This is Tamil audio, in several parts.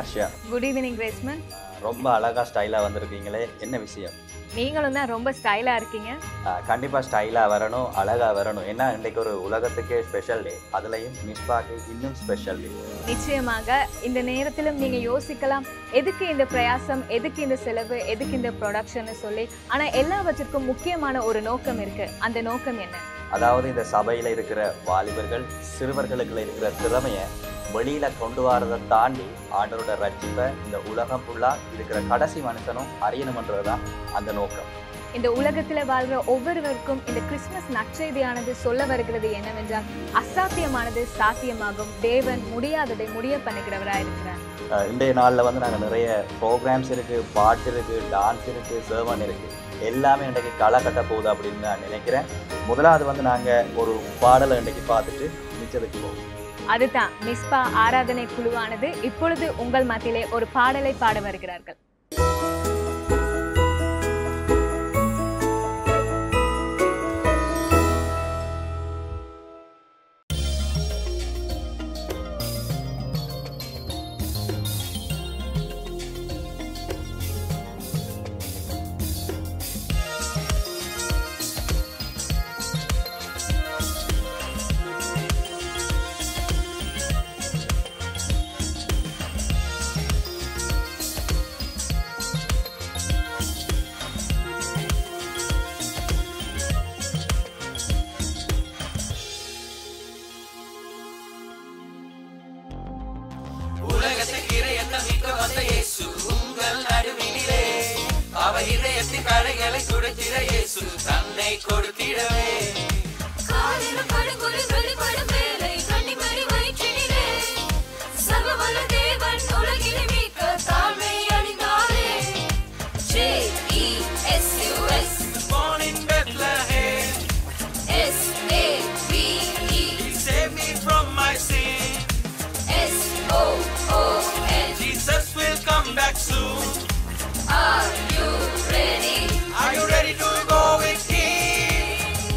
ஹர்ஷா குட் ஈவினிங் கிரேஸ்மன் ரொம்ப அழகாக ஸ்டைலாக வந்திருக்கீங்களே என்ன விஷயம் நீங்களும் தான் ரொம்ப ஸ்டைலாக இருக்கீங்க கண்டிப்பாக ஸ்டைலாக வரணும் அழகாக வரணும் ஏன்னா இன்றைக்கு ஒரு உலகத்துக்கே ஸ்பெஷல் டே அதுலேயும் மிஸ்பாக்கு இன்னும் ஸ்பெஷல் டே நிச்சயமாக இந்த நேரத்திலும் நீங்க யோசிக்கலாம் எதுக்கு இந்த பிரயாசம் எதுக்கு இந்த செலவு எதுக்கு இந்த ப்ரொடக்ஷன் சொல்லி ஆனா எல்லாவற்றிற்கும் முக்கியமான ஒரு நோக்கம் இருக்கு அந்த நோக்கம் என்ன அதாவது இந்த சபையில் இருக்கிற வாலிபர்கள் சிறுவர்களுக்குள்ள இருக்கிற திறமையை வெளியில கொண்டு வரதை தாண்டி ஆண்டவரோட ரட்சிப்பை இந்த உலகம் ஃபுல்லாக இருக்கிற கடைசி மனுஷனும் அறியணுமன்றது தான் அந்த நோக்கம் இந்த உலகத்துல வாழ்ற ஒவ்வொருவருக்கும் இந்த கிறிஸ்துமஸ் நற்செய்தியானது சொல்ல வருகிறது என்னவென்றால் அசாத்தியமானது சாத்தியமாகும் தேவன் முடியாததை முடிய பண்ணுகிறவரா இருக்கிறார் அஹ் இன்றைய நாளில் வந்து நாங்கள் நிறைய ப்ரோக்ராம்ஸ் இருக்குது பாட்டு இருக்குது டான்ஸ் இருக்குது சேவன் இருக்குது எல்லாமே இன்றைக்கு களை கட்ட போகுது அப்படின்னு நான் நினைக்கிறேன் முதலாவது வந்து நாங்கள் ஒரு பாடலை இன்றைக்கு பார்த்துட்டு மிச்சத்துக்கு போவோம் அதுதான் மிஸ்பா ஆராதனை குழுவானது இப்பொழுது உங்கள் மத்தியிலே ஒரு பாடலை பாட வருகிறார்கள் உலகத்துக்கு இறையத்தை மீட்க வந்த இயேசு உங்கள் நடுவினிலே அவர் இதயத்தின் கடைகளை துடைத்திட இயேசு தன்னை கொடுத்திடவே காலிலும் படுகொலை வெளிப்படும் வேலை கன்னிமரி வயிற்றினிலே சர்வவல்ல தேவன் உலகினை மீட்க தாழ்மை அணிந்தாரே J-E-S-U-S Born in Bethlehem, S-A-V-E He saved me from my sin. S-O-O-N Jesus will come back soon. Are you ready? Are you ready to go with Him?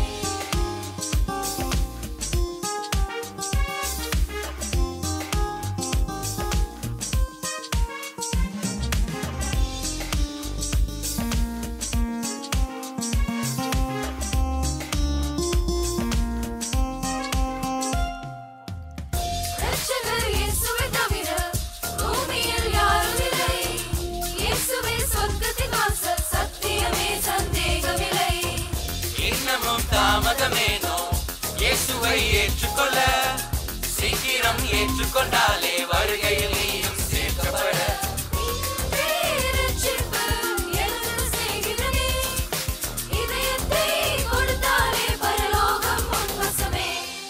ரட்சகர் இயேசுவை தவிர பூமியில் யாரும் இல்லை. இயேசுவே சொர்க்கத்தின் வாசல், சத்தியமே சந்தேகமில்லை. இன்னமும் தாமதமேனோ இயேசுவை ஏற்றுக்கொள்ள சீக்கிரம் ஏற்றுக்கொண்டாலே வருகையில் நீயும் சேர்க்கப்பட இன்றே ரட்சிப்பு எனது சிநேகிதனே. இதயத்தை கொடுத்தாலே பரலோகம் உன் வசமே.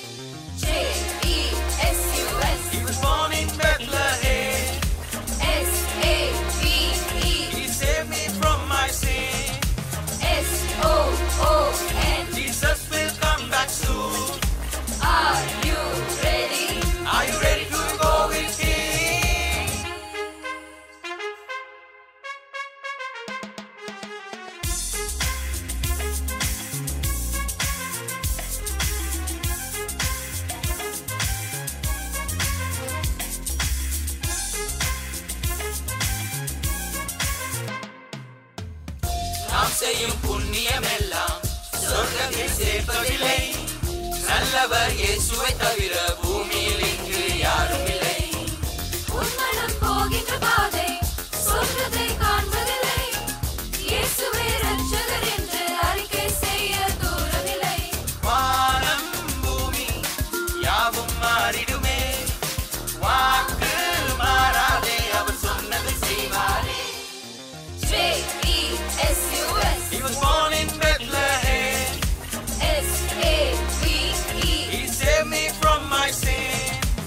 J-E-S-U-S He was born in Bethlehem. S-A-V-E He saved me from my sin. S-O-O-N Jesus will come back soon. Are you ready? Are you ready to go with Him? நாம் செய்யும் புண்ணியம் எல்லாம் சொர்க்கத்தில் சேர்ப்பதில்லை நல்லவர் இயேசுவை தவிர பூமியில் இங்கு யாரும் இல்லை உன்மனம் போகின்ற பாதை சொர்க்கத்தை காண்பதில்லை இயேசுவே ரட்சகர் என்று அறிக்கை செய்ய தூரமில்லை வானம் பூமி யாவும் மாறிடுமே வாக்கு மாறாதே அவர் சொன்னது செய்வாரே J-E-S-U-S He was born in Bethlehem S-A-V-E He saved me from my sin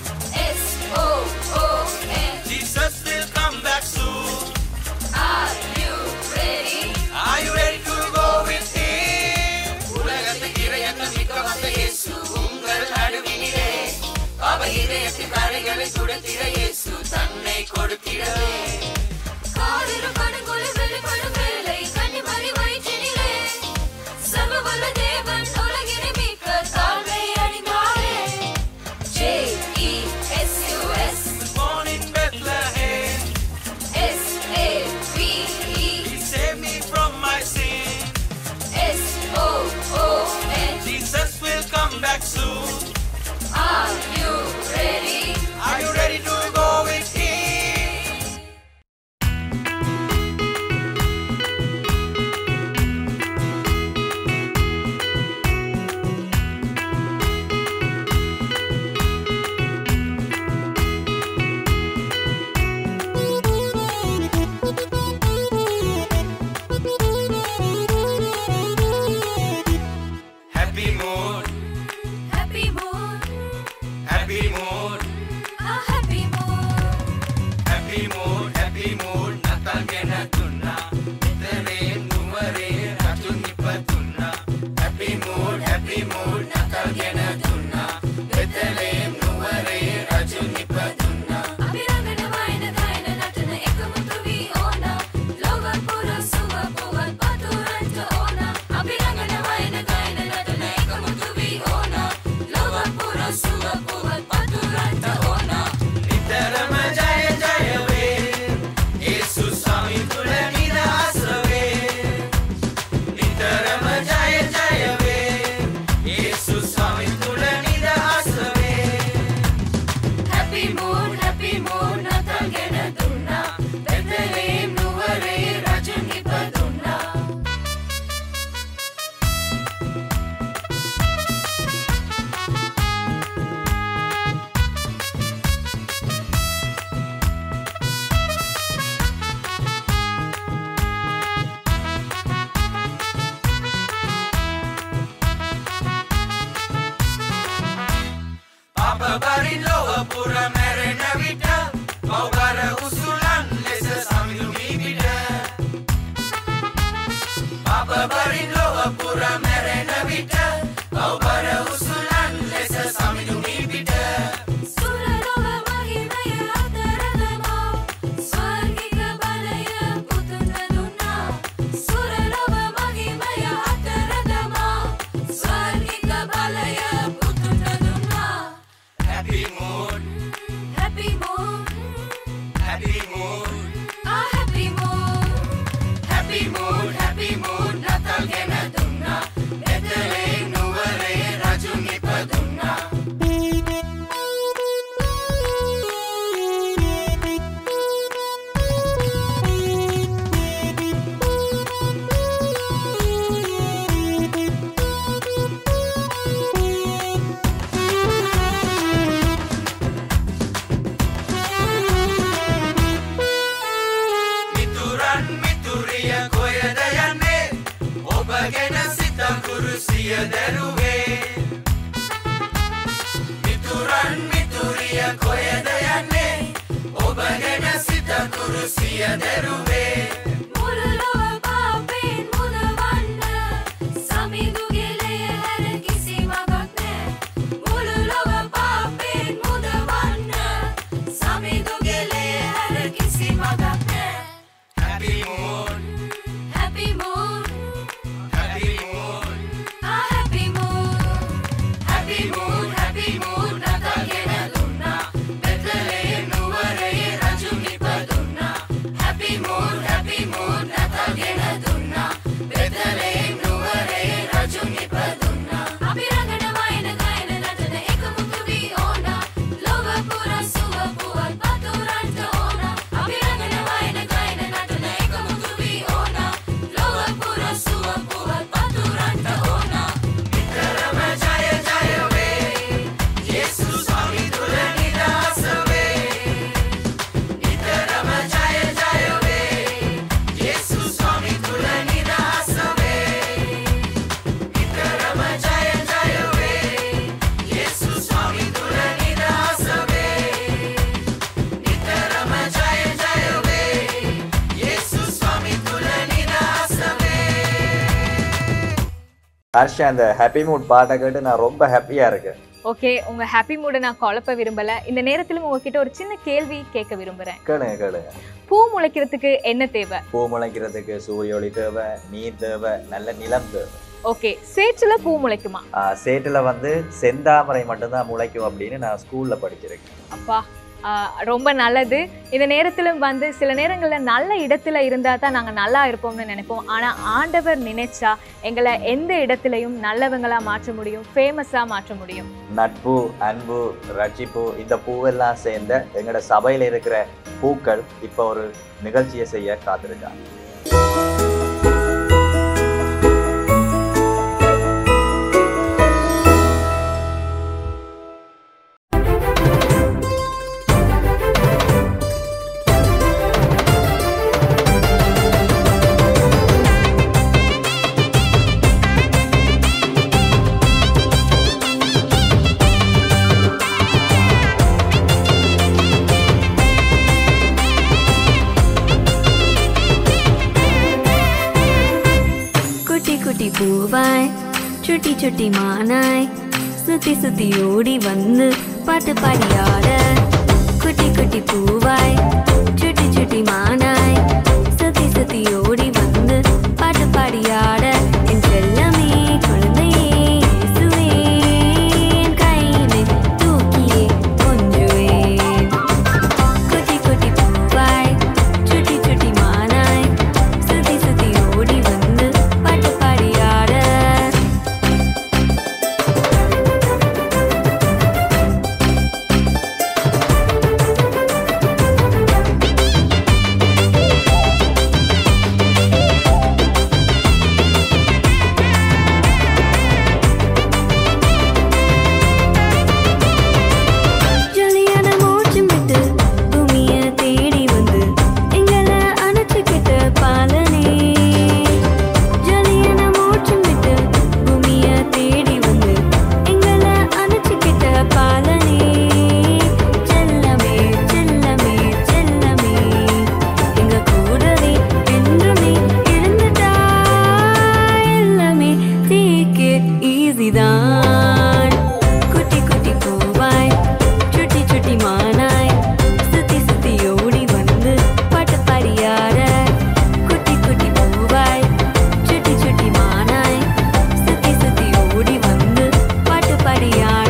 S-O-O-N Jesus will come back soon Are you ready? Are you ready to go with Him? உலகத்துக்கு இறையத்தை மீட்க வந்த இயேசு உங்கள் நடுவினிலே அவர் இதயத்தின் கரைகளை துடைத்திட இயேசு தன்னை கொடுத்திடவே காலிலும் படுகொலை வெளிப்படும் வேலை கன்னிமரி வயிற்றினிலே சர்வவல்ல தேவன் உலகினை மீட்க தாழ்மை அணிந்தாரே J-E-S-U-S born in Bethlehem come back soon. Are you ready? Are you ready to go with him? Happy mood, Happy mood, happy mood, a happy mood. happy mood, happy mood. Natal gena tunna, itere numare ratun ipatunna. Happy mood, happy mood. Natal gena tunna, itere numare ratun ipatunna. අභිරංගන වයන ගයන නටන එකමුතු වී ඕන ලොව පුර සුව පුවත් පතුරන්ට ඕන අභිරංගන වයන ගයන නටන එකමුතු වී ඕන ලොව පුර සුව පුවත් පතුරන්ට ඕන නිතරම ජය ජය වේ. යේසුස් ස්වාමී තුල නිදහස වේ. නිතරම ජය ජය වේ. යේසුස් ස්වාමී තුල නිදහස වේ. Happy mood, happy mood නතල් ගෙන දුන්නා බෙතලේම් නුවරේ රජුන් ඉපදුන්නා පාප බරින් ලොව පුර මැරෙන විට පව්බර උසුලන් ලෙස සමිඳුමි පිට පාප බරින් ලොව පුර මැරෙන විට පව්බර උසුලන් ලෙස සමිඳුමි පිට සුරලොව මහිමය අතරදමා ස්වර්ගික බලය පුතුන්ට දුන්නා සුරලොව මහිමය අතරදමා ස්වර්ගික බලය පුතුන්ට දුන්නා Happy mood, Happy mood, happy mood, a happy mood happy mood, happy mood. Natal ගෙන දුන්නා. බෙතලේම් නුවරේ රජුන් ඉපදුන්නා. මිතුරන් මිතුරිය කොයද යන්නේ ඔබ ගැන සිත කුරුසිය දැරුවේ මිතුරන් මිතුරිය කොයද යන්නේ ඔබ ගැන සිත කුරුසිය දැරුවේ මුළු ලොව පාපෙන් මුදවන්න සමිඳු ගෙලය හැර කිසි මගක් නෑ මුළු ලොව පාපෙන් මුදවන්න සමිඳු ගෙලය හැර කිසි මගක් නෑ Happy mood, Happy mood, happy mood, a happy mood happy mood, happy mood. Natal ගෙන දුන්නා. බෙතලේම් නුවරේ රජුන් ඉපදුන්නා. Happy mood, happy mood. Natal ගෙන දුන්නා. බෙතලේම් නුවරේ රජුන් ඉපදුන්නා. අභිරංගන වයන ගයන නටන එකමුතු වී ඕන ලොව පුර සුව පුවත් පතුරන්ට ඕන අභිරංගන වයන ගයන නටන එකමුතු වී ඕන ලොව පුර සුව පුවත් පතුරන්ට ඕන නිතරම ජය ජය වේ. යේසුස් ස්වාමී තුල නිදහස වේ. නිතරම ජය ජය වේ. යේසුස් ස්වාමී තුල නිදහස වේ. නිතරම ජය ජය වේ. යේසුස් ස්වාමී තුල නිදහස වේ. නිතරම ජය ජය වේ. යේසුස් ස්වාමී තුල නිදහස වේ. ஹர்ஷா அந்த ஹாப்பி மூட் பாட்டை கேட்டு நான் ரொம்ப ஹாப்பியா இருக்கேன் ஓகே உங்க ஹாப்பி மூட நான் குழப்ப விரும்பல இந்த நேரத்திலும் உங்ககிட்ட ஒரு சின்ன கேள்வி கேட்க விரும்புறேன் கேளுங்க கேளுங்க பூ முளைக்கிறதுக்கு என்ன தேவை பூ முளைக்கிறதுக்கு சூரிய ஒளி தேவை நீர் தேவை நல்ல நிலம் தேவை ஓகே சேற்றுல பூ முளைக்குமா ஆஹ் சேட்டுல வந்து செந்தாமரை மட்டும்தான் முளைக்கும் அப்படின்னு நான் ஸ்கூல்ல படிச்சிருக்கேன் அப்பா ஆஹ் ரொம்ப நல்லது இந்த நேரத்திலும் வந்து சில நேரங்களில் நல்ல இடத்துல இருந்தால் தான் நாங்கள் நல்லா இருப்போம்னு நினைப்போம் ஆனால் ஆண்டவர் நினைச்சா எங்களை எந்த இடத்துலையும் நல்லவங்களா மாற்ற முடியும் ஃபேமஸாக மாற்ற முடியும் நட்பு அன்பு ரட்சிப்பு இந்த பூவெல்லாம் சேர்ந்த எங்களோட சபையில் இருக்கிற பூக்கள் இப்போ ஒரு நிகழ்ச்சியை செய்ய காத்திருக்காங்க குட்டி குட்டி பூவாய் சுட்டி சுட்டி மானாய் சுத்தி சுத்தி ஓடி வந்து பாட்டு பாடியாட குட்டி குட்டி பூவாய் சுட்டி சுட்டி மானாய் சுத்தி சுத்தி ஓடி வந்து பாட்டு பாடியாட என் செல்லமே குழந்தையே இயேசுவே, என் கையினை தூக்கியே கொஞ்சுவேன் குட்டி குட்டி பூவாய் சுட்டி சுட்டி மானாய் சுத்தி சுத்தி ஓடி வந்து பாட்டு பாடியாட ஜொலியான மூச்சும் விட்டு பூமிய தேடி வந்து எங்களை அணைச்சுக்கிட்ட பாலனே ஜொலியான மூச்சும் விட்டு பூமிய தேடி வந்து எங்களை அணைச்சுக்கிட்ட பாலனே செல்லமே செல்லமே செல்லமே எங்க கூடவே என்றுமே இருந்துட்டா எல்லாமே தீக்கு ஈஸிதான் குட்டி குட்டி பூவாய் சுட்டி சுட்டி மானாய் சுத்தி சுத்தி ஓடி வந்து பாட்டு பாடியாட குட்டி குட்டி பூவாய் சுட்டி சுட்டி மானாய் சுத்தி சுத்தி ஓடி வந்து பாட்டு பாடியாட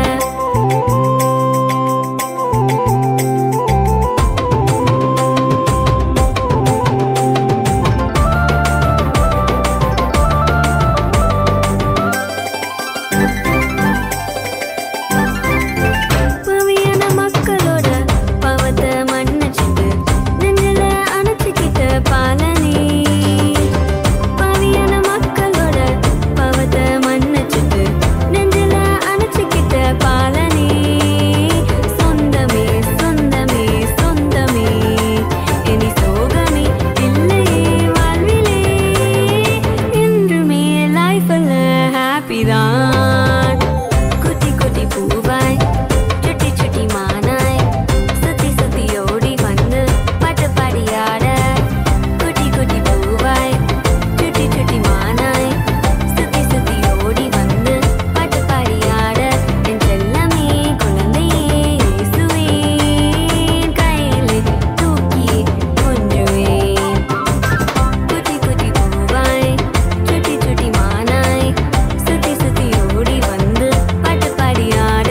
பவியான மக்களோட பாவத்தை மன்னிச்சிட்டு நெஞ்சில அணைச்சிக்கிட்ட பாலனே பவியான மக்களோட பாவத்தை மன்னிச்சிட்டு நெஞ்சில அணைச்சிக்கிட்ட பாலனே சொந்தமே சொந்தமே சொந்தமே இனி சோகமே இல்லையே வாழ்விலே என்றுமே லைஃப்ல ஹாப்பி தான் குட்டி குட்டி பூவாய் சுட்டி சுட்டி மானாய் சுத்தி சுத்தி ஓடி வந்து பாட்டு பாடியாட குட்டி குட்டி பூவாய் சுட்டி சுட்டி மானாய் சுத்தி சுத்தி ஓடி வந்து பாட்டு பாடியாட என் செல்லமே குழந்தையே இயேசுவே என் கையிலே தூக்கி கொஞ்சுவேன் குட்டி குட்டி பூவாய் சுட்டி சுட்டி மானாய் சுத்தி சுத்தி ஓடி வந்து பாட்டு பாடியாட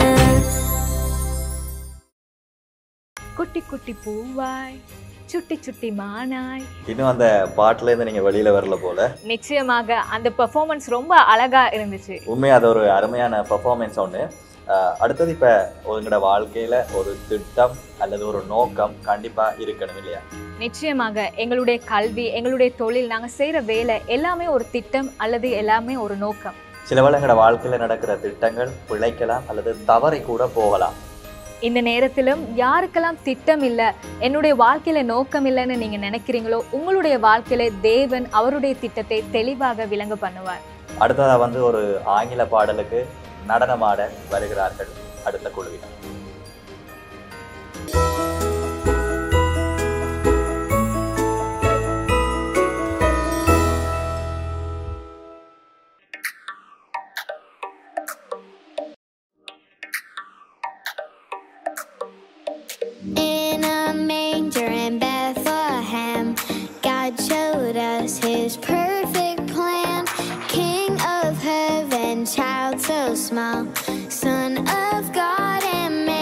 குட்டி குட்டி பூவாய் சுட்டி சுட்டி மானாய் இன்னும் அந்த பாட்டுல இருந்து நீங்க வெளியில வரல போல நிச்சயமாக அந்த பெர்ஃபார்மன்ஸ் ரொம்ப அழகா இருந்துச்சு உண்மையா அது ஒரு அருமையான பெர்ஃபார்மன்ஸ் ஒன்று அஹ் அடுத்தது இப்போ உங்களோட வாழ்க்கையில ஒரு திட்டம் அல்லது ஒரு நோக்கம் கண்டிப்பா இருக்கணும் இல்லையா நிச்சயமாக எங்களுடைய கல்வி எங்களுடைய தொழில் நாங்க செய்யற வேலை எல்லாமே ஒரு திட்டம் அல்லது எல்லாமே ஒரு நோக்கம் சில வேளை எங்களோட வாழ்க்கையில நடக்கிற திட்டங்கள் பிழைக்கலாம் அல்லது தவறி கூட போகலாம் இந்த நேரத்திலும் யாருக்கெல்லாம் திட்டம் இல்லை என்னுடைய வாழ்க்கையில நோக்கம் இல்லைன்னு நீங்க நினைக்கிறீங்களோ உங்களுடைய வாழ்க்கையில தேவன் அவருடைய திட்டத்தை தெளிவாக விளங்க பண்ணுவார் அடுத்ததா வந்து ஒரு ஆங்கில பாடலுக்கு நடனமாட வருகிறார்கள் அடுத்த குழுவினர் In a manger in Bethlehem, God showed us his perfect plan. King of heaven, child so small, Son of God and man.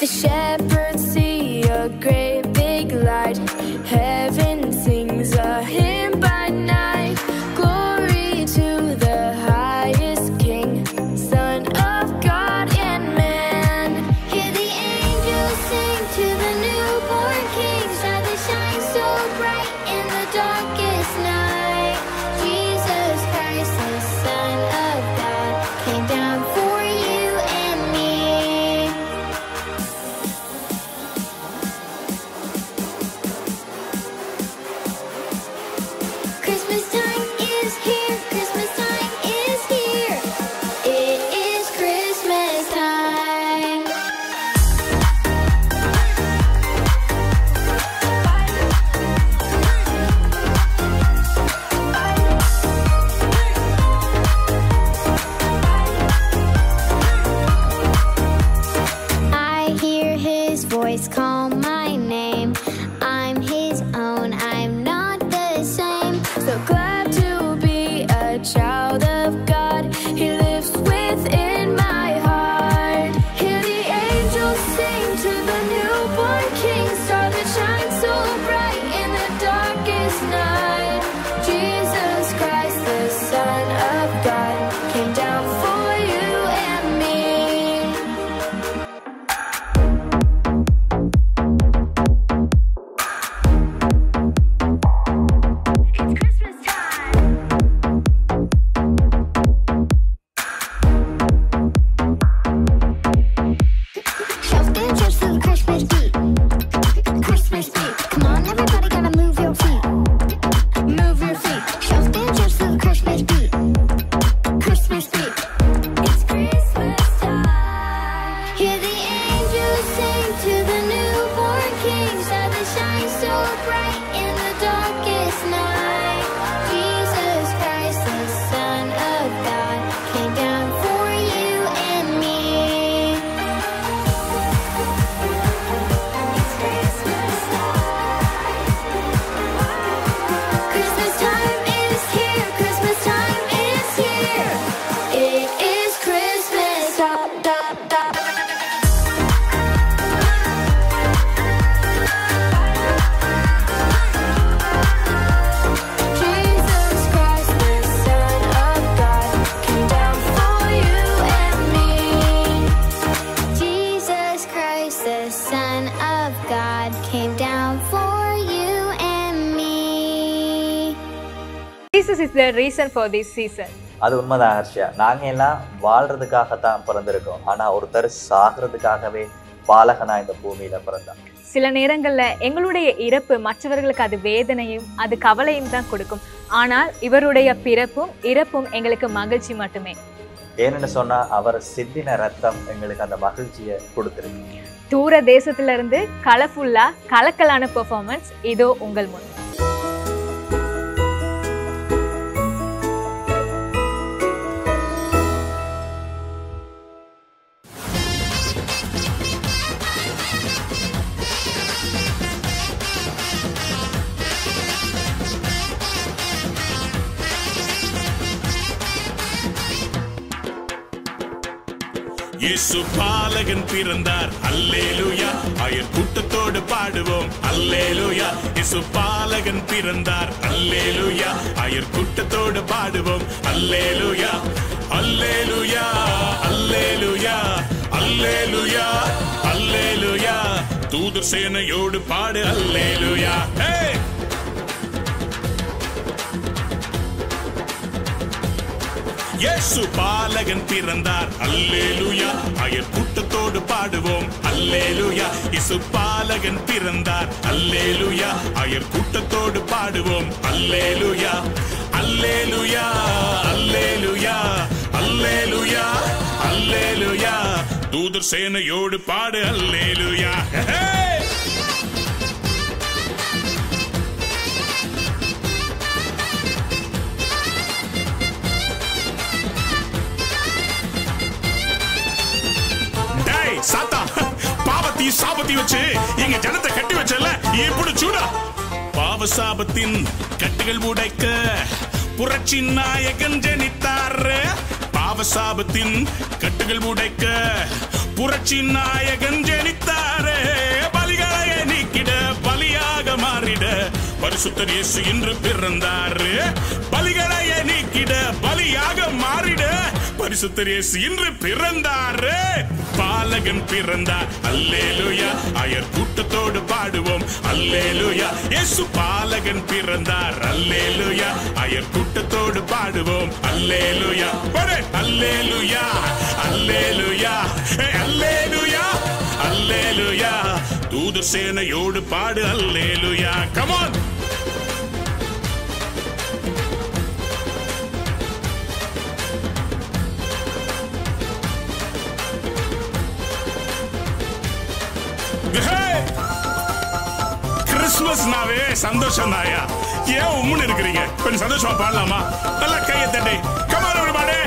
The shepherds see a great big light. Heaven sings a hymn by night. Glory to the highest King, Son of God and man. Hear the angels sing to the newborn King. Star that shines so bright in the darkest night. Jesus Christ, the Son of God, came down for you and me. Christmas time is here. Christmas time is here. It is Christmas time. I hear his voice call my name. I'm his own, I'm not the same. So glad to be a child of God. He lives within my heart. Hear the angels sing to the newborn King, star that shines so bright in the darkest night. Jesus Christ, the Son of God, came down for you and me. It's Christmas time. Shelf dancers to the Christmas beat. Christmas beat. Come on, everybody, gotta move your feet. Move your feet. Shelf dancers to the Christmas beat. Christmas beat. It's Christmas time. Hear the angels sing to the newborn King, star that shines so bright in the darkest night. Jesus Christ, the Son of God, came down for you and me. It's Christmas time. Christmas time is here. Christmas time is here. It is Christmas. Stop, stop, stop. Jesus Christ, the Son of God, came down for you and me. Jesus Christ, the Son of God, came down for you and me. Jesus is the reason for this season. அது உண்மைதான் ஹர்ஷியா நாங்க எல்லாம் வாழ்றதுக்காகத்தான் பிறந்திருக்கோம் ஆனா ஒருத்தர் சாகிறதுக்காகவே பாலகனா இந்த பூமியில பிறந்தான் சில நேரங்கள்ல எங்களுடைய இறப்பு மற்றவர்களுக்கு அது வேதனையும் அது கவலையும் தான் கொடுக்கும் ஆனால் இவருடைய பிறப்பும் இறப்பும் எங்களுக்கு மகிழ்ச்சி மட்டுமே ஏன்னு சொன்னா அவர் சிந்தின ரத்தம் எங்களுக்கு அந்த மகிழ்ச்சியை கொடுத்துருக்கு தூர தேசத்துல இருந்து கலர்ஃபுல்லா கலக்கலான பெர்ஃபார்மன்ஸ் இதோ உங்கள் முன் இயேசு பாலகன் பிறந்தார் அல்லேலூயா அயர் கூட்டத்தோடு பாடுவோம் அல்லேலூயா இயேசு பாலகன் பிறந்தார் அல்லேலூயா அயர் கூட்டத்தோடு பாடுவோம் அல்லேலூயா அல்லேலூயா அல்லேலூயா அல்லேலூயா அல்லேலூயா தூதர் சேனையோடு பாடு அல்லேலூயா ஹே இயேசு பாலகன் பிறந்தார் அல்லேலூயா அயர் கூட்டத்தோடு பாடுவோம் அல்லேலூயா இயேசு பாலகன் பிறந்தார் அல்லேலூயா அயர் கூட்டத்தோடு பாடுவோம் அல்லேலூயா அல்லேலூயா அல்லேலூயா அல்லேலூயா அல்லேலூயா தூதர் சேனையோடு பாடு அல்லேலூயா ஹே டேய் சாத்தா பாவத்தி சாபத்தி வச்சு எங்க ஜனத்தை கட்டி வச்சல இப்படி சூடா பாவ சாபத்தின் கட்டுகள் உடைக்க புரட்சி நாயகன் ஜனித்தார் பாவ சாபத்தின் கட்டுகள் உடைக்க புரட்சி நாயகன் ஜெனித்தாரே பலிகளை நீக்கிட பலியாக மாறிட பரிசுத்தர் இயேசு இன்று பிறந்தாரு பலிகளை நீக்கிட பலியாக மாறிட பரிசுத்தர் இயேசு இன்று பிறந்தாரு பாலகன் பிறந்தார் அல்லேலுயா அயர் கூட்டத்தோடு பாடுவோம் அல்லேலுயா இயேசு பாலகன் பிறந்தார் அல்லேலுயா அயர் கூட்டத்தோடு பாடுவோம் அல்லேலுயா பாடு. அல்லேலுயா அல்லேலுயா ஏ, அல்லேலுயா அல்லேலுயா தூதர் சேனையோடு பாடு அல்லேலுயா கமான் கிறிஸ்துமஸ்னாவே சந்தோஷம் தாயா ஏன் உம்முன்னு இருக்கிறீங்க கொஞ்சம் சந்தோஷமா பாடலாமா நல்லா கையை தட்டி கமான் everybody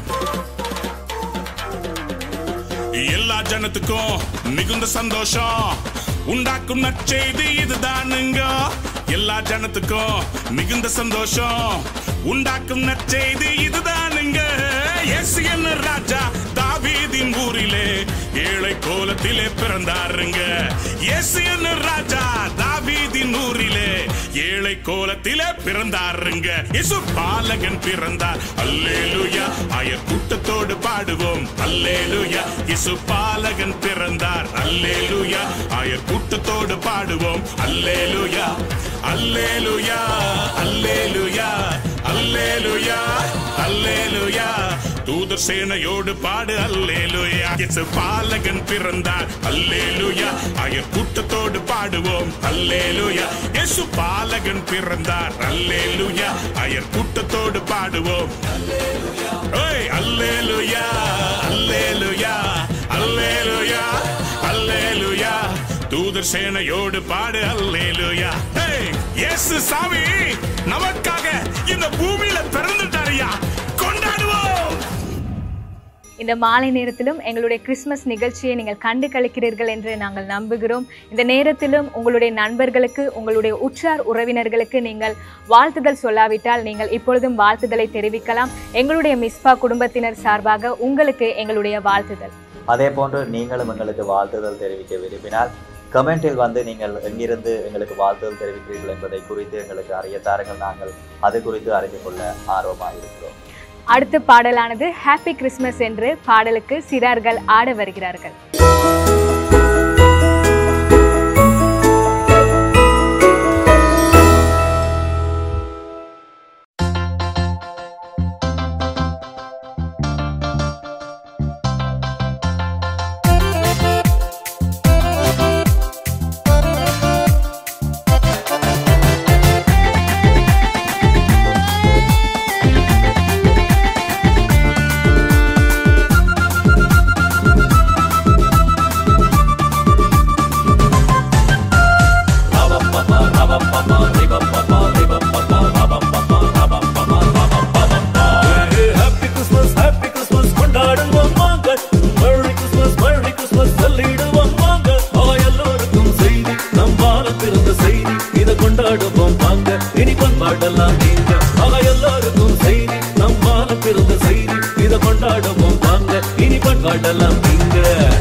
எல்லா ஜனத்துக்கும் மிகுந்த சந்தோஷம் உண்டாக்கும் நற்செய்தி இதுதானுங்க எல்லா ஜனத்துக்கும் மிகுந்த சந்தோஷம் உண்டாக்கும் நற்செய்தி இதுதானுங்க இயேசு என்ன ராஜா தாவீதின் ஊரிலே ஏழை கோலத்திலே பிறந்தாருங்க இயேசு என்ன ராஜா தாவீதின் ஊரிலே ஏழை கோலத்திலே பிறந்தாருங்க இயேசு பாலகன் பிறந்தார் அல்லேலுயா ஆயர் கூட்டத்தோடு பாடுவோம் அல்லேலுயா இயேசு பாலகன் பிறந்தார் அல்லேலுயா ஆயர் கூட்டத்தோடு பாடுவோம் அல்லேலுயா அல்லேலுயா அல்லேலுயா அல்லேலுயா அல்லேலுயா தூதர் சேனையோடு பாடு அல்லேலுயா இயேசு பாலகன் பிறந்தார் அல்லேலுயா ஆயர் கூட்டத்தோடு பாடுவோம் அல்லேலுயா இயேசு பாலகன் பிறந்தார் அல்லேலுயா ஆயர் கூட்டத்தோடு பாடுவோம் ஓய் அல்லேலுயா அல்லேலுயா அல்லேலுயா அல்லேலுயா தூதர் சேனையோடு பாடு அல்லேலுயா ஏய் இயேசு சாமி நமக்காக இந்த பூமியில பிறந்துட்டாரியா கொண்டாடுவோம் இந்த மாலை நேரத்திலும் எங்களுடைய கிறிஸ்மஸ் நிகழ்ச்சியை நீங்கள் கண்டு கழிக்கிறீர்கள் என்று நாங்கள் நம்புகிறோம் இந்த நேரத்திலும் உங்களுடைய நண்பர்களுக்கு உங்களுடைய உற்றார் உறவினர்களுக்கு நீங்கள் வாழ்த்துதல் சொல்லாவிட்டால் நீங்கள் இப்பொழுதும் வாழ்த்துதலை தெரிவிக்கலாம் எங்களுடைய மிஸ்பா குடும்பத்தினர் சார்பாக உங்களுக்கு எங்களுடைய வாழ்த்துதல் அதே போன்று நீங்களும் எங்களுக்கு வாழ்த்துதல் தெரிவிக்க விரும்பினால் கமெண்டில் வந்து நீங்கள் எங்கிருந்து எங்களுக்கு வாழ்த்துதல் தெரிவிக்கிறீர்கள் என்பதை குறித்து எங்களுக்கு அறிய தாருங்கள் நாங்கள் அது குறித்து அறிந்து கொள்ள ஆர்வமாக இருக்கிறோம் அடுத்த பாடலானது ஹாப்பி கிறிஸ்மஸ் என்று பாடலுக்கு சிறார்கள் ஆட வருகிறார்கள் ஹாப்பி கிறிஸ்மஸ் ஹாப்பி கிறிஸ்மஸ் கொண்டாடுவோம் வாங்க மழை கிறிஸ்மஸ் மழை கிறிஸ்மஸ் சொல்லிடுவோம் வாங்க ஆ, எல்லோருக்கும் செய்தி நம் வாரம் பிறந்த செய்தி இதை கொண்டாடுவோம் வாங்க இனி கொண்டாடலாம் நீங்க ஆ, எல்லோருக்கும் செய்தி நம் வாரம் பிறந்த செய்தி இதை கொண்டாடுவோம் வாங்க இனி கொண்டாடலாம் நீங்க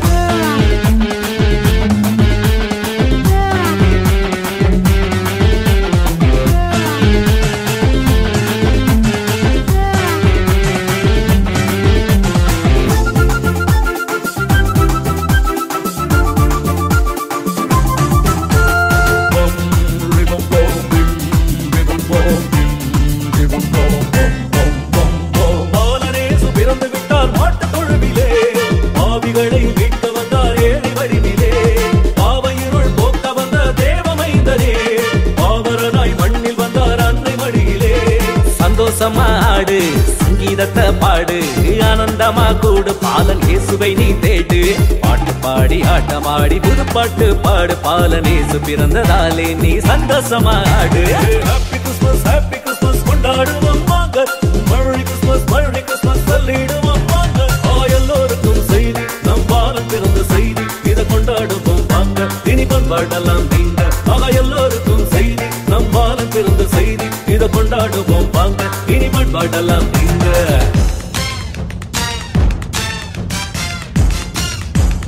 பாலனேசு பிறந்து விட்டார் மாட்டுத் தொழுவிலே பாவிகளை மீட்க வந்தார் ஏழை வடிவிலே பாவையிருள் போக்க வந்த தேவமைந்தனே பாவரனாய் மண்ணில் வந்தார் அன்னை மடியிலே சந்தோஷமா ஆடு சங்கீதத்தை பாடு ஆனந்தமா கூடு பாலன் இயேசுவை நீ தேடு பாட்டு பாடி ஆட்டமாடி புது பாட்டு பாடு பாலன் இயேசு பிறந்ததாலே நீ சந்தோஷமா ஆடு ஹாப்பி கிறிஸ்மஸ் ஹாப்பி கிறிஸ்மஸ் கொண்டாடுவோம் வாங்க மழை கிறிஸ்மஸ் மழை கிறிஸ்மஸ் சொல்லிடுவோம் வாங்க ஆ, எல்லோருக்கும் செய்தி நம் வாரம் பிறந்த செய்தி இதை கொண்டாடுவோம் வாங்க இனி கொண்டாடலாம் நீங்க ஆக எல்லோருக்கும் செய்தி நம் வாரம் பிறந்த செய்தி இதை கொண்டாடுவோம் வாங்க இனி கொண்டாடலாம் நீங்க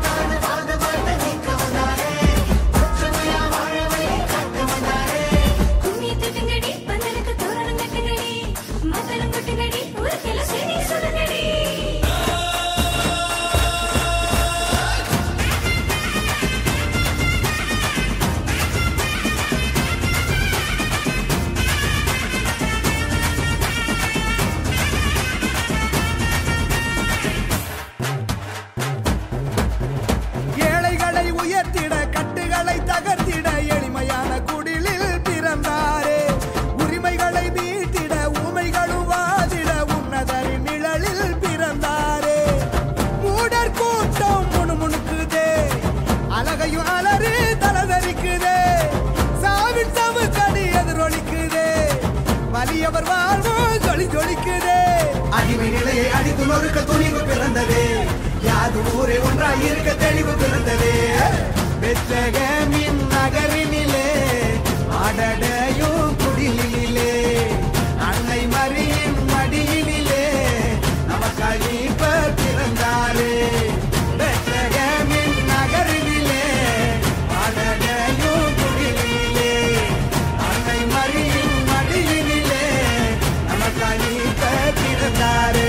நொறுக்க துணிவு பிறந்ததே யாது ஊரே ஒன்றாய் இருக்க தெளிவு பிறந்ததே பெத்தகமின் நகரினிலே அடடையும் குடிலிலே அன்னை மரியின் மடியினிலே நமக்காய் மீட்பர் பிறந்தாரே பெத்தகமின் நகரினிலே அடடையும் குடிலிலே அன்னை மரியின் மடியினிலே நமக்காய் மீட்பர் பிறந்தாரே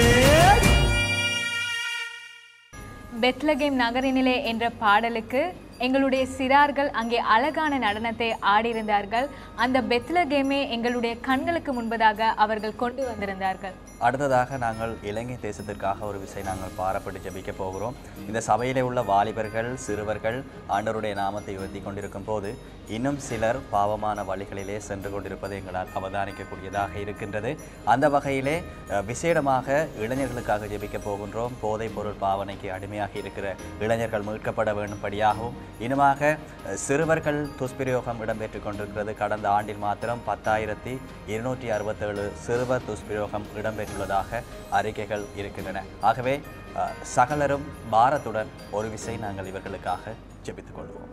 பெத்லகேம் நகரினிலே என்ற பாடலுக்கு எங்களுடைய சிறார்கள் அங்கே அழகான நடனத்தை ஆடியிருந்தார்கள் அந்த பெத்லகேமே எங்களுடைய கண்களுக்கு முன்பதாக அவர்கள் கொண்டு வந்திருந்தார்கள் அடுத்ததாக நாங்கள் இலங்கை தேசத்திற்காக ஒரு விஷயம் நாங்கள் பாரப்பட்டு ஜெபிக்க போகிறோம் இந்த சபையிலே உள்ள வாலிபர்கள் சிறுவர்கள் ஆண்டவருடைய நாமத்தை உயர்த்தி கொண்டிருக்கும் போது இன்னும் சிலர் பாவமான வழிகளிலே சென்று கொண்டிருப்பதை எங்களால் அவதானிக்கக்கூடியதாக இருக்கின்றது அந்த வகையிலே அஹ், விசேடமாக இளைஞர்களுக்காக ஜெபிக்க போகின்றோம் போதைப் பொருள் பாவனைக்கு அடிமையாக இருக்கிற இளைஞர்கள் மீட்கப்பட வேண்டும்படியாகவும் இனமாக அஹ், சிறுவர்கள் துஷ்பிரயோகம் இடம்பெற்றுக் கொண்டிருக்கிறது கடந்த ஆண்டில் மாத்திரம் பத்தாயிரத்தி இருநூற்றி அறுபத்தேழு சிறுவர் துஷ்பிரயோகம் இடம்பெற்றுள்ளதாக அறிக்கைகள் இருக்கின்றன ஆகவே அஹ், சகலரும் பாரத்துடன் ஒரு விசை நாங்கள் இவர்களுக்காக ஜெபித்துக் கொள்வோம்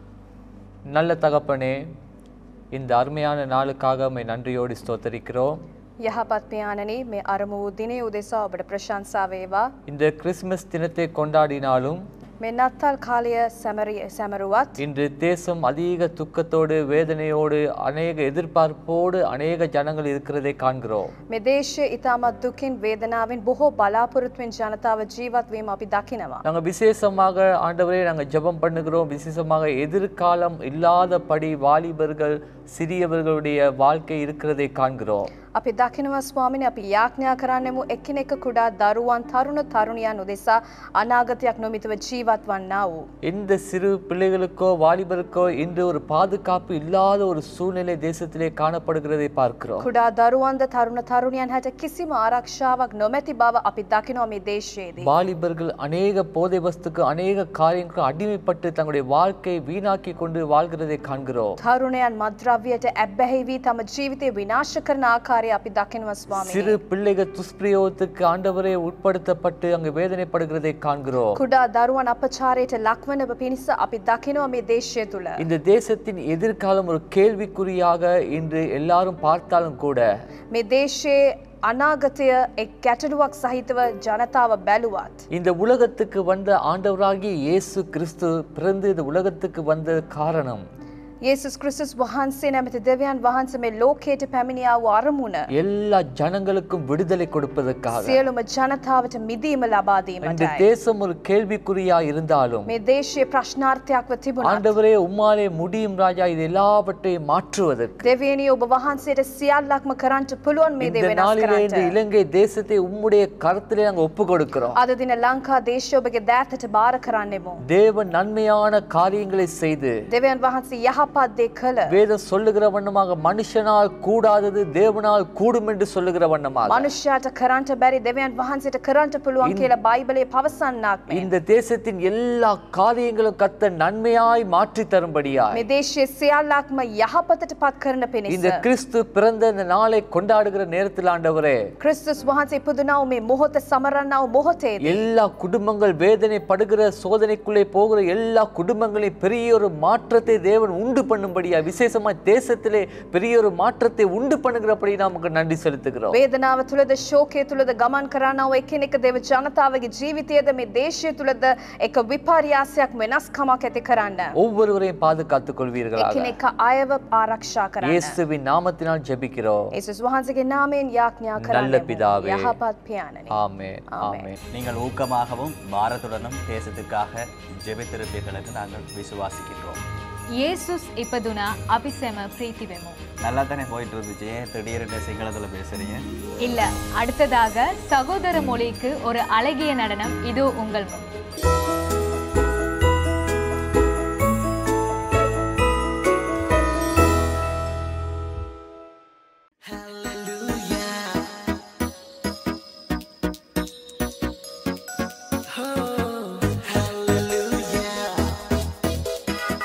நல்ல தகப்பனே இந்த அருமையான நாளுக்காக உம்மை நன்றியோடு ஸ்தோத்தரிக்கிறோம் යහපත් පියාණනි මේ අරමු වූ දිනේ උදෙසා ඔබට ප්‍රශංසා වේවා. இந்த கிறிஸ்மஸ் தினத்தை கொண்டாடினாலும் මේ නත්තල් කාලය සැමරිය සැමරුවත් இன்று தேசம் அதிக துக்கத்தோடு வேதனையோடு அநேக எதிர்பார்ப்போடு அநேக ஜனங்கள் இருக்கிறதை காண்கிறோம் මේ දේශය ඉතාමත් දුකින් වේදනාවෙන් බොහෝ බලාපොරොත්තුවෙන් ජනතාව ජීවත් වීම අපි දකිනවා. நாங்கள் விசேஷமாக ஆண்டவரே நாங்கள் ஜெபம் பண்ணுகிறோம் விசேஷமாக எதிர்காலம் இல்லாதபடி வாலிபர்கள் சிறியவர்களுடைய வாழ்க்கை இருக்கிறதை காண்கிறோம் අපි දකිනවා ස්වාමිනි අපි යාඥා කරන්නෙමු එකිනෙක කුඩා දරුවන් තරුණ තරුණියන් උදෙසා අනාගතයක් නොමිතව ජීවත් වන්නා වූ. எந்த சிறு பிள்ளைகளுக்கோ வாலிபருக்கோ இன்று ஒரு பாதுகாப்பு இல்லாத ஒரு சூழ்நிலை தேசத்திலே காணப்படுகிறதை பார்க்கிறோம் කුඩා දරුවන්ද තරුණ තරුණියන් හැට කිසිම ආරක්ෂාවක් නොමැති බව අපි දකිනවා මේ දේශයේදී. வாலிபர்கள் அநேக போதை வஸ்துக்கு அநேக காரியங்களுக்கு அடிமைப்பட்டு தங்களுடைய வாழ்க்கையை வீணாக்கி கொண்டு வாழ்கிறதை காண்கிறோம் තරුණයන් මද්‍රව්‍යයට ඇබ්බැහි වී තම ජීවිතය විනාශ කරන ආකාරය අපි දකිනවා ස්වාමිනී. சிறு பிள்ளைகள் துஷ்பிரயோகத்துக்கு ஆண்டவரே உட்படுத்தப்பட்டு அங்கு வேதனைப்படுகிறதை காண்கிறோம் කුඩා දරුවන් අපචාරයට ලක්වන පිණිස අපි දකිනවා මේ දේශය තුළ. இந்த தேசத்தின் எதிர்காலம் ஒரு கேள்விக்குறியாக இன்று எல்லாரும் பார்த்தாலும் கூட මේ දේශයේ අනාගතය එක් ගැටලුවක් සහිතව ජනතාව බැලුවත්. இந்த உலகத்துக்கு வந்த ஆண்டவராகிய இயேசு கிறிஸ்து பிறந்து இந்த உலகத்துக்கு வந்த காரணம் යේසුස් கிறிஸ்துஸ் වහන්සේ නැමති දෙවියන් වහන්සේ මේ ලෝකයට පැමිණියා වූ අරමුණ. எல்லா ஜனங்களுக்கும் விடுதலை கொடுப்பதற்காக සියලුම ජනතාවට මිදීම ලබා இந்த දීමටයි. தேசம் ஒரு கேள்விக்குறியா இருந்தாலும் මේ දේශයේ ප්‍රශ්නාර්ථයක්ව තිබුණා. ஆண்டவரே உம்மாலே முடியும் ராஜா இது எல்லாவற்றையும் மாற்றுவதற்கு දෙවියනි ඔබ වහන්සේට සියල්ලක්ම කරන්නට පුළුවන් මේ දේ இந்த වෙනස් நாளிலே இந்த කරන්නට. இலங்கை தேசத்தை உம்முடைய கரத்திலே நாங்கள் ஒப்பு கொடுக்கிறோம் අද දින ලංකා දේශය ඔබගේ දෑතට බාර කරන්නෙමු. தேவன் நன்மையான காரியங்களை செய்து දෙවියන් වහන්සේ යහපත් දේ කළ. வேதம் சொல்லுகிற வண்ணமாக மனுஷனால் கூடாதது தேவனால் கூடும் என்று சொல்லுகிற வண்ணமாக මනුෂ්‍යයාට කරන්ට බැරි දෙවියන් වහන්සේට කරන්ට පුළුවන් කියලා බයිබලයේ පවසන්නක් මේ. இந்த தேசத்தின் எல்லா காரியங்களும் கத்த நன்மையாய் மாற்றி தரும்படியாய் මේ දේශයේ සියල්ලක්ම යහපතට පත් කරන இந்த පිණිස. கிறிஸ்து பிறந்த இந்த நாளை கொண்டாடுகிற நேரத்தில் ஆண்டவரே ක්‍රිස්තුස් වහන්සේ ඉපදුනා වූ මේ මොහොත සමරන්නා වූ මොහොතේදී எல்லா குடும்பங்கள் வேதனைப்படுகிற சோதனைக்குள்ளே போகிற எல்லா குடும்பங்களையும் பெரிய ஒரு மாற்றத்தை தேவன் உண்டு பண்ணும்படியா விசேஷமா தேசத்திலே பெரிய ஒரு மாற்றத்தை உண்டு பண்ணுகிறபடி நமக்கு நன்றி செலுத்துகிறோம் වේදනාව තුළද ශෝකය තුළද ගමන් කරන්නා වූ එකිනෙක දෙව ජනතාවගේ ජීවිතයද මේ දේශය තුළද එක විපර්යාසයක් වෙනස්කමක් ඇති කරන්න. ஒவ்வொருவரையும் பாதுகாத்துக் கொள்வீர்களாக එකිනෙක අයව ආරක්ෂා කරන්න. இயேசுவின் நாமத்தினால் ஜெபிக்கிறோம் ඒසුස් වහන්සේගේ නාමයෙන් යාඥා நல்ல කරන්න. பிதாவே. යහපත් පියාණනි. ஆமென் ஆமென் நீங்கள் ஊக்கமாகவும் பாரத்துடனும் தேசத்துக்காக ஜெபித்திருப்பீர்கள் என்று நாங்கள் விசுவாசிக்கின்றோம் යේසුස් ඉපදුනා අපි සැම ප්‍රීති වෙමු. நல்லா தானே போயிட்டு இருந்துச்சு ஏன் திடீர்னு சிங்களத்துல பேசுறீங்க இல்ல அடுத்ததாக சகோதர மொழிக்கு ஒரு அழகிய நடனம் இதோ உங்கள் முன்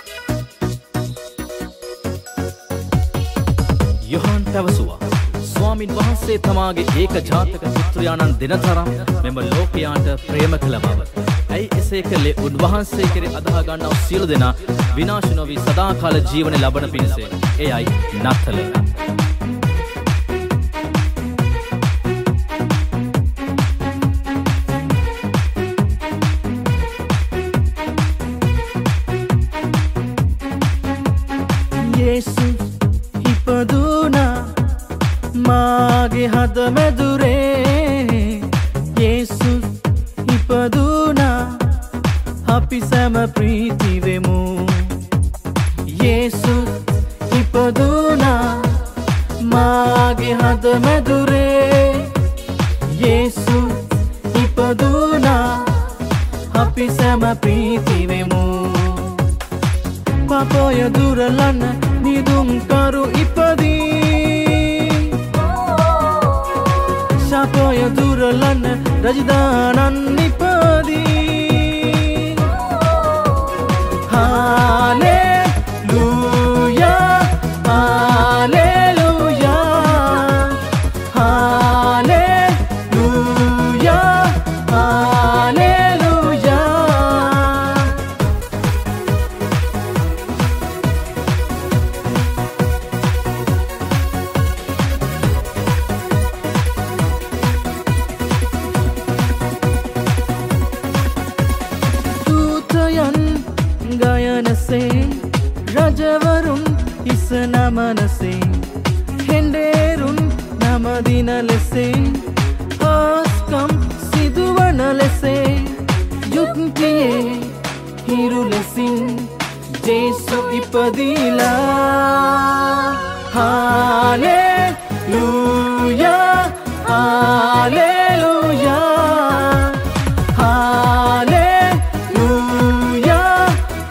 යොහන් පැවසවා ස්වාමි ස්වාමින් වහන්සේ තමාගේ ඒක ජාතක පුත්‍රයාණන් දෙනතරම් මෙම ලෝකයාට ප්‍රේම කළ බව. ඇයි එසේ කළේ උන්වහන්සේ කෙරේ අදහගන්නව සියලු දෙනා විනාශ නොවී සදාකාල ජීවන ලබන පිණිසේ. එයයි නත්තල. යේසුස් ඉපදුනා මාගේ හද මැදුරේ යේසුස් ඉපදුනා අපි සැම ප්‍රීතිවෙමු යේසුස් ඉපදුනා මාගේ හද මැදුරේ යේසුස් ඉපදුනා අපි සැම ප්‍රීතිවෙමු පපොය දුරලන්න නිදුම්කරු ඉපදී සපොය දුරලන්න රජදානන් ඉපදී හාලෙලූයා හාලෙලූයා හාලෙලූයා හාලෙලූයා දූතයන් ගයනසේ රජවරුන් ඉස නමනසේ හෙන්ඩේරුන් නමදින ලෙසේ ආස්කම් සිදුවන ලෙසේ යුක්තියේ හිරු ලෙසින් ජේසු ඉපදීලා හාලෙලූයා හාලෙලූයා හාලෙලූයා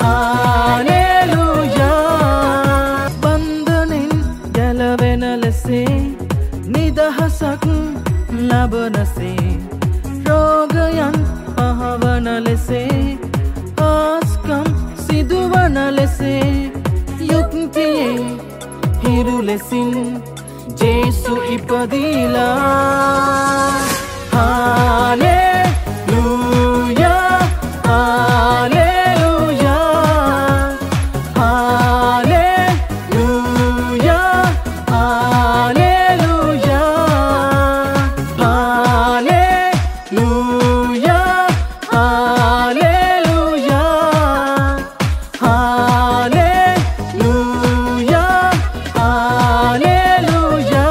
හාලෙලූයා බන්ධනෙන් ගැලවෙන ලෙසේ නිදහසක් ලබනසේ රෝගයන් පහවන ලෙසේ ආස්කම් සිදුවන ලෙසේ යුක්තියේ හිරු ලෙසින් ජේසු ඉපදීලා හාලෙලූයා හාලෙලූයා හාලෙලූයා හාලෙලූයා හාලෙලූයා හාලෙලූයා හාලෙලූයා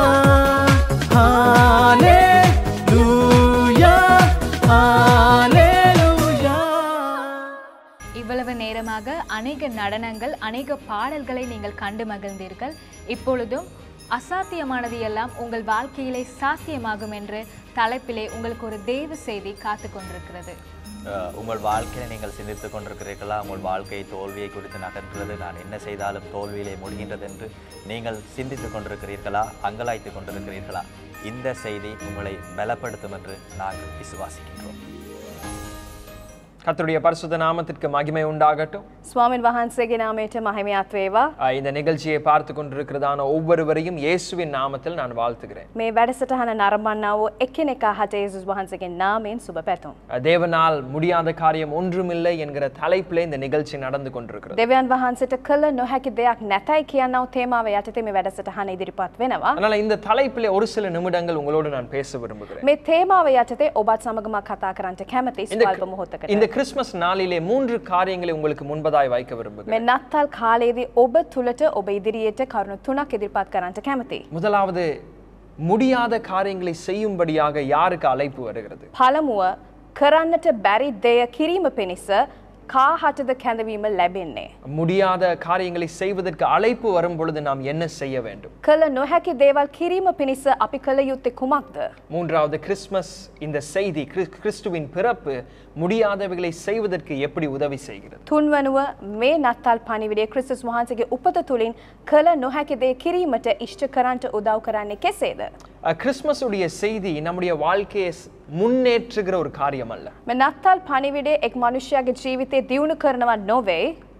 ஹalleluya ஹalleluya இவ்வளவு நேரமாக அநேக நடனங்கள் அநேக பாடல்களை நீங்கள் கண்டு மகிழ்ந்தீர்கள் இப்பொழுதும் அசாத்தியமானது எல்லாம் உங்கள் வாழ்க்கையிலே சாத்தியமாகும் என்று தலைப்பிலே உங்களுக்கு ஒரு தேவ செய்தி காத்து கொண்டிருக்கிறது அஹ், உங்கள் வாழ்க்கையை நீங்கள் சிந்தித்துக் கொண்டிருக்கிறீர்களா உங்கள் வாழ்க்கை தோல்வியை குறித்து நகர்கிறது நான் என்ன செய்தாலும் தோல்வியிலே முடிகின்றது என்று நீங்கள் சிந்தித்துக் கொண்டிருக்கிறீர்களா அங்கலாய்த்துக் கொண்டிருக்கிறீர்களா இந்த செய்தி உங்களை பலப்படுத்தும் என்று நாங்கள் விசுவாசிக்கின்றோம் கர்த்தருடைய பரிசுத்த நாமத்திற்கு மகிமை உண்டாகட்டும் ස්වාමීන් වහන්සේගේ නාමයට මහිමයත් වේවා. ஆஹ் இந்த நிகழ்ச்சியை பார்த்து கொண்டிருக்கிறதான ஒவ்வொருவரையும் இயேசுவின் நாமத்தில் நான் வாழ்த்துகிறேன் මේ වැඩසටහන නරඹන්නා වූ එක්කෙනෙකා හට යේසුස් වහන්සේගේ නාමයෙන් සුබ පැතුම්. ஆஹ் தேவனால் முடியாத காரியம் ஒன்றுமில்லை என்கிற தலைப்பிலே இந்த நிகழ்ச்சி நடந்து கொண்டிருக்கிறது දෙවියන් වහන්සේට කළ නොහැකි දෙයක් නැතයි කියන්නව තේමාව යටතේ මේ වැඩසටහන ඉදිරිපත් වෙනවා. அதனால இந்த தலைப்பிலே ஒரு சில நிமிடங்கள் உங்களோடு நான் பேச விரும்புகிறேன் මේ තේමාව යටතේ ඔබත් සමගම කතා කරන්නට කැමති இந்த ස්වල්ප මොහොතකට. இந்த கிறிஸ்துமஸ் நாளிலே மூன்று காரியங்களை உங்களுக்கு முன்பதாய் வைக்க விரும்புகிறேன் මේ නත්තල් කාලයේදී ඔබ තුළට ඔබ ඉදිරියට කරුණු තුනක් ඉදිරිපත් කරන්නට කැමති. முதலாவது முடியாத காரியங்களை செய்யும்படியாக யாருக்கு அழைப்பு வருகிறது පළමුව කරන්නට බැරි දෙය කිරීම පිණිස කාහටද කැඳවීම ලැබෙන්නේ. முடியாத காரியங்களை செய்வதற்கு அழைப்பு வரும் பொழுது நாம் என்ன செய்ய வேண்டும் කළ නොහැකි දේවල් කිරීම පිණිස අපි කළ යුත්තේ කුමක්ද. மூன்றாவது கிறிஸ்மஸ் இந்த செய்தி கிறிஸ்- கிறிஸ்துவின் பிறப்பு முடியாதவைகளை செய்வதற்கு எப்படி உதவி செய்கிறது තුන්වනුව මේ නත්තල් පනිවිඩේ ක්‍රිස්තුස් වහන්සේගේ උපත තුළින් කළ නොහැකි දේ කිරීමට ඉෂ්ට කරන්නට උදව් කරන්නේ කෙසේද. அஹ், கிறிஸ்மஸுடைய செய்தி நம்முடைய வாழ்க்கையை ஸ்- முன்னேற்றுகிற ஒரு காரியம் அல்ல මේ නත්තල් පනිවිඩේ එක් මනුෂ්‍යයාගේ ජීවිතය දියුණු කරනවා නොවේ.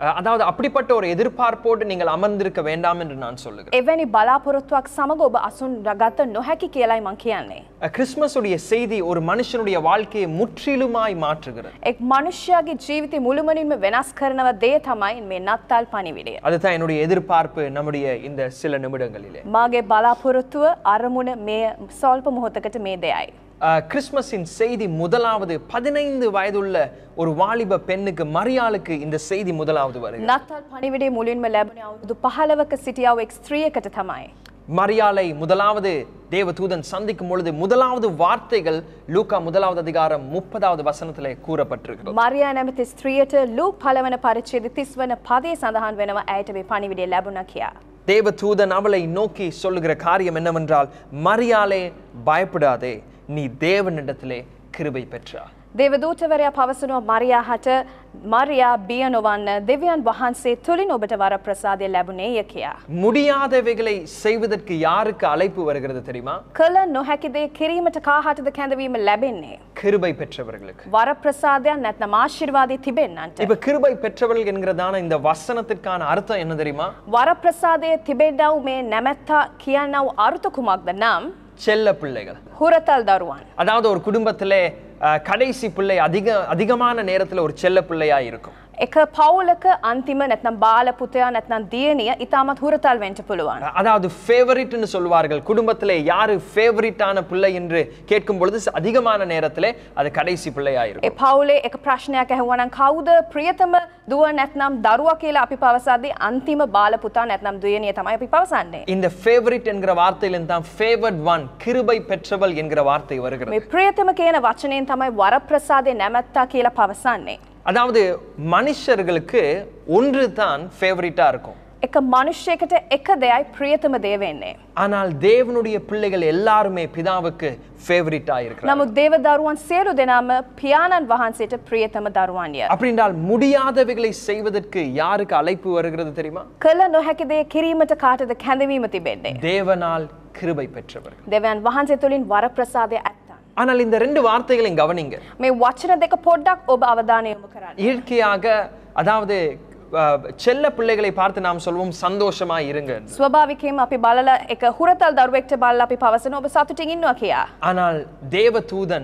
அஹ், அதாவது அப்படிப்பட்ட ஒரு எதிர்பார்ப்போடு நீங்கள் அமர்ந்திருக்க வேண்டாம் என்று நான் சொல்லுகிறேன் එවැනි බලාපොරොත්තුවක් සමග ඔබ අසුන් ගත නොහැකි කියලායි මං කියන්නේ. அஹ், கிறிஸ்மஸுடைய செய்தி ஒரு மனுஷனுடைய வாழ்க்கையை முற்றிலுமாய் மாற்றுகிறது එක් මනුෂ්‍යයාගේ ජීවිතය මුළුමනින්ම වෙනස් කරනව දේ තමයි මේ නත්තල් පනිවිඩය. அதுதான் என்னுடைய எதிர்பார்ப்பு நம்முடைய இந்த சில நிமிடங்களிலே මාගේ බලාපොරොත්තුව අරමුණ මේ සල්ප මොහොතකට මේ දෙයයි. அஹ், கிறிஸ்மஸின் செய்தி முதலாவது பதினைந்து வயதுள்ள ஒரு வாலிப பெண்ணுக்கு மரியாளுக்கு இந்த செய்தி முதலாவது வருகிறது නත්තල් පනිවිඩේ මුලින්ම ලැබුණ අවුරුදු පහලවක සිටියාව එක් ස්ත්‍රියකට තමයි. மரியாளை முதலாவது தேவதூதன் சந்திக்கும் பொழுது முதலாவது வார்த்தைகள் லூக்கா முதலாவது அதிகாரம் முப்பதாவது வசனத்திலே கூறப்பட்டிருக்கிறது මරයා නැමති ස්ත්‍රියට ලූක් පලවන පරිච්චේද තිස් වන පදේ සඳහන් වෙනවා ඇයට මේ පනිවිඩේ ලැබුණ කියා. தேவதூதன் அவளை நோக்கி சொல்லுகிற காரியம் என்னவென்றால் மரியாளே பயப்படாதே நீ தேவனிடத்திலே கிருபை பெற்றா දේවදූතවරයා පවසනවා මරයා හට මරයා බිය නොවන්න දෙවියන් වහන්සේ තුළින් ඔබට වර ප්‍රසාදය ලැබුණේය කියා. முடியாதவைகளை செய்வதற்கு யாருக்கு அழைப்பு வருகிறது தெரியுமா කළ නොහැකිදේ කිරීමට කාහටද කැඳවීම ලැබෙන්නේ. கிருபை பெற்றவர்களுக்கு වර ප්‍රසාදයක් නැත්නම් ආශිර්වාදය තිබෙන්නන්ට. இப்ப கிருபை பெற்றவர்கள் என்கிறதான இந்த வசனத்திற்கான அர்த்தம் என்ன தெரியுமா වර ප්‍රසාදය තිබෙන්නව් මේ නැමැත්තා කියන්නව් අරුත කුමක්ද නම් செல்ல பிள்ளைகள் හුරතල් දරුවන්. அதாவது ஒரு குடும்பத்திலே அஹ், கடைசி பிள்ளை அதிக அதிகமான நேரத்துல ஒரு செல்ல பிள்ளையா இருக்கும் එක පවුලක අන්තිම නැත්නම් බාල පුතයා නැත්නම් දියණිය ඉතාමත් හුරතල් වෙන්න පුළුවන්. அதாவது ஃபேவரிட்னு சொல்வார்கள் குடும்பத்திலே யாரு ஃபேவரிட்டான பிள்ளை என்று கேட்கும் பொழுது அதிகமான நேரத்திலே அது கடைசி பிள்ளையா இருக்கும் ඒ පවුලේ එක ප්‍රශ්නයක් ඇහුවනම් කවුද ප්‍රියතම දුව නැත්නම් දරුවා කියලා අපි පවසද්දී අන්තිම බාල පුතා නැත්නම් දියණිය තමයි අපි පවසන්නේ. இந்த ஃபேவரிட் என்கிற வார்த்தையிலிருந்து தான் ஃபேவர்ட் ஒன் கிருபை பெற்றவள் என்கிற வார்த்தை வருகிறது මේ ප්‍රියතම කියන වචනයෙන් තමයි වරප්‍රසාදේ නැමැත්තා කියලා පවසන්නේ. அதாவது மனுஷர்களுக்கு ஒன்று தான் ஃபேவரிட்டா இருக்கும் එක මනුෂ්‍යයකට එක දෙයයි ප්‍රියතම දේ වෙන්නේ. ஆனால் தேவனுடைய பிள்ளைகள் எல்லாருமே பிதாவுக்கு ஃபேவரிட்டா இருக்கிறார் නමුත් දේව දරුවන් සියලු දෙනාම පියාණන් වහන්සේට ප්‍රියතම දරුවන්ය. அப்படின்றால் முடியாதவைகளை செய்வதற்கு யாருக்கு அழைப்பு வருகிறது தெரியுமா කළ නොහැකි දේ කිරීමට කාටද කැඳවීම තිබෙන්නේ. தேவனால் கிருபை பெற்றவர்கள் දෙවන් වහන්සේ තුළින් වරප්‍රසාදය ඇත්තා. ஆனால் இந்த ரெண்டு வார்த்தைகளையும் கவனிங்க මේ වචන දෙක පොඩ්ඩක් ඔබ අවධානය යොමු කරන්න. இயற்கையாக அதாவது அஹ், செல்ல பிள்ளைகளை பார்த்து நாம் சொல்வோம் சந்தோஷமா இருங்க என்று. ස්වභාවිකයෙන්ම අපි බලල එක හුරතල් දරුවෙක්ට බලලා අපි පවසන ඔබ සතුටින් ඉන්නවා කියා. ஆனால் தேவ தூதன்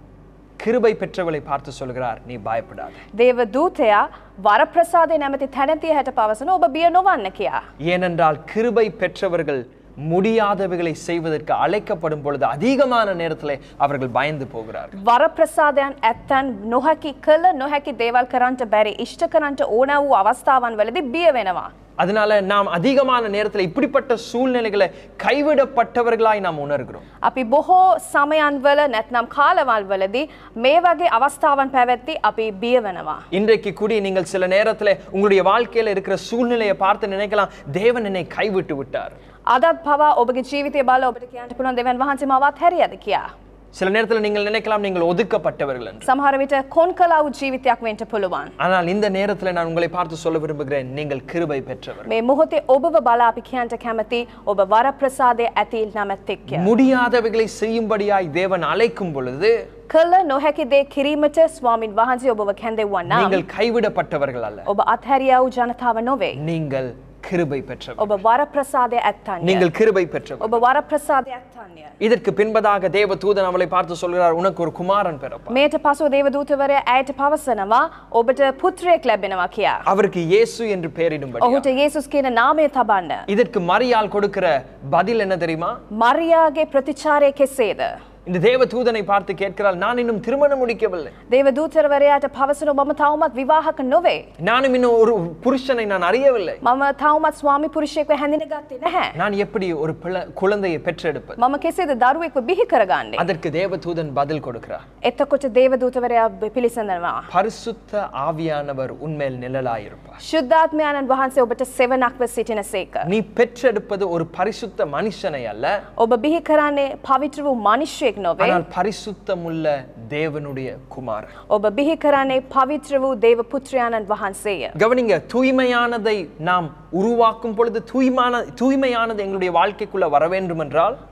கிருபை பெற்றவளை பார்த்து சொல்கிறார் நீ பயப்படாத දේව දූතයා වරප්‍රසාදය නැමති තැනතිය හැට පවසන ඔබ බිය නොවන්න කියා. ஏனென்றால் கிருபை பெற்றவர்கள் முடியாதவைகளை செய்வதற்கு அழைக்கப்படும் பொழுது அதிகமான நேரத்திலே அவர்கள் பயந்து போகிறார்கள் වරප්‍රසාදයන් ඇත්තන් නොහැකි කළ නොහැකි දේවල් කරන්නට බැරි ඉෂ්ට කරන්නට ඕන වූ අවස්ථාවන් වලදී බිය වෙනවා. அதனால நாம் அதிகமான நேரத்தில் இப்படிப்பட்ட சூழ்நிலைகளை கைவிடப்பட்டவர்களாய் நாம் உணர்கிறோம் අපි බොහෝ සමයන්වල නැත්නම් කාලවල් වලදී මේ වගේ අවස්ථාවන් පැවැත්ති අපි බිය වෙනවා. இன்றைக்கு கூடி நீங்கள் சில நேரத்தில் உங்களுடைய வாழ்க்கையில இருக்கிற சூழ்நிலையை பார்த்து நினைக்கலாம் தேவன் என்னை கைவிட்டு விட்டார் අදත් පවා ඔබගේ ජීවිතය බල ඔබට කියන්නට පුළුවන් දෙවන් වහන්සේ මවත් හැරියද කියා. சில நேரத்தில் நீங்கள் நினைக்கலாம் நீங்கள் ஒதுக்கப்பட்டவர்கள் என்று සමහර විට කොන් කලා වූ ජීවිතයක් වෙන්ට පුළුවන්. ஆனால் இந்த நேரத்தில் நான் உங்களை பார்த்து சொல்ல விரும்புகிறேன் நீங்கள் கிருபை பெற்றவர் මේ මොහොතේ ඔබව බලා අපි කියන්නට කැමති ඔබ වරප්‍රසාදය ඇති නමැත්තෙක්ය. முடியாதவைகளை செய்யும்படியாய் தேவன் அழைக்கும் பொழுது කළ නොහැකි දේ කිරීමට ස්වාමින් වහන්සේ ඔබව කැඳෙව්වන්නම් நீங்கள் கைவிடப்பட்டவர்கள் அல்ல ඔබ අත්හැරියා වූ ජනතාව නොවේ. நீங்கள் கிருபை பெற்றவர் ඔබ වරප්‍රසාදය ඇත්තන්ය. நீங்கள் கிருபை பெற்றவர் ඔබ වරප්‍රසාදය ඇත්තන්ය. இதற்கு பின்பதாக தேவ தூதன் அவளை பார்த்து சொல்கிறார் உனக்கு ஒரு குமாரன் பிறப்பார் මේට පසුව දේවදූතවරය ඇයට පවසනවා ඔබට පුත්‍රයෙක් ලැබෙනවා කියා. அவருக்கு இயேசு என்று பெயரிடும்படி ඔහුට යේසුස් කියන නාමය තබන්න. இதற்கு மரியாள் கொடுக்கிற பதில் என்ன தெரியுமா මරියාගේ ප්‍රතිචාරය කෙසේද. இந்த தேவ தூதனை பார்த்து கேட்கிறாள் நான் இன்னும் திருமணம் முடிக்கவில்லை දේවදූතරවරයාට පවසන මම තවමත් විවාහක නොවේ. நானும் இன்னும் ஒரு புருஷனை நான் அறியவில்லை මම තවමත් ස්වාමි පුරුෂයෙක්ව හැඳින ගත්තේ නැහැ. நான் எப்படி ஒரு பிள்ளை- குழந்தையை பெற்றெடுப்பது මම කෙසේද දරුවෙක්ව බිහි කරගන්නේ. அதற்கு தேவதூதன் பதில் கொடுக்கிறார் එතකොට දේවදූතවරයා පිළිසඳනවා. பரிசுத்த ஆவியானவர் உன்மேல் நிழலாயிருப்பார் ශුද්ධාත්මයාණන් වහන්සේ ඔබට සෙවනක්ව සිටින සේක. நீ பெற்றெடுப்பது ஒரு பரிசுத்த மனுஷனை அல்ல ඔබ බිහි කරන්නේ පවිත්‍ර වූ මනුෂ්‍යයෙක් නොවේ. ஆனால் பரிசுத்தமுள்ள தேவனுடைய குமாரன் ඔබ බිහි කරන්නේ පවිත්‍ර වූ දේව පුත්‍රයාණන් වහන්සේය. கவனிங்க தூய்மையானதை நாம் உருவாக்கும் பொழுது தூய்மான தூய்மையானது எங்களுடைய வாழ்க்கைக்குள்ள வர வேண்டும் என்றால்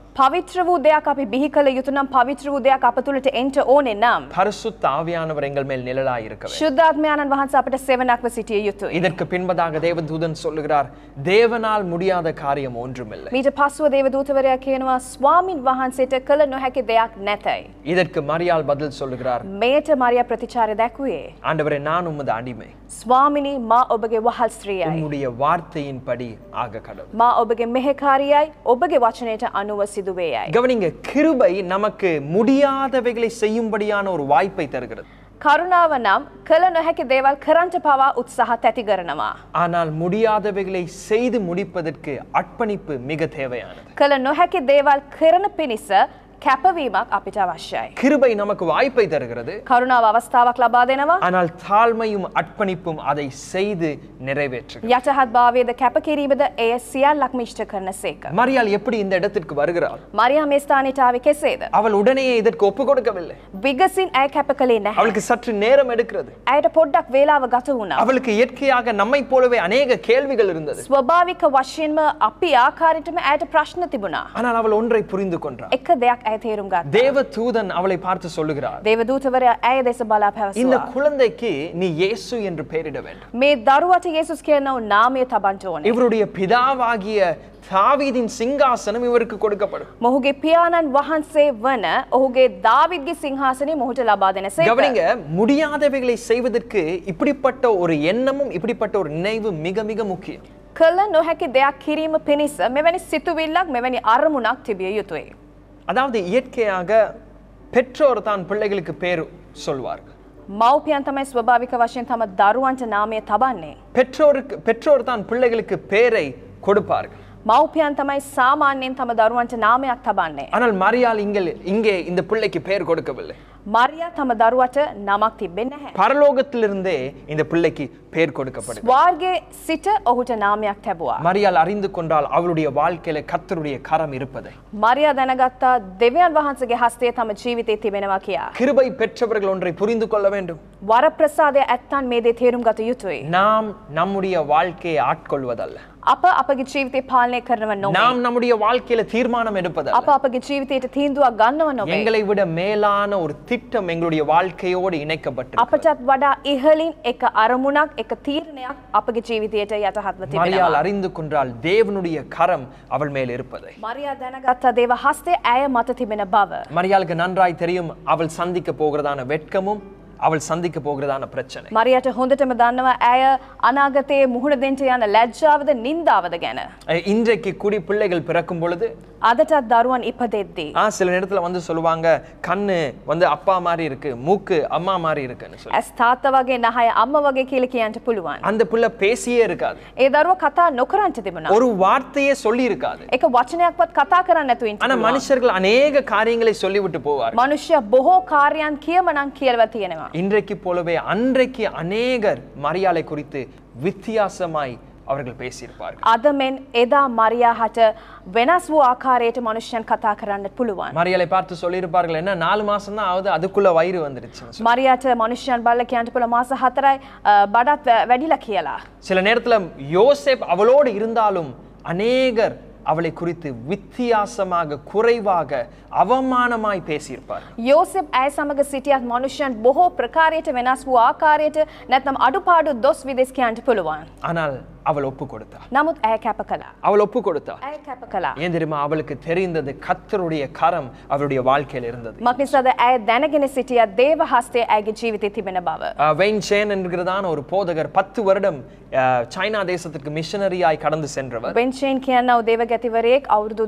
පවිත්‍ර වූ දෙයක් අපි බිහි කළ යුතු නම් පවිත්‍ර වූ දෙයක් අප තුළට එන්ට ඕනෙ නම් பரிசுத்த ஆவியானவர் எங்கள் மேல் நிழலாய் இருக்க வேண்டும் ශුද්ධාත්මයාණන් වහන්ස අපට සෙවනක්ව සිටිය යුතුයි. இதற்கு பின்பதாக தேவதூதன் சொல்லுகிறார் தேவனால் முடியாத காரியம் ஒன்றுமில்லை මීට පස්සුව දේවදූතවරයා කියනවා ස්වාමින් වහන්සේට කළ නොහැකි දෙයක් නැතයි. இதற்கு மரியாள் பதில் சொல்லுகிறார் මේට මරිය ප්‍රතිචාර දැක්වේ. ஆண்டவரே நான் உமது அடிமை ස්වාමිනි මා ඔබගේ වහල් ස්ත්‍රියයි. உம்முடைய வார்த்தையின்படி ஆக கடவுள் මා ඔබගේ මෙහෙකාරියයි ඔබගේ වචනයට අනුව සිදුවේයයි. கவனிங்க கிருபை நமக்கு முடியாதவைகளை செய்யும்படியான ஒரு வாய்ப்பை தருகிறது කරුණාව නම් කළ නොහැකි දේවල් කරන්ට පවා උත්සාහත් ඇති කරනවා. ஆனால் முடியாதவைகளை செய்து முடிப்பதற்கு அர்ப்பணிப்பு மிக தேவையானது කළ නොහැකි දේවල් කරන පිණිස කැපවීමක් අපිට අවශ්‍යයි. கிருபை நமக்கு வாய்ப்பை தருகிறது කරුණාව අවස්ථාවක් ලබා දෙනවා. ஆனால் தாழ்மையும் அர்ப்பணிப்பும் அதை செய்து நிறைவேற்று යටහත් භාවයද කැපකිරීමද එය සියල්ලක්ම ඉෂ්ට කරන සේක. மரியாள் எப்படி இந்த இடத்திற்கு வருகிறாள் මරියා මේ ස්ථානයට ආවේ කෙසේද? அவள் உடனே இதற்கு ஒப்பு கொடுக்கவில்லை විගසින් ඇය කැප කළේ නැහැ. அவளுக்கு சற்று நேரம் எடுக்கிறது ඇයට පොඩ්ඩක් වේලාව ගත වුණා. அவளுக்கு இயற்கையாக நம்மை போலவே அநேக கேள்விகள் இருந்தது ස්වභාවික වශයෙන්ම අපි ආකාරයටම ඇයට ප්‍රශ්න තිබුණා. ஆனால் அவள் ஒன்றை புரிந்து கொண்டாள் එක දෙයක් ඇය තේරුම් ගත්තා. தேவ தூதன் அவளை பார்த்து சொல்லுகிறார் දේවදූතවරයා ඇය දෙස බලා இந்த පැවසුවා. குழந்தைக்கு நீ இயேசு என்று பெயரிட வேண்டும் මේ දරුවට යේසුස් කියනව නාමය තබන්ට ඕනේ. இவருடைய பிதாவாகிய தாவீதின் சிங்காசனம் இவருக்கு கொடுக்கப்படும் මොහුගේ පියාණන් වහන්සේ වන ඔහුගේ දාවිද්ගේ සිංහාසනය මොහුට ලබා දෙන கவனிங்க முடியாதவைகளை செய்வதற்கு இப்படிப்பட்ட ஒரு எண்ணமும் இப்படிப்பட்ட ஒரு நினைவு மிக மிக முக்கியம் කළ නොහැකි දෙයක් කිරීම පිණිස මෙවැනි සිතුවිල්ලක් මෙවැනි අරමුණක් තිබිය යුතුයි. அதாவது இயற்கையாக பெற்றோர் தான் பிள்ளைகளுக்கு பேர் சொல்வார்கள் මව්පියන් තමයි ස්වභාවික වශයෙන් තම දරුවන්ට නාමය තබන්නේ. பெற்றோருக்கு பெற்றோர் தான் பிள்ளைகளுக்கு பேரை கொடுப்பார்கள் මව්පියන් තමයි සාමාන්‍යයෙන් තම දරුවන්ට නාමයක් තබන්නේ. ஆனால் மரியாள் இங்கே இங்கே இந்த பிள்ளைக்கு பேர் கொடுக்கவில்லை මරියා තම දරුවට නමක් තිබෙන්නේ නැහැ. பரலோகத்திலிருந்தே இந்த பிள்ளைக்கு பேர் கொடுக்கப்படும் ස්වාර්ගයේ සිට ඔහුට නාමයක් තැබුවා. மரியாள் அறிந்து கொண்டால் அவளுடைய வாழ்க்கையில கர்த்தருடைய கரம் இருப்பதை මරියා දැනගත්තා දෙවියන් වහන්සේගේ හස්තය තම ජීවිතේ තිබෙනවා කියා. கிருபை பெற்றவர்கள் ஒன்றை புரிந்து கொள்ள வேண்டும் වරප්‍රසාදය ඇත්තන් මේ දේ තේරුම් ගත යුතුයි. நாம் நம்முடைய வாழ்க்கையை ஆட்கொள்வதல்ல අප අපගේ ජීවිතේ පාලනය කරනව නොවේ. நாம் நம்முடைய வாழ்க்கையில தீர்மானம் எடுப்பதல்ல අප අපගේ ජීවිතයට තීන්දුවක් ගන්නව නොවේ. எங்களை விட மேலான ஒரு திட்டம் எங்களுடைய வாழ்க்கையோடு இணைக்கப்பட்டு අපටත් වඩා ඉහලින් එක අරමුණක් එක තීරණයක් අපගේ ජීවිතයට යටහත්ව மரியாள் තිබෙනවා. அறிந்து கொண்டால் தேவனுடைய கரம் அவள் மேல் இருப்பதை මරියා දැනගත්තා දේව හස්තය ඇය මත තිබෙන බව. மரியாளுக்கு நன்றாய் தெரியும் அவள் சந்திக்க போகிறதான வெட்கமும் அவள் சந்திக்க போகிறதான பிரச்சனை මරියට හොඳටම දන්නවා ඇය අනාගතයේ මුහුණ දෙන්ට යන ලැජ්ජාවද නින්දාවද ගැන. அஹ் இன்றைக்கு குடி பிள்ளைகள் பிறக்கும் பொழுது අදටත් දරුවන් ඉපදෙද්දී. ஆ சில நேரத்துல வந்து சொல்லுவாங்க கண்ணு வந்து அப்பா மாதிரி இருக்கு மூக்கு அம்மா மாதிரி இருக்குன்னு சொல்லி ඇස් තාත්ත වගේ නහය අම්ම වගේ කියල කියන්ට පුළුවන්. அந்த பிள்ளை பேசியே இருக்காது ඒ දරුව කතා නොකරන්ට තිබුණා. ஒரு வார்த்தையே சொல்லி இருக்காது එක වචනයක්වත් කතා කරන්න නැතුව ඉන්න ஆனா පුළුවන්. மனுஷர்கள் அநேக காரியங்களை சொல்லிவிட்டு போவார் මනුෂ්‍ය බොහෝ කාර්යයන් කියමනං කියලව තියෙනවා. இன்றைக்கு போலவே அன்றைக்கு அநேகர் மரியாதை குறித்து வித்தியாசமாய் அவர்கள் பேசியிருப்பார்கள் අද මෙන් එදා මරියා හට වෙනස් වූ ආකාරයට මනුෂ්‍යයන් කතා කරන්න පුළුවන්. மரியாதை பார்த்து சொல்லியிருப்பார்கள் என்ன நாலு மாசம் தான் ஆகுது அதுக்குள்ள வயிறு வந்துருச்சு මරියාට මනුෂ්‍යයන් බල්ල කියන්ට පුළ මාස හතරයි අ, බඩත් වැ- වැඩිල කියලා. சில நேரத்துல யோசேப் அவளோடு இருந்தாலும் அநேகர் அவளை குறித்து வித்தியாசமாக குறைவாக அவமானமாய் பேசியிருப்பார் යෝසෙප් ඇය සමඟ සිටියත් මනුෂ්‍යයන් බොහෝ ප්‍රකාරයට වෙනස් වූ ආකාරයට නැත්නම් අඩුපාඩු දොස් විදෙස් කියන්ට පුළුවන්. ஆனால் அவள் ஒப்பு கொடுத்தாள் නමුත් ඇය කැප කළා. அவள் ஒப்பு கொடுத்தாள் ඇය කැප කළා. ஏன் தெரியுமா அவளுக்கு தெரிந்தது கர்த்தருடைய கரம் அவளுடைய வாழ்க்கையில் இருந்தது මක්නිසාද ඇය දැනගෙන සිටිය දේව හස්තය ඇගේ ජීවිතය තිබෙන බව. அஹ், வெயின் சேன் என்கிறதான ஒரு போதகர் பத்து வருடம் அஹ், சைனா தேசத்திற்கு மிஷனரியாய் கடந்து சென்றவர் බෙන්චේන් කියන්නව දේව ගැතිවරයෙක් අවුරුදු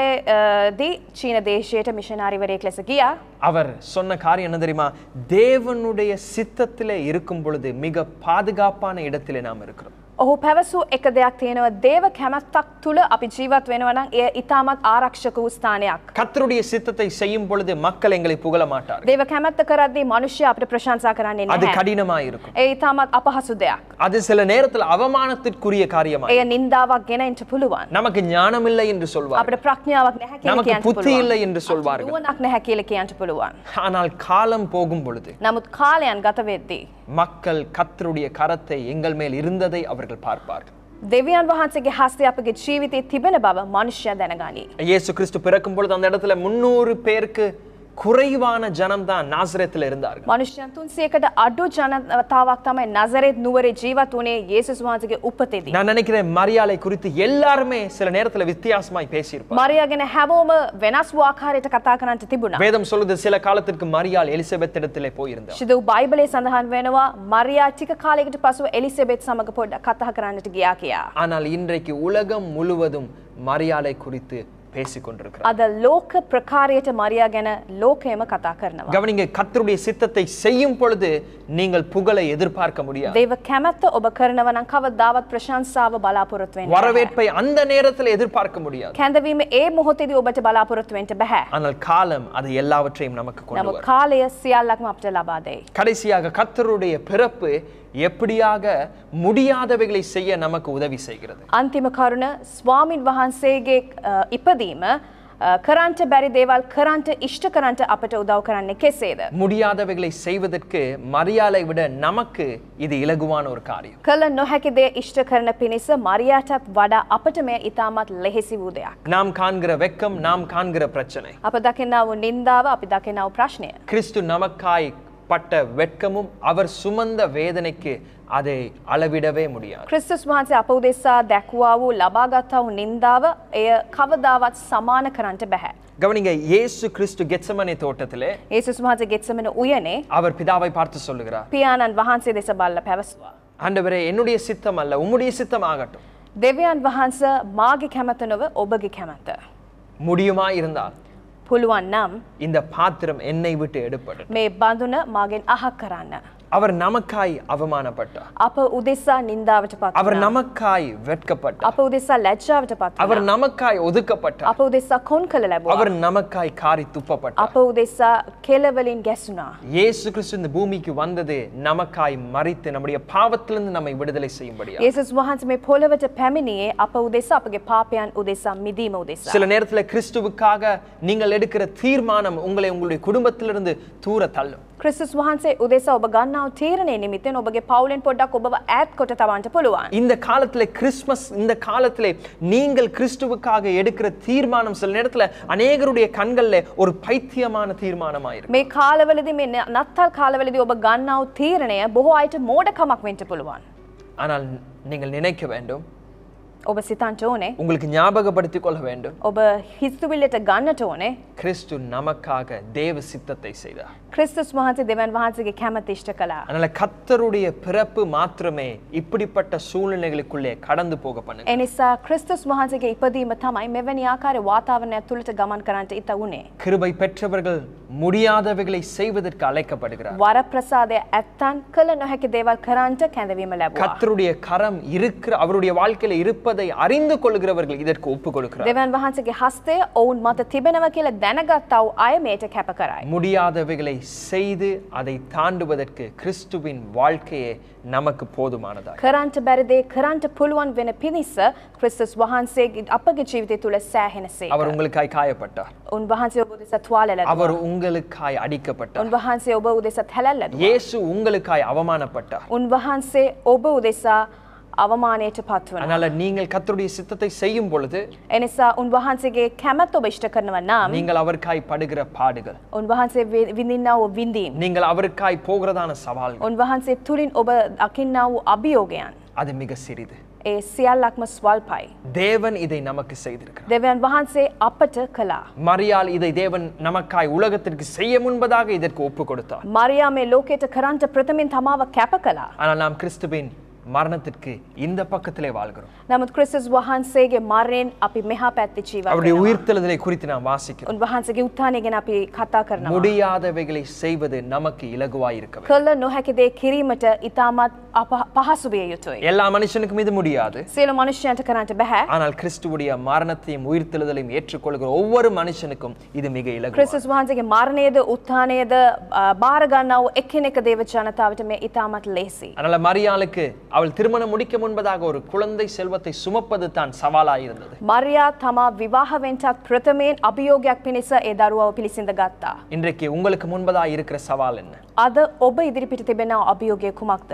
දහයදී චීන දේශයට මිෂනාරිවරයෙක් ලෙස ගියා. அவர் சொன்ன காரியம் என்ன தெரியுமா தேவனுடைய சித்தத்திலே இருக்கும் பொழுது மிக பாதுகாப்பான இடத்திலே நாம் இருக்கிறோம் ඔහු පැවසූ එක දෙයක් තියෙනවා දේව කැමැත්තක් තුළ අපි ජීවත් වෙනවනම් එය ඉතාමත් ආරක්ෂක වූ ස්ථානයක්. கர்த்தருடைய சித்தத்தை செய்யும் பொழுது மக்கள் எங்களை புகழ மாட்டார்கள் දේව කැමැත්ත කරද්දී මනුෂ්‍ය අපිට ප්‍රශංසා කරන්නේ அது නැහැ. கடினமாய் இருக்கும் ඒ ඉතාමත් අපහසු දෙයක්. அது சில நேரத்தில் அவமானத்திற்குரிய காரியமாய் එය නින්දාවක් ගෙන එන්ට පුළුවන්. நமக்கு ஞானம் இல்லை என்று சொல்வார் අපිට ප්‍රඥාවක් නැහැ කියලා நமக்கு කියන්න புத்தி පුළුවන්. இல்லை என்று சொல்வார்கள் නුවණක් නැහැ කියලා කියන්න පුළුවන්. ஆனால் காலம் போகும் பொழுது නමුත් කාලයන් ගත වෙද්දී மக்கள் கர்த்தருடைய கரத்தை எங்கள் மேல் இருந்ததை அவர்கள் பார்ப்பார்கள் දෙවියන් වහන්සේගේ හස්තය අපගේ ජීවිතයේ තිබෙන බව මනුෂ්‍යයා දැනගනී. இயேசு கிறிஸ்து பிறக்கும் பொழுது அந்த இடத்துல முன்னூறு பேருக்கு குறைவான ஜனம் தான் நாசரத்தில் இருந்தார்கள் මනුෂ්‍යයන් තුන්සියකට අඩු ජනතාවක් තමයි නසරෙත් නුවරේ ජීවත් වනේ යේසුස් වහන්සේගේ උපතේදී. நான் நினைக்கிறேன் மரியாதை குறித்து எல்லாருமே சில நேரத்துல வித்தியாசமாய் பேசியிருப்பாங்க මරියා ගැන හැමෝම වෙනස් වූ ආකාරයට කතා කරන්නට තිබුණා. வேதம் சொல்லுது சில காலத்திற்கு மரியாள் எலிசபெத் இடத்திலே போயிருந்தார் ශිදු බයිබලේ සඳහන් වෙනවා මරියා ටික කාලයකට පසුව එලිසබෙත් සමග පොඩ්ඩක් කතා කරන්නට ගියා කියා. ஆனால் இன்றைக்கு உலகம் முழுவதும் மரியாதை குறித்து பேசிக் கொண்டிருக்கிறார் අද ලෝක ප්‍රකාරයට මරියා ගැන ලෝකයම කතා කරනවා. கவனிங்க கர்த்தருடைய சித்தத்தை செய்யும் பொழுது நீங்கள் புகழை எதிர்பார்க்க முடியாது දේව කැමැත්ත ඔබ කරනව නම් කවදාවත් ප්‍රශංසාව බලාපොරොත්තු වෙන්න බැහැ. வரவேற்பை அந்த நேரத்தில் எதிர்பார்க்க முடியாது කැඳවීම ඒ මොහොතේදී ඔබට බලාපොරොත්තු වෙන්න බැහැ. ஆனால் காலம் அது எல்லாவற்றையும் நமக்கு கொண்டு නමුත් வரும் කාලය සියල්ලක්ම අපට ලබා දෙයි. கடைசியாக கர்த்தருடைய பிறப்பு எப்படியாக முடியாதவைகளை செய்ய நமக்கு உதவி செய்கிறது අන්තිම කරුණ ස්වාමින් වහන්සේගේ අ, ඉපදීම අ, කරන්ට බැරි දේවල් කරන්ට ඉෂ්ට කරන්ට අපට උදව් කරන්නේ කෙසේද. முடியாதவைகளை செய்வதற்கு மரியாதை விட நமக்கு இது இலகுவான ஒரு காரியம் කළ නොහැකි දේ ඉෂ්ට කරන පිණිස මරියාටත් වඩා අපට මෙය ඉතාමත් ලෙහෙසි වූ දෙයක්. நாம் காண்கிற வெக்கம் நாம் காண்கிற பிரச்சனை අප දකිනාව නින්දාව අපි දකිනාව ප්‍රශ්නය. கிறிஸ்து நமக்காய் பட்ட வெட்கமும் அவர் சுமந்த வேதனைக்கு அதை அளவிடவே முடியாது ක්‍රිස්තුස් වහන්සේ අප උදෙසා දැක්වා වූ ලබාගත්තා වූ නින්දාව එය කවදාවත් සමාන කරන්නට බැහැ. கவனிங்க இயேசு கிறிஸ்து கெத்சமனே தோட்டத்திலே ඒසුස් වහන්සේ ගෙත්සමෙන උයනේ அவர் பிதாவை பார்த்து சொல்லுகிறார் පියාණන් වහන්සේ දෙස බල්ල පැවස්වා. ஆண்டவரே என்னுடைய சித்தம் அல்ல உம்முடைய சித்தம் ஆகட்டும் දෙවියන් වහන්ස මාගේ කැමැත නොව ඔබගේ කැමැත. முடியுமா இருந்தால் පුළුවන් නම් இந்த பாத்திரம் என்னை விட்டு எடுப்படும் මේ බඳුන මාගෙන් අහක් කරන්න. அவர் நமக்காய் அவமானப்பட்டார் අප උදෙසා නින්දාවට පත් அவர் වුණා. நமக்காய் வெட்கப்பட்டார் අප උදෙසා ලැජ්ජාවට පත් அவர் වුණා. நமக்காய் ஒதுக்கப்பட்டார் අප උදෙසා කොන් කළ ලැබුවා. அவர் நமக்காய் காரி துப்பப்பட்டார் අප උදෙසා කෙලවලින් ගැසුණා. இயேசு கிறிஸ்து இந்த பூமிக்கு வந்தது நமக்காய் மறித்து நம்முடைய பாவத்திலிருந்து நம்மை விடுதலை செய்யும்படியா ඒසුස් වහන්සේ මේ පොළවට පැමිණියේ අප උදෙසා අපගේ පාපයන් උදෙසා මිදීම උදෙසා. சில நேரத்துல கிறிஸ்துவுக்காக நீங்கள் எடுக்கிற தீர்மானம் உங்களை உங்களுடைய குடும்பத்திலிருந்து தூர தள்ளும் ක්‍රිස්තුස් වහන්සේ උදෙසා ඔබ ගන්නාව තීරණය නිමිත්තෙන් ඔබගේ පවුලෙන් පොඩ්ඩක් ඔබව ඈත් කොට තවන්ට පුළුවන්. இந்த காலத்துல கிறிஸ்மஸ் இந்த காலத்திலே நீங்கள் கிறிஸ்துவுக்காக எடுக்கிற தீர்மானம் சில நேரத்துல அநேகருடைய கண்கள்ல ஒரு பைத்தியமான தீர்மானமா இருக்கு මේ කාලවලදී මේ න- නත්තල් කාලවලදී ඔබ ගන්නාව තීරණය බොහෝ අයට මෝඩකමක් වෙන්න පුළුවන්. ஆனால் நீங்கள் நினைக்க வேண்டும் ඔබ සිතන්ට ඕනේ உங்களுக்கு ஞாபகப்படுத்திக் கொள்ள வேண்டும் ඔබ හිස්තුවිල්ලට ගන්නට ඕනේ கிறிஸ்து நமக்காக தேவ சித்தத்தை செய்தார் ක්‍රිස්තුස් වහන්සේ දෙවන් වහන්සේගේ කැමැත ඉෂ්ට කළා. அதனால கத்தருடைய பிறப்பு மாத்திரமே இப்படிப்பட்ட சூழ்நிலைகளுக்குள்ளே கடந்து போக பண்ணுங்க එනිසා ක්‍රිස්තුස් වහන්සේගේ ඉපදීම තමයි මෙවැනි ආකාර වාතාවරණයක් තුළට ගමන් කරන්නට ඉත වුණේ. கிருபை பெற்றவர்கள் முடியாதவைகளை செய்வதற்கு அழைக்கப்படுகிறார் වර ප්‍රසාදය ඇත්තන් කළ නොහැකි දේවල් කරන්ට කැඳවීම ලැබුවා. கத்தருடைய கரம் இருக்கிற அவருடைய வாழ்க்கையில இருப்பதை அறிந்து கொள்கிறவர்கள் இதற்கு ஒப்பு கொடுக்கிறார் දෙවන් වහන්සේගේ හස්තය ඔවුන් මත තිබෙනව කියලා දැනගත්තව අය මේට කැප කරයි. முடியாதவைகளை செய்து அதை தாண்டுவதற்கு கிறிஸ்துவின் வாழ்க்கையே நமக்கு போதுமானதா කරන්ට බැරිදේ කරන්ට පුළුවන් වෙන පිණිස ක්‍රිස්තුස් වහන්සේගේ අපගේ ජීවිතය තුළ සෑහෙනසේ. அவர் உங்களுக்காய் காயப்பட்டார் උන්වහන්සේ ඔබ දෙස තුවාල அவர் ලැබුවා. உங்களுக்காய் அடிக்கப்பட்டார் උන්වහන්සේ ඔබ උදෙසත් හැලැල්ලද. இயேசு உங்களுக்காய் அவமானப்பட்டார் උන්වහන්සේ ඔබ උදෙසා අවමානයට පත් වන. அதனால நீங்கள் கத்தருடைய சித்தத்தை செய்யும் பொழுது එනිසා උන්වහන්සේගේ කැමැත් ඔබ ඉෂ්ට කරනව නම් நீங்கள் அவருக்காய் படுகிற பாடுகள் උන්වහන්සේ වි- විඳින්නා වූ විඳීම්. நீங்கள் அவருக்காய் போகிறதான சவால்கள் උන්වහන්සේ තුළින් ඔබ අකින්නා වූ අභියෝගයන්. அது மிக சிறிது ඒ සියල්ලක්ම ස්වල්පයි. தேவன் இதை நமக்கு செய்திருக்கிறார் දෙවන් වහන්සේ අපට කළා. மரியாள் இதை தேவன் நமக்காய் உலகத்திற்கு செய்ய முன்பதாக இதற்கு ஒப்பு கொடுத்தார் මරයා මේ ලෝකයට කරන්ට ප්‍රථමින් තමාව කැප කළා. ஆனால் நாம் கிறிஸ்துவின் மரணத்திற்கு இந்த பக்கத்திலே வாழ்கிறோம் නමුත් ක්‍රිස්තුස් වහන්සේගේ මරණයෙන් අපි මෙහා පැත්ති ජීවත් அவருடைய වෙනවා. உயிர்த்தெழுதலை குறித்து நாம் வாசிக்கிறோம் උන්වහන්සේගේ උත්ථානය ගැන අපි කතා කරනවා. முடியாதவைகளை செய்வது நமக்கு இலகுவாய் இருக்க வேண்டும் කළ නොහැකි දේ කිරීමට ඉතාමත් අප- පහසු විය යුතුයි. எல்லா மனுஷனுக்கும் இது முடியாது සියලු මනුෂ්‍යයන්ට කරන්නට බැහැ. ஆனால் கிறிஸ்துவுடைய மரணத்தையும் உயிர்த்தெழுதலையும் ஏற்றுக்கொள்கிற ஒவ்வொரு மனுஷனுக்கும் இது மிக இலகு ක්‍රිස්තුස් වහන්සේගේ මරණයද උත්ථානයද බාරගන්නාව එක්කෙනෙක දේව ජනතාවට මේ ඉතාමත් ලේසි. அதனால மரியாளுக்கு அவள் திருமணம் முடிக்க முன்பதாக ஒரு குழந்தை செல்வத்தை சுமப்பது தான் சவாலாய் இருந்தது මරයා තමා විවාහවෙන්ටත් ප්‍රථමයෙන් අභියෝගයක් පිණිස ඒ දරුවාව පිළිසිඳ ගත්තා. இன்றைக்கு உங்களுக்கு முன்பதாக இருக்கிற சவால் என்ன අද ඔබ ඉදිරිපිට තිබෙන අභියෝගය කුමක්ද.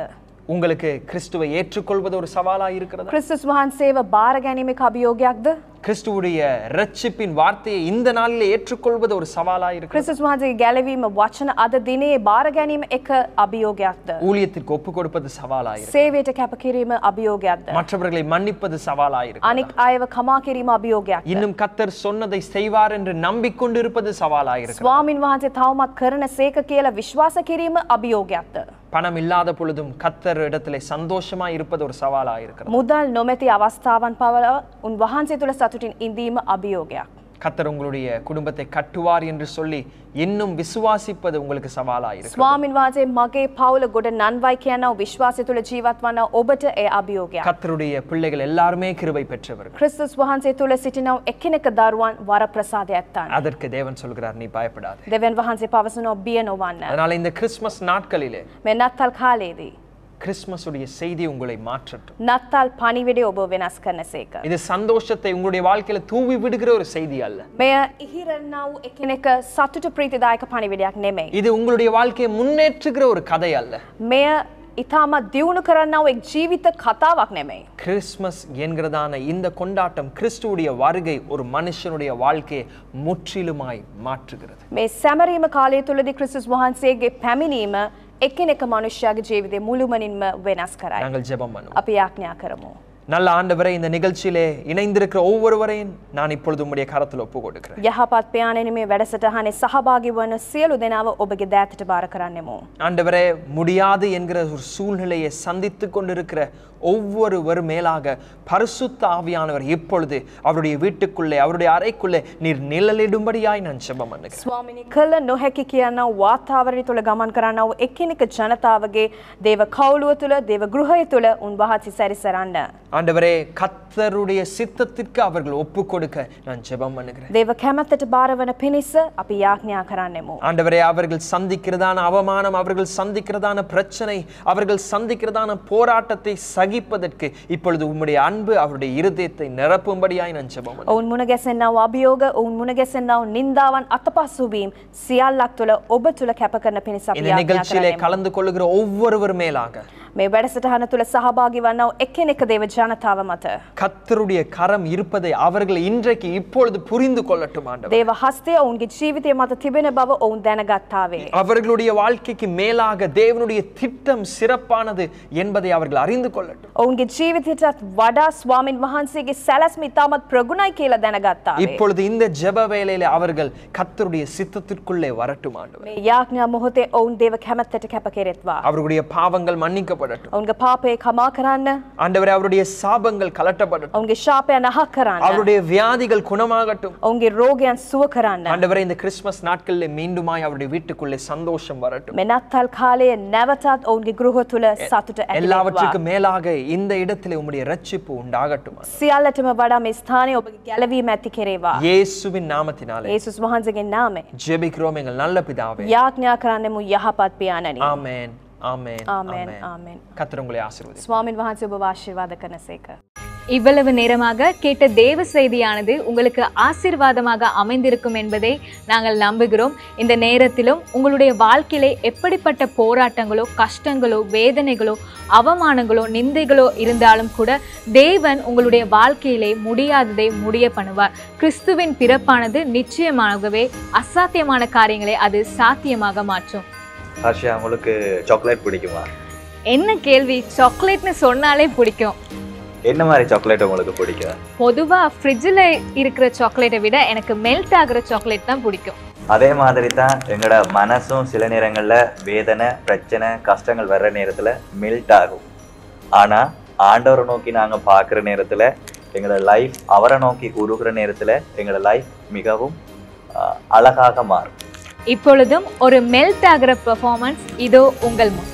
உங்களுக்கு கிறிஸ்துவை ஏற்றுக்கொள்வது ஒரு சவாலா இருக்கிறதா ක්‍රිස්තුස් වහන්සේව බාර ගැනීමක අභියෝගයක්ද கிறிஸ்துவுடைய ரட்சிப்பின் வார்த்தையை இந்த நாளில் ஏற்றுக்கொள்வது ஒரு சவாலா இருக்கிறது ක්‍රිස්තුස් වහන්සේගේ ගැලවීම වචන අද දිනේ බාර ගැනීම එක අභියෝගයක්ද ஊழியத்திற்கு ஒப்பு கொடுப்பது சவாலா இருக்கு සේවයට කැපකිරීම අභියෝගයක්ද மற்றவர்களை மன்னிப்பது சவாலா இருக்கு අනික් අයව කමා කිරීම අභියෝගයක් இன்னும் கத்தர் சொன்னதை செய்வார் என்று நம்பிக்கொண்டிருப்பது சவாலா இருக்கு ස්වාමින් වහන්සේ තවමත් කරන සේක කියලා විශ්වාස කිරීම අභියෝගයක්ද பணம் இல்லாத பொழுதும் கத்தர் இடத்துல சந்தோஷமா இருப்பது ஒரு சவாலா இருக்கிறது මුදල් නොමැති අවස්ථාවන් පවල උන් වහන්සේ තුළ සතුටින් ඉඳීම අභියෝගයක් கத்தர் உங்களுடைய குடும்பத்தை கட்டுவார் என்று சொல்லி இன்னும் விசுவாசிப்பது உங்களுக்கு சவாலா இருக்கு ස්වාමින් වහන්සේ මගේ පවුල ගොඩ නන්වයි කියනව විශ්වාසය තුළ ජීවත් වන්න ඔබට ඒ අභියෝගයක් கத்தருடைய பிள்ளைகள் எல்லாருமே கிருபை பெற்றவர்கள் ක්‍රිස්තුස් වහන්සේ තුළ සිටිනව එක්කෙනෙක දරුවන් වර ප්‍රසාදය ඇත්තන් அதற்கு தேவன் சொல்கிறார் நீ பயப்படாத දෙවන් වහන්සේ පවසනෝ බිය නොවන්න அதனால இந்த கிறிஸ்மஸ் நாட்களிலே මේ නත්තල් කාලයේදී கிறிஸ்மஸ் உடைய செய்தி உங்களை மாற்றட்டும் නත්තල් පනිවිඩේ ඔබ වෙනස් කරන සේක இது சந்தோஷத்தை உங்களுடைய வாழ்க்கையில தூவி விடுகிற ஒரு செய்தி அல்ல මෙය ඉහිරන්නව එකනෙක සතුට ප්‍රීතිදායක පනිවිඩයක් නෙමෙයි இது உங்களுடைய வாழ்க்கையை முன்னேற்றுகிற ஒரு கதை அல்ல මෙය ඉතාමත් දියුණු කරන්නව එක් ජීවිත කතාවක් නෙමෙයි கிறிஸ்மஸ் என்கிறதான இந்த கொண்டாட்டம் கிறிஸ்துவுடைய வருகை ஒரு மனுஷனுடைய வாழ்க்கையை முற்றிலுமாய் மாற்றுகிறது මේ සැමරීම කාලය තුළදි ක්‍රිස්තුස් වහන්සේගේ පැමිණීම එක්කෙනෙක මනුෂ්‍යයාගේ ජීවිතය මුළුමනින්ම වෙනස් කරයි. நாங்கள் ஜெபம் பண்ணுவோம் අපි යාඥා කරමු. நல்ல ஆண்டவரை இந்த நிகழ்ச்சியிலே இணைந்திருக்கிற ஒவ்வொருவரையும் நான் இப்பொழுது உம்முடைய கரத்தில் ஒப்பு கொடுக்கிறேன் යහපත් ප්‍යාණෙනි මේ වැඩසටහනේ සහභාගී වන සියලු දෙනාව ඔබගේ දෑතට බාර කරන්නෙමු. ஆண்டவரே முடியாது என்கிற ஒரு சூழ்நிலையை சந்தித்து கொண்டிருக்கிற ஒவ்வொருவர் மேலாக பரிசுத்த ஆவியானவர் இப்பொழுது அவருடைய வீட்டுக்குள்ளே அவருடைய அறைக்குள்ளே நீர் நிழலிடும்படியாய் நான் ஜெபம் பண்ணுகிறேன் ස්වාමිනි කළ නොහැකි කියනව වාතාවරණය තුළ ගමන් කරන්නව එක්කෙනෙක ජනතාවගේ දේව කවුලුව තුළ දේව ගෘහය තුළ උන්වහන්සේ සැරිසරන්න. ஆண்டவரே கத்தருடைய சித்தத்திற்கு அவர்கள் ஒப்பு கொடுக்க நான் ஜெபம் பண்ணுகிறேன் දේව කැමැත්තට බාරවන පිණිස අපි යාඥා කරන්නෙමු. ஆண்டவரே அவர்கள் சந்திக்கிறதான அவமானம் அவர்கள் சந்திக்கிறதான பிரச்சனை அவர்கள் சந்திக்கிறதான போராட்டத்தை சகிப்பதற்கு இப்பொழுது உம்முடைய அன்பு அவருடைய இருதயத்தை நிரப்பும்படியாய் நான் ஜெபம் பண்ணுகிறேன். ඔවුන් මුණ ගැසෙන්නව අභියෝග ඔවුන් මුණ ගැසෙන්නව නින්දාවන් අතපසුවීම් සියල්ලක් තුළ ඔබ තුළ කැප කරන පිණිස අපි இந்த යාඥා நிகழ்ச்சியிலே කරන්නෙමු. கலந்து கொள்ளுகிற ஒவ்வொருவர் மேலாக මේ වැඩසටහන තුළ සහභාගි වන්නව එක්කෙනෙක දේව ජනතාව මත. கத்தருடைய கரம் இருப்பதை அவர்கள் இன்றைக்கு இப்பொழுது புரிந்து கொள்ளட்டும் ஆண்டவர் දේව හස්තය ඔවුන්ගේ ජීවිතය මත තිබෙන බව ඔවුන් දැනගත්තාවේ. அவர்களுடைய வாழ்க்கைக்கு மேலாக தேவனுடைய திட்டம் சிறப்பானது என்பதை அவர்கள் அறிந்து கொள்ளட்டும் ඔවුන්ගේ ජීවිතයටත් වඩා ස්වාමින් වහන්සේගේ සැලස්ම ඉතාමත් ප්‍රගුණයි කියලා දැනගත්තාවේ. இப்பொழுது இந்த ஜெப வேளையிலே அவர்கள் கத்தருடைய சித்தத்திற்குள்ளே வரட்டும் ஆண்டவர் මේ යාඥා මොහොතේ ඔවුන් දේව කැමැත්තට කැප කෙරෙත්වා. அவர்களுடைய பாவங்கள் மன்னிக்கப்படட்டும் ඔවුන්ගේ පාපය කමා කරන්න ஆண்டவரே அவருடைய சாபங்கள் கலட்டப்படட்டும் ඔවුන්ගේ ශාපය නහ කරන්න. அவருடைய வியாதிகள் குணமாகட்டும் ඔවුන්ගේ රෝගයන් සුව කරන්න. ஆண்டவரே இந்த கிறிஸ்துமஸ் நாட்களில் மீண்டுமாய் அவருடைய வீட்டுக்குள்ளே சந்தோஷம் வரட்டும் මෙනත්තල් කාලයේ නැවතත් ඔවුන්ගේ ගෘහ තුළ සතුට ඇතිවෙත්වා. எல்லாவற்றுக்கும் மேலாக இந்த இடத்திலே உம்முடைய ரட்சிப்பு உண்டாகட்டும் සියල්ලටම වඩා මේ ස්ථානය ඔබගේ ගැලවීම ඇති කෙරේවා. இயேசுவின் நாமத்தினாலே ඒසුස් වහන්සේගේ නාමේ. ஜெபிக்கிறோம் எங்கள் நல்ல பிதாவே යාඥා කරන්නෙමු යහපත් පියාණනි. ஆமென் ஆமென் ආමෙන් ආමෙන්. கர்த்தர் உங்களை ஆசீர்வதி ස්වාමින් වහන්සේ ඔබ ආශිර්වාද කරනසේක. இவ்வளவு நேரமாக கேட்ட தேவ செய்தியானது உங்களுக்கு ஆசீர்வாதமாக அமைந்திருக்கும் என்பதை நாங்கள் நம்புகிறோம் இந்த நேரத்திலும் உங்களுடைய வாழ்க்கையிலே எப்படிப்பட்ட போராட்டங்களோ கஷ்டங்களோ வேதனைகளோ அவமானங்களோ நிந்தைகளோ இருந்தாலும் கூட தேவன் உங்களுடைய வாழ்க்கையிலே முடியாததை முடிய பண்ணுவார் கிறிஸ்துவின் பிறப்பானது நிச்சயமாகவே அசாத்தியமான காரியங்களை அது சாத்தியமாக மாற்றும் ஹர்ஷா உங்களுக்கு சாக்லேட் பிடிக்குமா என்ன கேள்வி சாக்லேட்னு சொன்னாலே பிடிக்கும் என்ன மாதிரி சாக்லேட் உங்களுக்கு பிடிக்கும் பொதுவா ஃப்ரிட்ஜில் இருக்கிற சாக்லேட்டை விட எனக்கு மெல்ட் ஆகுற சாக்லேட் தான் பிடிக்கும் அதே மாதிரி தான் எங்களோட மனசும் சில நேரங்களில் வேதனை பிரச்சனை கஷ்டங்கள் வர்ற நேரத்தில் மெல்ட் ஆகும் ஆனால் ஆண்டவரை நோக்கி நாங்கள் பார்க்குற நேரத்தில் எங்களோட லைஃப் அவரை நோக்கி உருகிற நேரத்தில் எங்களோட லைஃப் மிகவும் ஆஹ், அழகாக மாறும் இப்பொழுதும் ஒரு மெல்ட் ஆகிற பெர்ஃபார்மன்ஸ் இதோ உங்கள் முன்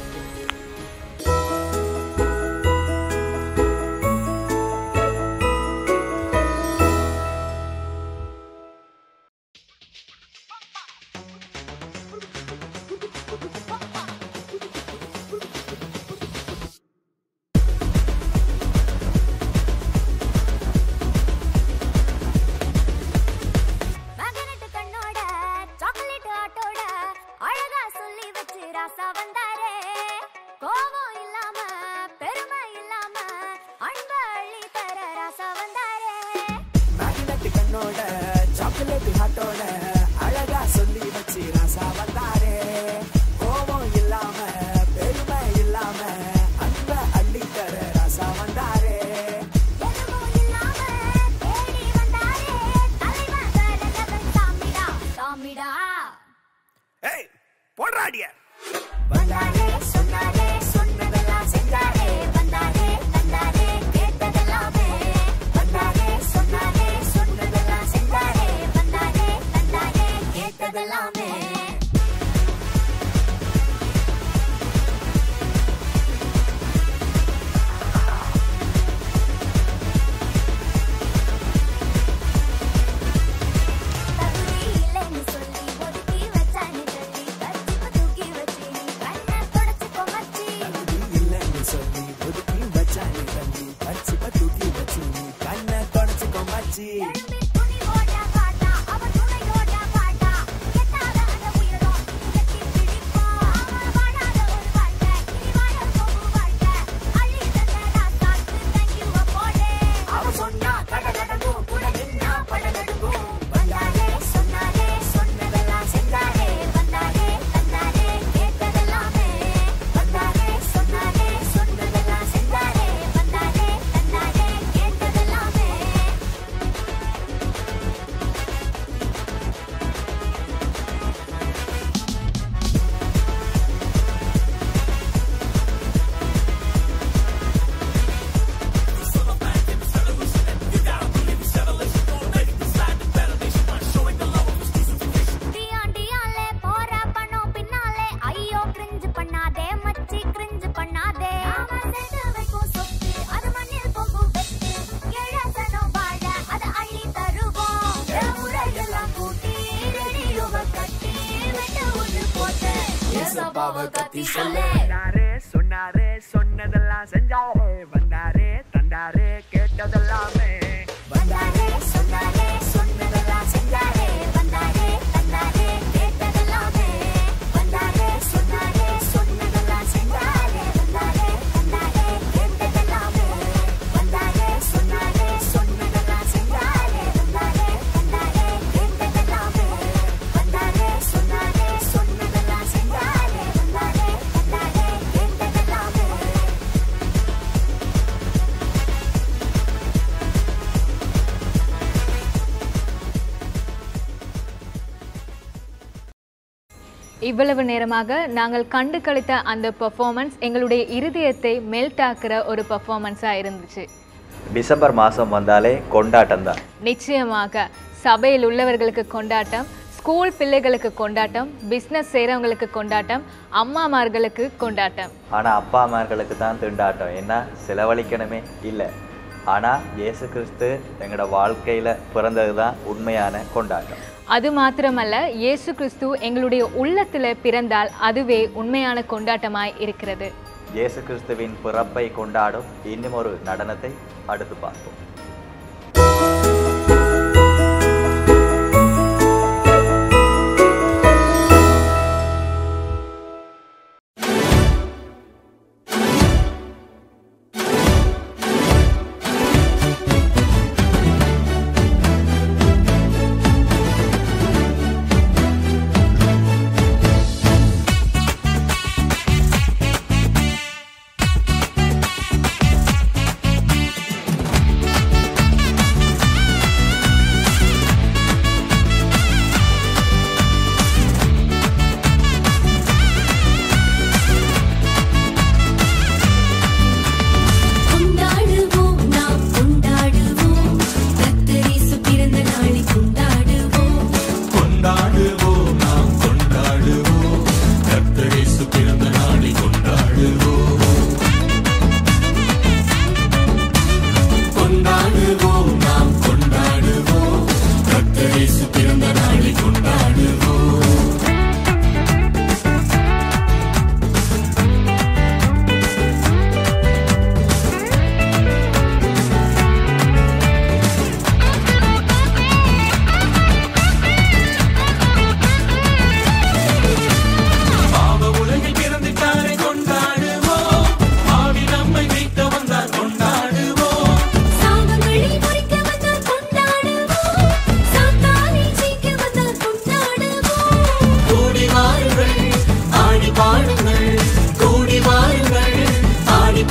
மகனட்டு கண்ணோட சாக்லேட் ஆட்டோட அழகா சொல்லி வச்சு ராசா வந்தாரே ராசா வந்தாரே கோபம் இல்லாம பெருமை இல்லாம அன்ப அள்ளித்தர ராசா வந்தாரே ஏய் போடுறாடிய வந்தாரே சொன்னாரே சொன்னதெல்லாம் செஞ்சாரே வந்தாரே தந்தாரே கேட்டதெல்லாமே வந்தாரே சொன்னாரே சொன்னதெல்லாம் செஞ்சாரே வந்தாரே தந்தாரே கேட்டதெல்லாமே தகுதி இல்லைன்னு சொல்லி ஒதுக்கி வச்சானே தள்ளி கர்ச்சிப்ப தூக்கி வச்சு நீ கண்ணை தொடச்சுக்கோ மச்சி இல்லைன்னு சொல்லி ஒதுக்கி வச்சானே தம்பி பச்சிப்ப தூக்கி வச்சு நீ கண்ணை தொடச்சுக்கோ மச்சி எழும்பி துணி ஓட காட்டா அவ துணையோட காட்டா கெட்டாத அந்த உயிரம் கட்டி பிடிப்போம் அவன் வாழாத ஒரு வாழ்க்கை இனி வாழ போகும் வாழ்க்கை அள்ளி தந்த ராசாக்கு தேங்க்யூ போடே அவ சொன்னா கடல் அடங்கும் கூட நின்னா படல் அடங்கும் வந்தாரே சொன்னாரே சொன்னதெல்லாம் செஞ்சாரே வந்தாரே தந்தாரே கேட்டதெல்லாமே வந்தாரே சொன்னாரே சொன்னதெல்லாம் செஞ்சாரே வந்தாரே தந்தாரே கேட்டதெல்லாமே டியாண்டியாலே போற பணம் பின்னாலே ஐயோ கிரிஞ்சு பண்ணாதே மச்சி கிரிஞ்சு பண்ணாதே நாம சேர்த்து வைக்கும் சொத்து அது மண்ணில் போகும் வெத்து இழசனம் வாழ அது அள்ளி தருவோம் முறையெல்லாம் கூட்டி ரெடியுவ கட்டி வெட்டு ஒன்று போட்டு ஏசப்பாவை கத்தி சொல்லு வந்தாரே சொன்னாரே சொன்னதெல்லாம் செஞ்சாரே வந்தாரே தந்தாரே கேட்டதெல்லாமே வந்தாரே சொன்னாரே சொன்னதெல்லாம் செஞ்சாரே வந்தாரே தந்தாரே கேட்டதெல்லாமே வந்தாரே சொன்னாரே சொன்னதெல்லாம் செஞ்சாரே வந்தாரே தந்தாரே கேட்டதெல்லாமே வந்தாரே சொன்னாரே சொன்னதெல்லாம் செஞ்சாரே வந்தாரே தந்தாரே கேட்டதெல்லாமே வந்தாரே சொன்னாரே சொன்னதெல்லாம் செஞ்சாரே வந்தாரே தந்தாரே கேட்டதெல்லாமே இவ்வளவு நேரமாக நாங்கள் கண்டு கழித்த அந்த பெர்ஃபார்மன்ஸ் எங்களுடைய இருதயத்தை மெல்ட் ஆக்குற ஒரு பெர்ஃபார்மன்ஸாக இருந்துச்சு டிசம்பர் மாதம் வந்தாலே கொண்டாட்டம் தான் நிச்சயமாக சபையில் உள்ளவர்களுக்கு கொண்டாட்டம் ஸ்கூல் பிள்ளைகளுக்கு கொண்டாட்டம் பிஸ்னஸ் செய்கிறவங்களுக்கு கொண்டாட்டம் அம்மாமார்களுக்கு கொண்டாட்டம் ஆனால் அப்பா அம்மார்களுக்கு தான் திண்டாட்டம் ஏன்னா செலவழிக்கணுமே இல்லை ஆனால் இயேசு கிறிஸ்து எங்களோட வாழ்க்கையில் பிறந்தது தான் உண்மையான கொண்டாட்டம் அது மாத்திரமல்ல இயேசு கிறிஸ்து எங்களுடைய உள்ளத்தில் பிறந்தால் அதுவே உண்மையான கொண்டாட்டமாய் இருக்கிறது இயேசு கிறிஸ்துவின் பிறப்பை கொண்டாடும் இன்னும் ஒரு நடனத்தை அடுத்து பார்ப்போம் வந்தாரே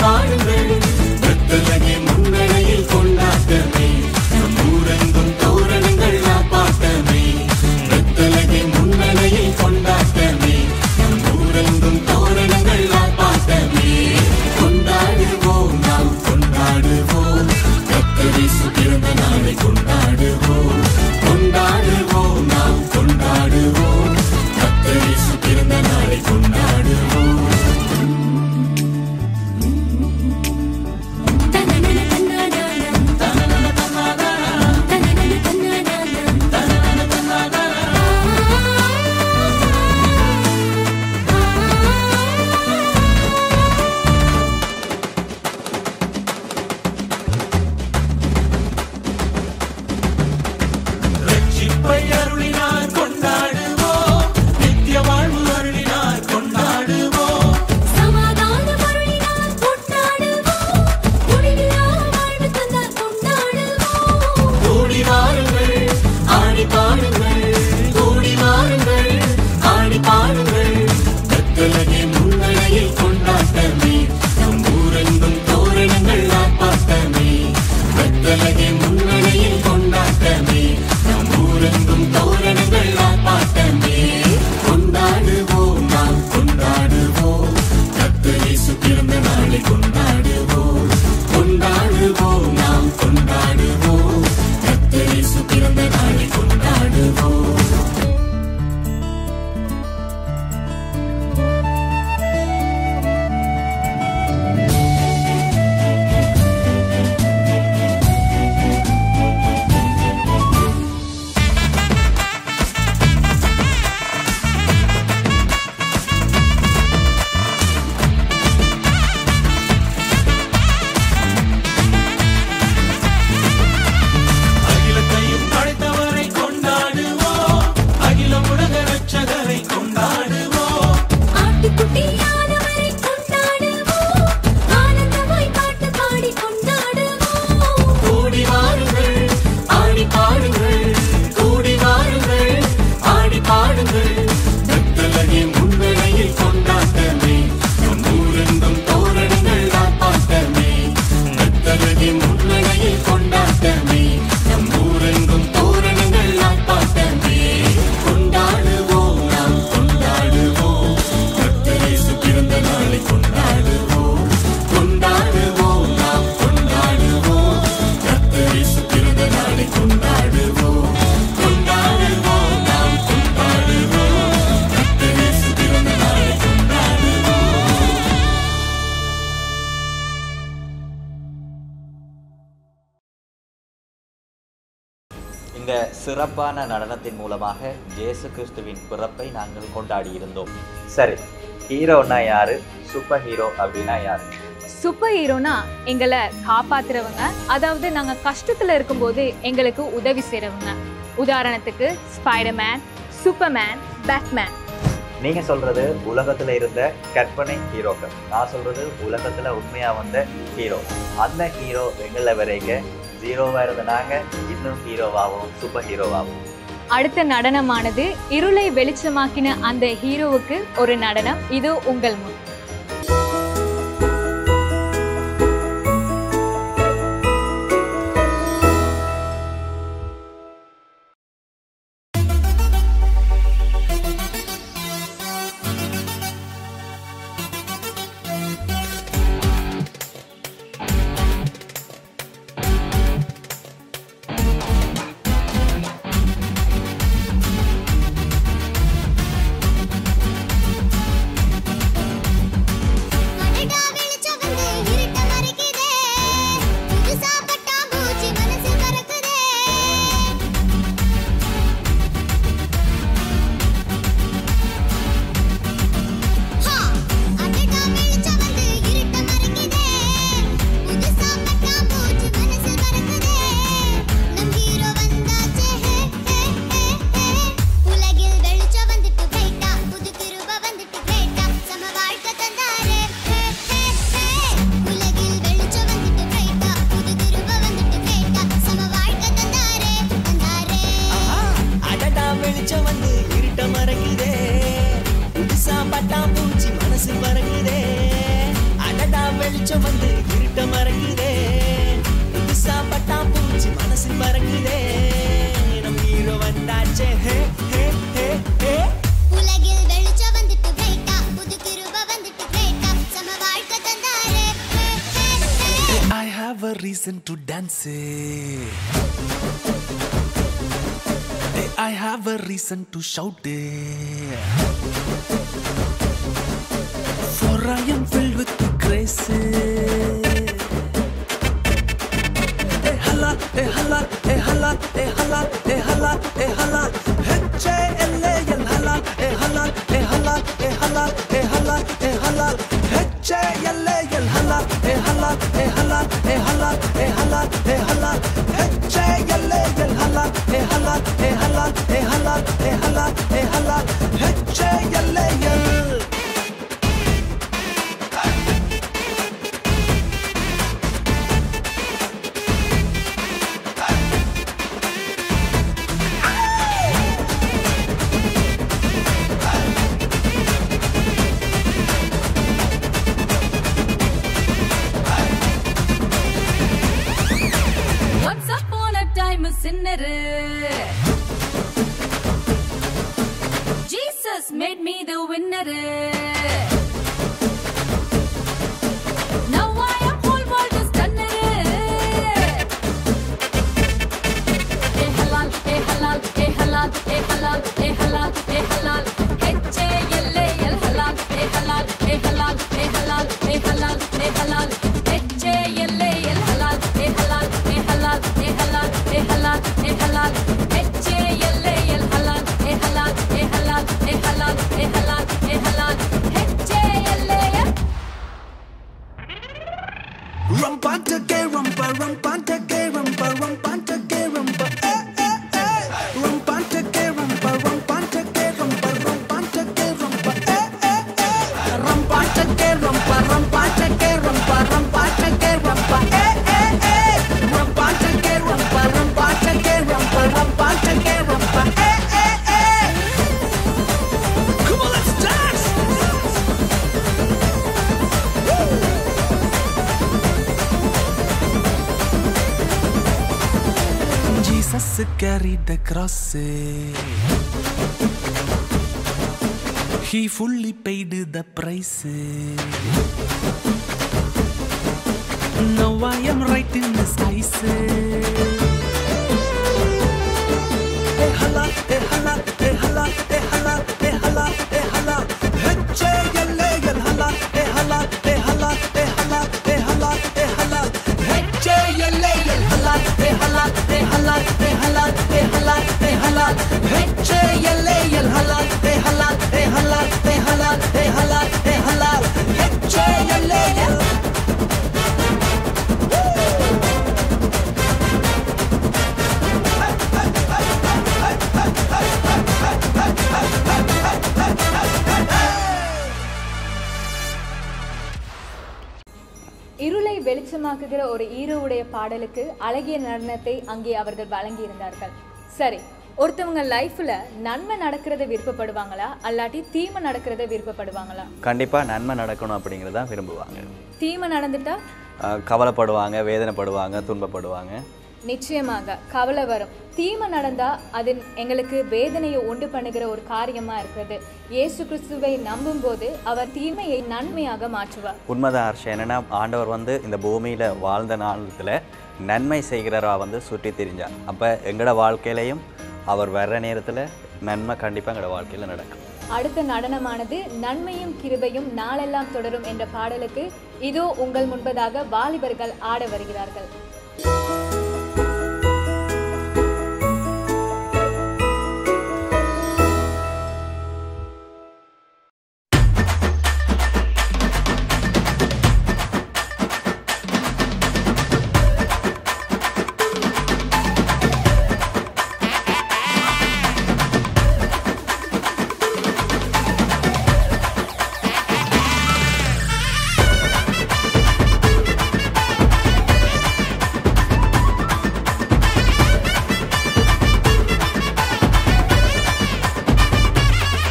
பாடுங்கள் வெத்தலகை முன்னணியில் கொண்டாட்டமே நம் ஊரெங்கும் தோரணங்கள் ஆப்பாட்டமே வெத்தலகை முன்னணியில் கொண்டாட்டமே நம் ஊரெங்கும் தோரணங்கள் ஆப்பாட்டமே கொண்டாடுவோம் நாம் கொண்டாடுவோம் கத்தரிசு பிறந்த நாளை கொண்டாடுவோம் கொண்டாடுவோம் நாம் கொண்டாடுவோம் கத்தரிசு பிறந்த நாளை கொண்டாடுவோம் ரட்சிப்பை அருளினார் கொண்டாடுவோம் நித்திய வாழ்வு அருளினார் கொண்டாடுவோம் சமாதானம் அருளினார் கொண்டாடுவோம் முடிவில்லா வாழ்வு தந்தார் கொண்டாடுவோம் கூடி வாருங்கள் ஆடி பாடுங்கள் கூடி வாருங்கள் ஆடி பாடுங்கள் கத்தலகை முன்னணியில் கொண்டாட்டமே நம் ஊரெங்கும் தோரணங்கள் ஆப்பாட்டமே கத்தலகை முன்னணியில் கொண்டாட்டமே நம் ஊரெங்கும் தோரணங்கள் ஆப்பாட்டமே கொண்டாடுவோம் நாம் கொண்டாடுவோம் கத்தரிசு பிறந்த நாளை கொண்டாடுவோம் கொண்டாடுவோம் நாம் கொண்டாடுவோம் கத்தரிசு பிறந்த நாளை கொண்டாடுவோம் அகிலத்தையும் படைத்தவரை கொண்டாடுவோம் அகில உலக ரட்சகரை கொண்டாடுவோம் ஆட்டுக்குட்டியானவரை கொண்டாடுவோம் ஆனந்தமாய் பாட்டு பாடி கொண்டாடுவோம் கூடி வாருங்கள் ஆடி பாடுங்கள் கூடி வாருங்கள் ஆடி பாடுங்கள் கத்தலகை முன்னணியில் கொண்டாட்டமே நம் ஊரெங்கும் தோரணங்கள் ஆப்பாட்டமே கத்தலகை முன்னணியில் கொண்டாட்டமே நம் ஊரெங்கும் தோரணங்கள் ஆப்பாட்டமே கொண்டாடுவோம் நாம் கொண்டாடுவோம் கத்தரேசு பிறந்த நாளை கொண்டாடுவோம் கொண்டாடுவோம் நாம் கொண்டாடுவோம் கத்தரேசு பிறந்த நாளை கொண்டாடுவோம் கொண்டாடுவோம் நாம் கொண்டாடுவோம் கத்தரேசு பிறந்த நாளை கொண்டாடுவோம் இந்த சிறப்பான நடனத்தின் மூலமாக இயேசு கிறிஸ்துவின் பிறப்பை நாங்கள் கொண்டாடி இருந்தோம் சரி ஹீரோனா யாரு சூப்பர் ஹீரோ அப்படின்னா யாரு சூப்பர் ஹீரோனா எங்களை காப்பாத்துறவங்க அதாவது நாங்க கஷ்டத்துல இருக்கும்போது எங்களுக்கு உதவி செய்றவங்க உதாரணத்துக்கு ஸ்பைடர்மேன் சூப்பர்மேன் பேட்மேன் நீங்க சொல்றது உலகத்துல இருந்த கற்பனை ஹீரோக்கள் நான் சொல்றது உலகத்துல உண்மையா வந்த ஹீரோ அந்த ஹீரோ எங்களை வரைக்கும் ஜீரோவா இருந்த நாங்க இன்னும் ஹீரோவாகவும் சூப்பர் ஹீரோவாகவும் அடுத்த நடனமானது இருளை வெளிச்சமாக்கின அந்த ஹீரோவுக்கு ஒரு நடனம் இது உங்கள் முன் கொண்டாடுவோம் வெளிச்சம் வந்து இருட்ட மறக்குதே புதுசா பட்டா பூச்சி மனசில் பறக்குதே நம் ஹீரோ வந்தாச்சே ஹே ஹே ஹே ஹே உலகில் வெளிச்சம் வந்துட்டு கிரேட்டா புது கிருப வந்துட்டு கிரேட்டா சம வாழ்க்கை தந்தாரே ஹே, ஹே, ஹே. I have a reason to dance. I have a reason to shout. For I am filled with grace. Eh hala, eh hala, eh hala, eh hala, eh hala, eh hala. H A L A L hala, eh hala, eh hala, eh hala, eh hala, eh hala. H A L A L hala, eh hala, eh hala, eh hala, eh hala, eh hala. H A L A L hala, eh hala, eh hala, eh hala, eh hala, eh hala. H A L A L. Once upon a time a sinner. Jesus made me the winner. Now I am whole world is stunner. Hey halal, hey halal, hey halal, hey halal, hey halal, hey halal. H A L A L halal, hey halal, hey halal, hey halal, hey halal, hey halal. H A L A L halal, hey halal, hey halal, hey halal, hey halal, hey halal. H A L A L halal, hey halal, hey halal, hey halal, hey halal, hey halal. H A L A L. Rumpanta que rumpa, rumpanta que rumpa, rumpanta que rumpa, eh, eh, eh. Rumpanta que rumpa, rumpanta que rumpa, rumpanta que rumpa, eh, eh, eh. Rumpanta que rumpa, rumpanta que rumpa, rumpanta que rumpa, eh, eh, eh. Rumpanta que rumpa, rumpanta que rumpa, rumpanta que rumpa, eh, eh, eh. Come on, let's dance! Jesus carried the cross. He fully paid the price. Now I am right in his eyes. Eh hala, eh hala, eh hala, eh hala, eh hala, eh hala. H A L A L hala, eh hala, eh hala, eh hala, eh hala, eh hala. H A L A L hala, eh hala, eh hala, eh hala, eh hala, eh hala. H A L A L hala, eh hala, eh hala, eh hala, eh hala, eh hala. H A L A L. இருளை வெளிச்சமாக்குகிற ஒரு ஈரோவுடைய பாடலுக்கு அழகிய நடனத்தை அங்கே அவர்கள் வழங்கியிருந்தார்கள் சரி ஒருத்தவங்க லைஃப்ல நன்மை நடக்கிறத விருப்பப்படுவாங்களா அல்லாட்டி தீமை நடக்கிறத விருப்பப்படுவாங்களா கண்டிப்பா நன்மை நடக்கணும் அப்படிங்கிறத விரும்புவாங்க தீமை நடந்துட்டா அஹ் கவலைப்படுவாங்க வேதனைப்படுவாங்க துன்பப்படுவாங்க நிச்சயமாக கவலை வரும் தீமை நடந்தா அது எங்களுக்கு வேதனையை உண்டு பண்ணுகிற ஒரு காரியமா இருக்கிறது இயேசு கிறிஸ்துவை நம்பும்போது அவர் தீமையை நன்மையாக மாற்றுவார் உண்மைதான் ஹர்ஷ என்னன்னா ஆண்டவர் வந்து இந்த பூமியில வாழ்ந்த நாளத்துல நன்மை செய்கிறவரா வந்து சுற்றி திரிஞ்சார் அப்ப எங்களோட வாழ்க்கையிலையும் அவர் வர்ற நேரத்துல நன்மை கண்டிப்பா எங்களோட வாழ்க்கையில நடக்கும் அடுத்த நடனமானது நன்மையும் கிருபையும் நாளெல்லாம் தொடரும் என்ற பாடலுக்கு இதோ உங்கள் முன்பதாக வாலிபர்கள் ஆட வருகிறார்கள்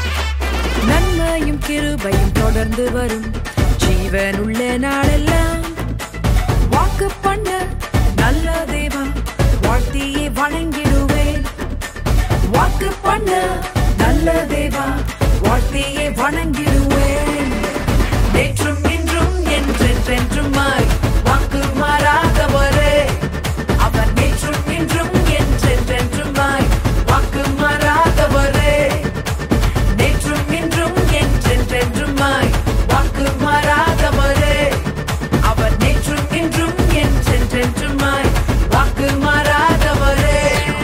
நன்மையும் கிருபையும் தொடர்ந்து வரும் ஜீவனுள்ள நாளெல்லாம் வாக்கு பண்ண நல்ல தேவா வாழ்த்தியே வணங்கிடுவேன் வாக்கு பண்ண நல்ல தேவா வாழ்த்தியே வணங்கிடுவேன் நேற்றும் இன்றும் என்றென்றென்றுமாய் வாக்கு மாறாதவரே அவர் நேற்றும் இன்றும் என்றென்றென்றுமாய் வாக்கு மாறாதவரே நேற்றும் இன்றும் என்றென்றென்றுமாய் வாக்கு மாறாதவரே அவர் நேற்றும் இன்றும் என்றென்றென்றுமாய் வாக்கு மாறாதவரே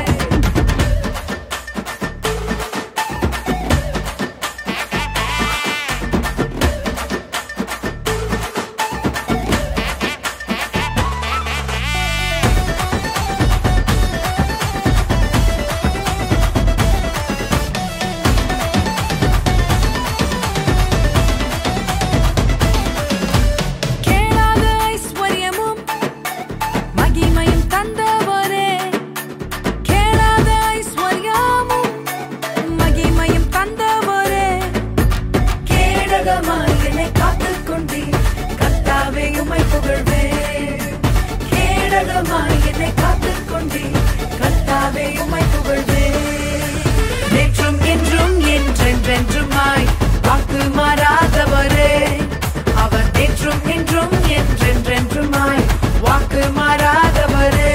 கேளாத ஐஸ்வர்யமும் மகிமையும் தந்தவரே கேளாத ஐஸ்வர்யமும் மகிமையும் தந்தவரே கேடகமாய் என்னை காத்துக் கொண்டீர் கர்த்தாவே உம்மை புகழ்வேன் கேடகமாய் என்னை காத்துக் கொண்டீர் கர்த்தாவே உம்மை புகழ்வேன் நேற்றும் என்றும் என்றென்றென்றுமாய் வாக்கு மாறாதவரே அவர் நேற்றும் இன்றும் என்றென்றென்றுமாய் வாக்கு மாறாதவரே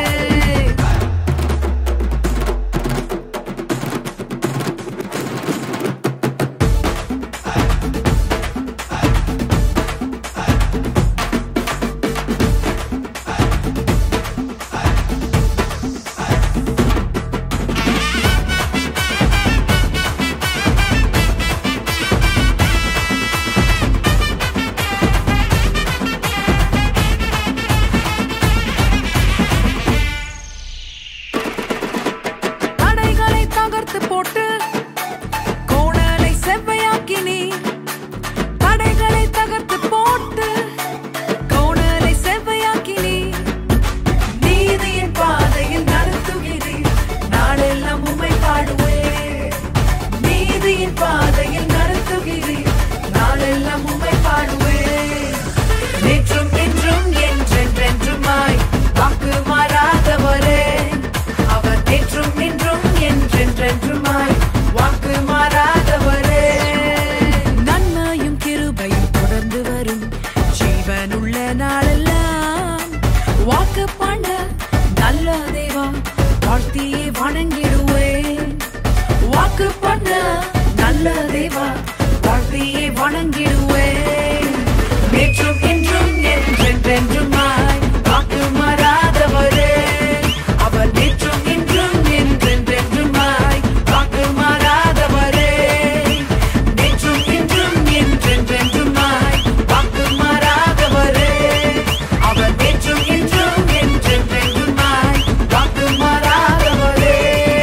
தடைகளை தகர்த்து போட்டு கோணலை செவ்வையாக்கினீர் தடைகளை தகர்த்து போட்டு கோணலை செவ்வையாக்கினீர் நீதியின் பாதையில் நடத்துகிறீர் நாளெல்லாம் உம்மை பாடுவேன் நீதியின் பாதையில் நடத்துகிறீர் நாளெல்லாம் உம்மை பாடுவேன் நேற்றும் இன்றும் என்றென்றென்றுமாய் வாக்கு மாறாதவரே அவர் நேற்றும் இன்றும் என்றென்றென்றுமாய் வாக்கு மாறாதவரே நன்மையும் கிருபையும் தொடர்ந்து வரும் ஜீவனுள்ள நாளெல்லாம் வாக்கு பண்ண நல்ல தேவா வாழ்த்தியே வணங்கிடுவேன் வாக்கு பண்ண நல்ல தேவா வாழ்த்தியே வணங்கிடுவேன் நேற்றும் இன்றும் என்றென்றென்றுமாய் வாக்கு மாறாதவரே அவர் நேற்றும் இன்றும் என்றென்றென்றுமாய் வாக்கு மாறாதவரே நேற்றும் இன்றும் என்றென்றென்றுமாய் வாக்கு மாறாதவரே அவர் நேற்றும் இன்றும் என்றென்றென்றுமாய் வாக்கு மாறாதவரே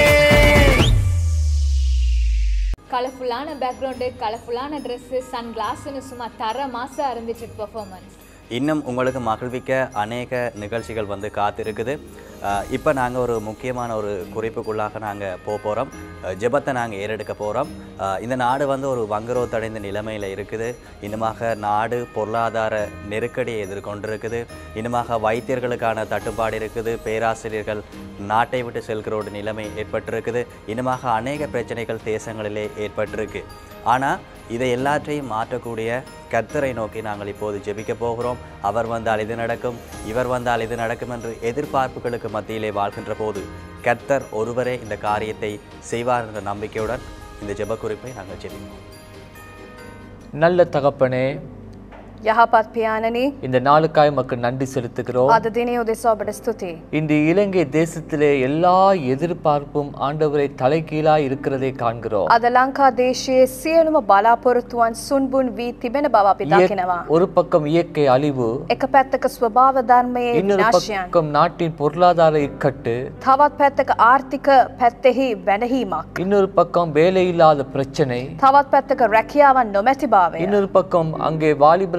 கலர்ஃபுல்லான பேக்ரவுண்டு கலர்ஃபுல்லான ட்ரெஸ்ஸு சன் கிளாஸ்னு சும்மா தர மாசம் இருந்துச்சு பெர்ஃபார்மன்ஸ் இன்னும் உங்களுக்கு மகிழ்விக்க அநேக நிகழ்ச்சிகள் வந்து காத்திருக்குது இப்போ நாங்கள் ஒரு முக்கியமான ஒரு குறிப்புக்குள்ளாக நாங்கள் போக போகிறோம் ஜெபத்தை நாங்கள் ஏறெடுக்க போகிறோம் இந்த நாடு வந்து ஒரு வங்குரோத்தடைந்த நிலைமையில் இருக்குது இன்னுமாக நாடு பொருளாதார நெருக்கடியை எதிர்கொண்டிருக்குது இன்னுமாக வைத்தியர்களுக்கான தட்டுப்பாடு இருக்குது பேராசிரியர்கள் நாட்டை விட்டு செல்கிற ஒரு நிலைமை ஏற்பட்டிருக்குது இன்னுமாக அநேக பிரச்சனைகள் தேசங்களிலே ஏற்பட்டிருக்கு ஆனால் இதை எல்லாற்றையும் மாற்றக்கூடிய கர்த்தரை நோக்கி நாங்கள் இப்போது ஜெபிக்க போகிறோம் அவர் வந்தால் இது நடக்கும் இவர் வந்தால் இது நடக்கும் என்று எதிர்பார்ப்புகளுக்கு மத்தியிலே வாழ்கின்ற போது கர்த்தர் ஒருவரே இந்த காரியத்தை செய்வார் என்ற நம்பிக்கையுடன் இந்த ஜெப குறிப்பை நாங்கள் ஜெபிப்போம் நல்ல தகப்பனே යහපත් පියාණනි இந்த நாளுக்காய் மக்கள் நன்றி செலுத்துகிறோம் අද දිනේ උදෙසා ඔබට ස්තුතියි. இந்த இலங்கை தேசத்திலே எல்லா எதிர்பார்ப்பும் ஆண்டவரை தலைகீழாய் இருக்கிறதை காண்கிறோம் අද ලංකා දේශයේ සියලුම බලාපොරොත්තුවන් සුන්බුන් වී තිබෙන බව අපි இயற்- දකිනවා. ஒரு பக்கம் இயற்கை அழிவு එක පැත්තක ස්වභාව ධර්මයේ இன்னொரு විනාශයන් பக்கம் நாட்டின் பொருளாதார இக்கட்டு තවත් පැත්තක ආර්ථික පැත්තෙහි වැනහීමක්. இன்னொரு பக்கம் வேலையில்லாத பிரச்சனை තවත් පැත්තක රැකියාවන් නොමැති භාවය. இன்னொரு பக்கம் அங்கே வாலிபருக்கு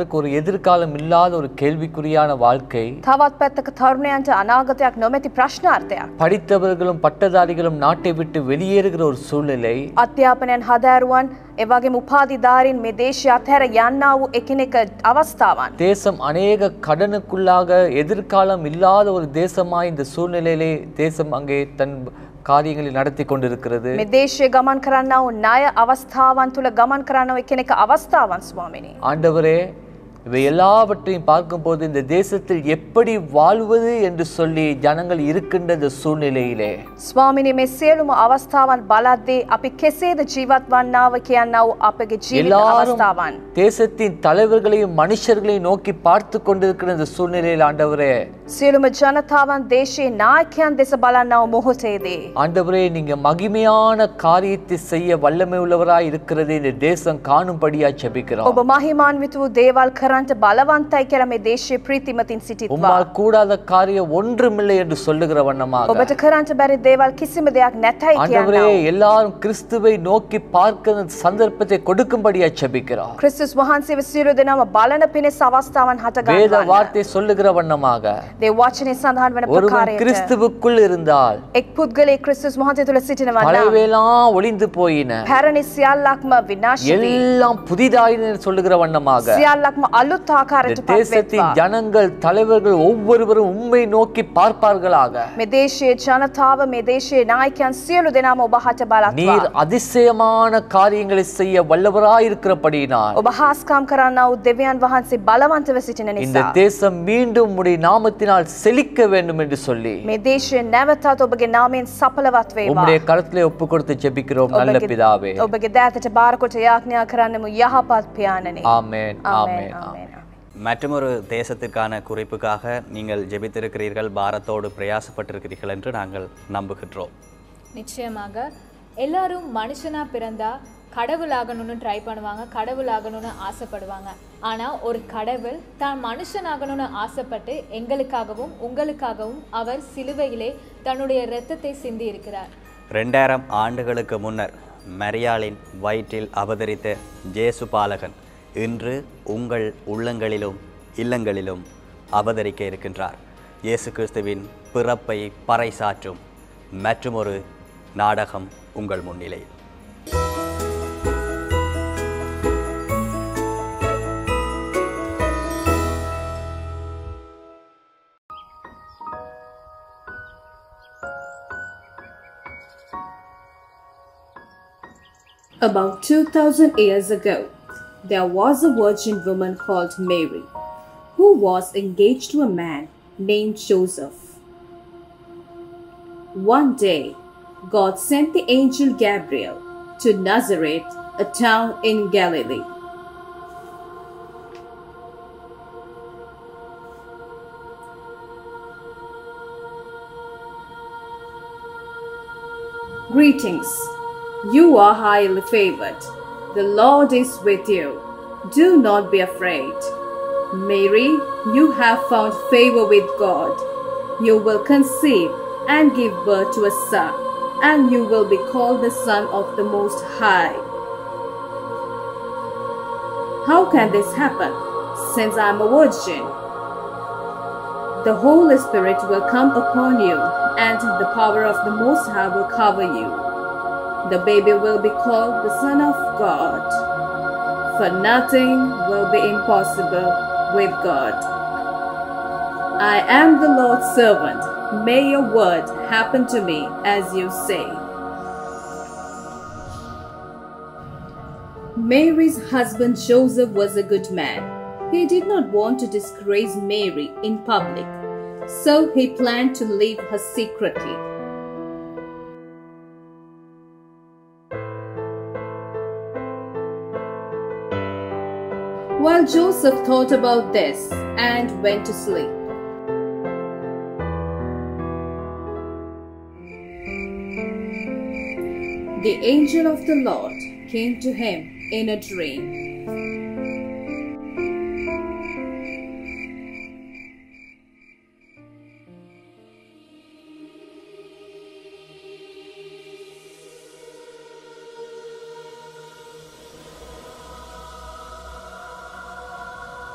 தனக்கு ஒரு எதிர்காலம் இல்லாத ஒரு கேள்விக்குறியான வாழ்க்கை තවත් පැත්තක තරුණයන්ට අනාගතයක් නොමැති ප්‍රශ්නාර්ථයක්. படித்தவர்களும் பட்டதாரிகளும் நாட்டை விட்டு வெளியேறுகிற ஒரு சூழ்நிலை අධ්‍යාපනයන් හදෑරුවන් එවගේ උපාධිධාරින් මේ දේශය අත්හැර යන්නා වූ එකිනෙක අවස්ථාවන්. தேசம் அநேக கடனுக்குள்ளாக எதிர்காலம் இல்லாத ஒரு தேசமாய் இந்த சூழ்நிலையிலே தேசம் அங்கே தன் காரியங்களை நடத்தி கொண்டிருக்கிறது මේ දේශය ගමන් කරන්න වූ ණය අවස්ථාවන් තුළ ගමන් කරන්නව එකිනෙක අවස්ථාවන් ස්වාමිනි. ஆண்டவரே இவை எல்லாவற்றையும் பார்க்கும்போது இந்த தேசத்தில் எப்படி வாழ்வது என்று சொல்லி ஜனங்கள் இருக்கின்ற இந்த சூழ்நிலையிலே ස්වාමිනි මේ සියලුම අවස්ථාවන් බලද්දී අපි කෙසේද ජීවත් වන්නාව කියන්න වූ අපගේ ජීවිත எல்லாரும் අවස්ථාවන්. தேசத்தின் தலைவர்களையும் மனுஷர்களையும் நோக்கி பார்த்து கொண்டிருக்கிற இந்த சூழ்நிலையில் ஆண்டவரே සියලුම ජනතාවන් දේශයේ නායකයන් දෙස බලන්නව මොහොතේදී. ஆண்டவரே நீங்க மகிமையான காரியத்தை செய்ய வல்லமை உள்ளவராய் இருக்கிறது இந்த தேசம் காணும்படியா ஜெபிக்கிறோம் ඔබ මහිමාන්විත වූ දේවල් කරන්නට බලවන්තයි කියලා මේ දේශයේ ප්‍රීතිමතින් සිටිත්වා. உம்மால் கூடாத காரியம் ஒன்றுமில்லை என்று சொல்லுகிற வண்ணமாக ඔබට කරන්නට බැරි දේවල් කිසිම දෙයක් නැතයි ஆண்டவரே කියන්න. எல்லாரும் கிறிஸ்துவை நோக்கி பார்க்கிற சந்தர்ப்பத்தை கொடுக்கும்படியா ஜெபிக்கிறோம் ක්‍රිස්තුස් වහන්සේ සියලු දෙනාම බලන පිණිස අවස්ථාවන් හට வேத ගන්නවා. வார்த்தை சொல்லுகிற வண்ணமாக දේ වචනේ සඳහන් වන ஒருவன் ප්‍රකාරයට கிறிஸ்துவுக்குள் இருந்தால் එක් පුද්ගලයෙක් ක්‍රිස්තුස් වහන්සේ තුළ සිටිනවා නම් பழையவையெல்லாம் ஒளிந்து போயின පැරණි සියල්ලක්ම විනාශ වී எல்லாம் புதிதாயின சொல்லுகிற வண்ணமாக සියල්ලක්ම අලුත් ආකාරයට இந்த தேசத்தின் පත්වෙත්වා. ஜனங்கள் தலைவர்கள் ஒவ்வொருவரும் உண்மை நோக்கி பார்ப்பார்களாக මේ දේශයේ ජනතාව මේ දේශයේ නායකයන් සියලු දෙනාම ඔබ හට நீர் බලත්වා. அதிசயமான காரியங்களை செய்ய வல்லவராயிருக்கிறபடியினால் ඔබ හාස්කාම් කරන්න වූ දෙවියන් වහන්සේ බලවන්තව සිටින இந்த නිසා. தேசம் மீண்டும் உடைய நாமத்தினால் செழிக்க வேண்டும் என்று சொல்லி මේ දේශය නැවතත් ඔබගේ නාමයෙන් සපලවත් වේවා. உம்முடைய கருத்திலே ஒப்பு கொடுத்து ஜெபிக்கிறோம் நல்ல ඔබගේ- பிதாவே ඔබගේ දෑතට බාරකොට යාඥා කරන්නම යහපත් පියාණනි. ஆமென் ஆமென் ஆமென் மற்றொரு தேசத்திற்கான குறிப்புக்காக நீங்கள் ஜெபித்திருக்கிறீர்கள் பாரத்தோடு பிரயாசப்பட்டிருக்கிறீர்கள் என்று நாங்கள் நம்புகின்றோம் நிச்சயமாக எல்லாரும் மனுஷனா பிறந்தா கடவுளாகணும்னு ட்ரை பண்ணுவாங்க கடவுளாகணும்னு ஆசைப்படுவாங்க ஆனா ஒரு கடவுள் தான் மனுஷனாகணும்னு ஆசைப்பட்டு எங்களுக்காகவும் உங்களுக்காகவும் அவர் சிலுவையிலே தன்னுடைய இரத்தத்தை சிந்தி இருக்கிறார் ரெண்டாயிரம் ஆண்டுகளுக்கு முன்னர் மரியாளின் வயிற்றில் அவதரித்த ஜேசு பாலகன் இன்று உங்கள் உள்ளங்களிலும் இல்லங்களிலும் அவதரிக்க இருக்கின்றார் இயேசு கிறிஸ்துவின் பிறப்பை பறைசாற்றும் மற்றுமொரு நாடகம் உங்கள் முன்னிலையில் About 2000 years ago, there was a virgin woman called Mary who was engaged to a man named Joseph. One day, God sent the angel Gabriel to Nazareth, a town in Galilee. Greetings. You are highly favored. The Lord is with you. Do not be afraid. Mary, you have found favor with God. You will conceive and give birth to a son, and you will be called the Son of the Most High. How can this happen, since I am a virgin? The Holy Spirit will come upon you, and the power of the Most High will cover you. The baby will be called the Son of God. For nothing will be impossible with God. I am the Lord's servant. May your word happen to me as you say. Mary's husband Joseph was a good man. He did not want to disgrace Mary in public, so he planned to leave her secretly. While Joseph thought about this and went to sleep. The angel of the Lord came to him in a dream.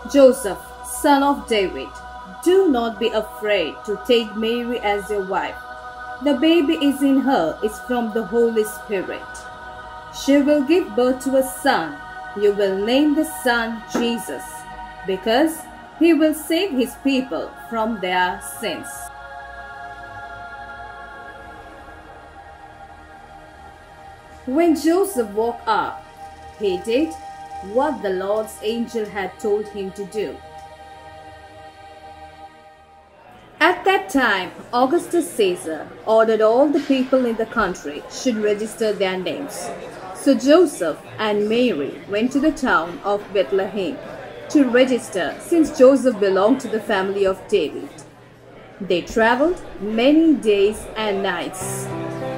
Joseph, son of David, do not be afraid to take Mary as your wife. The baby is in her is from the Holy Spirit. She will give birth to a son. You will name the son Jesus, because he will save his people from their sins. When Joseph woke up, he did what the Lord's angel had told him to do. At that time, Augustus Caesar ordered all the people in the country should register their names. So Joseph and Mary went to the town of Bethlehem to register since Joseph belonged to the family of David. They traveled many days and nights.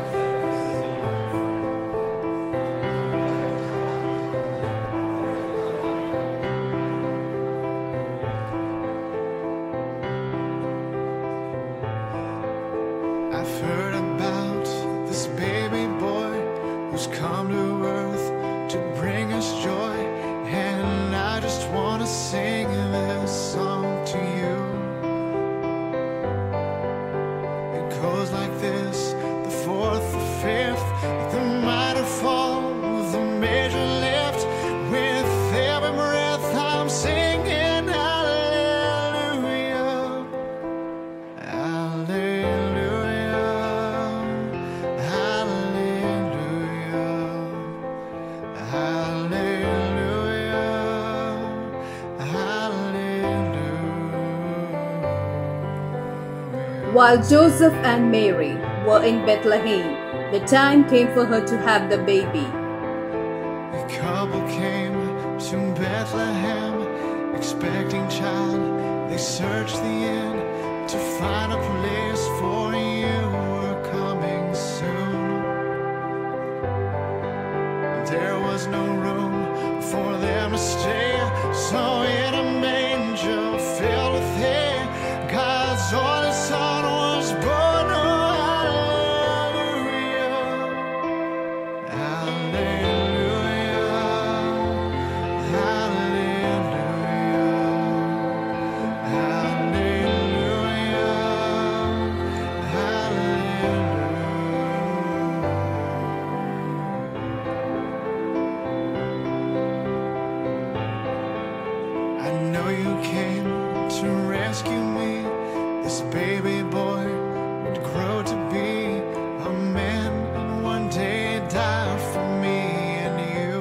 I've heard about this baby boy who's come to earth to bring us joy, and I just want to sing this song to you. It goes like this the fourth, the fifth, the minor fall, the major lift. With every breath, I'm singing hallelujah. Hallelujah, hallelujah, hallelujah. While Joseph and Mary were in Bethlehem, the time came for her to have the baby. The couple came to Bethlehem, expecting child. They searched the inn to find a place for you were coming soon. There was no room for them to stay, so in a manger filled with hay, God's only son was born. Oh, hallelujah. Hallelujah, I know you came to rescue me. This baby boy would grow to be a man and one day die for me and you.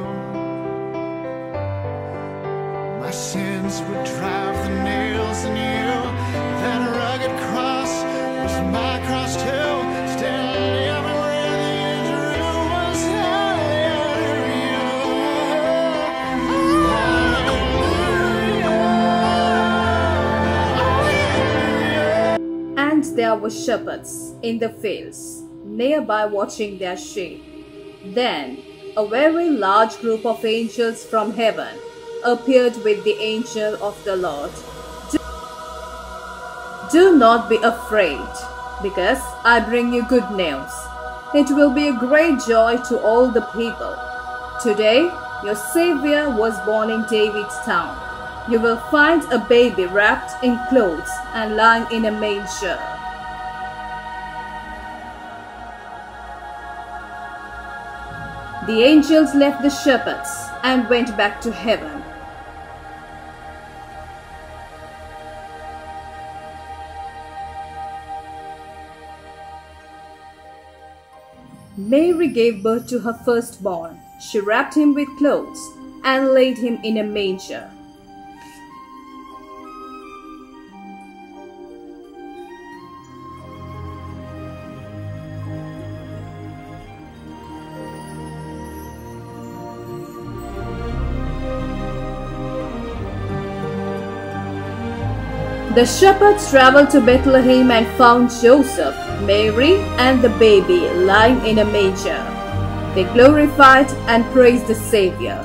My sins would drive the nails in you. That rugged cross was my cross too. Still, every breath you drew was And there were shepherds in the fields nearby watching their sheep. Then a very large group of angels from heaven appeared with the angel of the Lord. Do, do not be afraid, because I bring you good news. It will be a great joy to all the people. Today, your Savior was born in David's town. You will find a baby wrapped in clothes and lying in a manger. The angels left the shepherds and went back to heaven. Mary gave birth to her firstborn. She wrapped him with clothes and laid him in a manger. The shepherds traveled to Bethlehem and found Joseph, Mary, and the baby lying in a manger. They glorified and praised the Savior.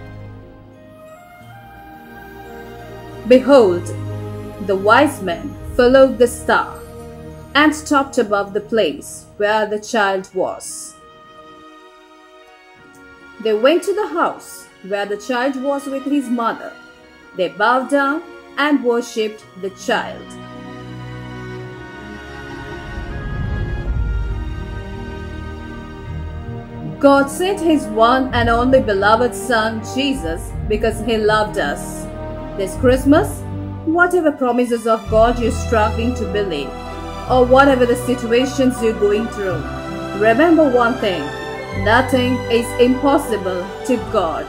Behold, the wise men followed the star and stopped above the place where the child was. They went to the house where the child was with his mother, They bowed down and worshipped the child. God sent his one and only beloved Son, Jesus, because he loved us. This Christmas, whatever promises of God you're struggling to believe, or whatever the situations you're going through, remember one thing nothing is impossible to God.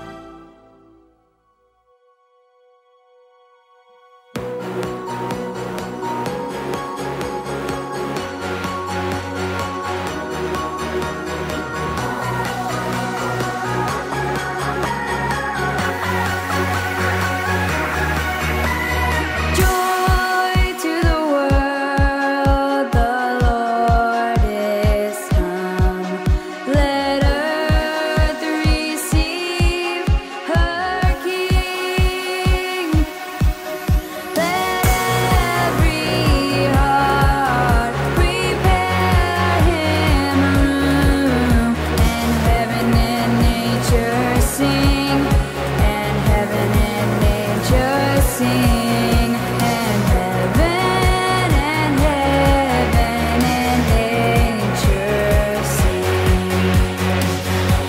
Joy to the world, the Lord is come. Let earth receive her King. Let every heart prepare Him room, and heaven and nature sing, and heaven and nature sing. And heaven and heaven and nature sing.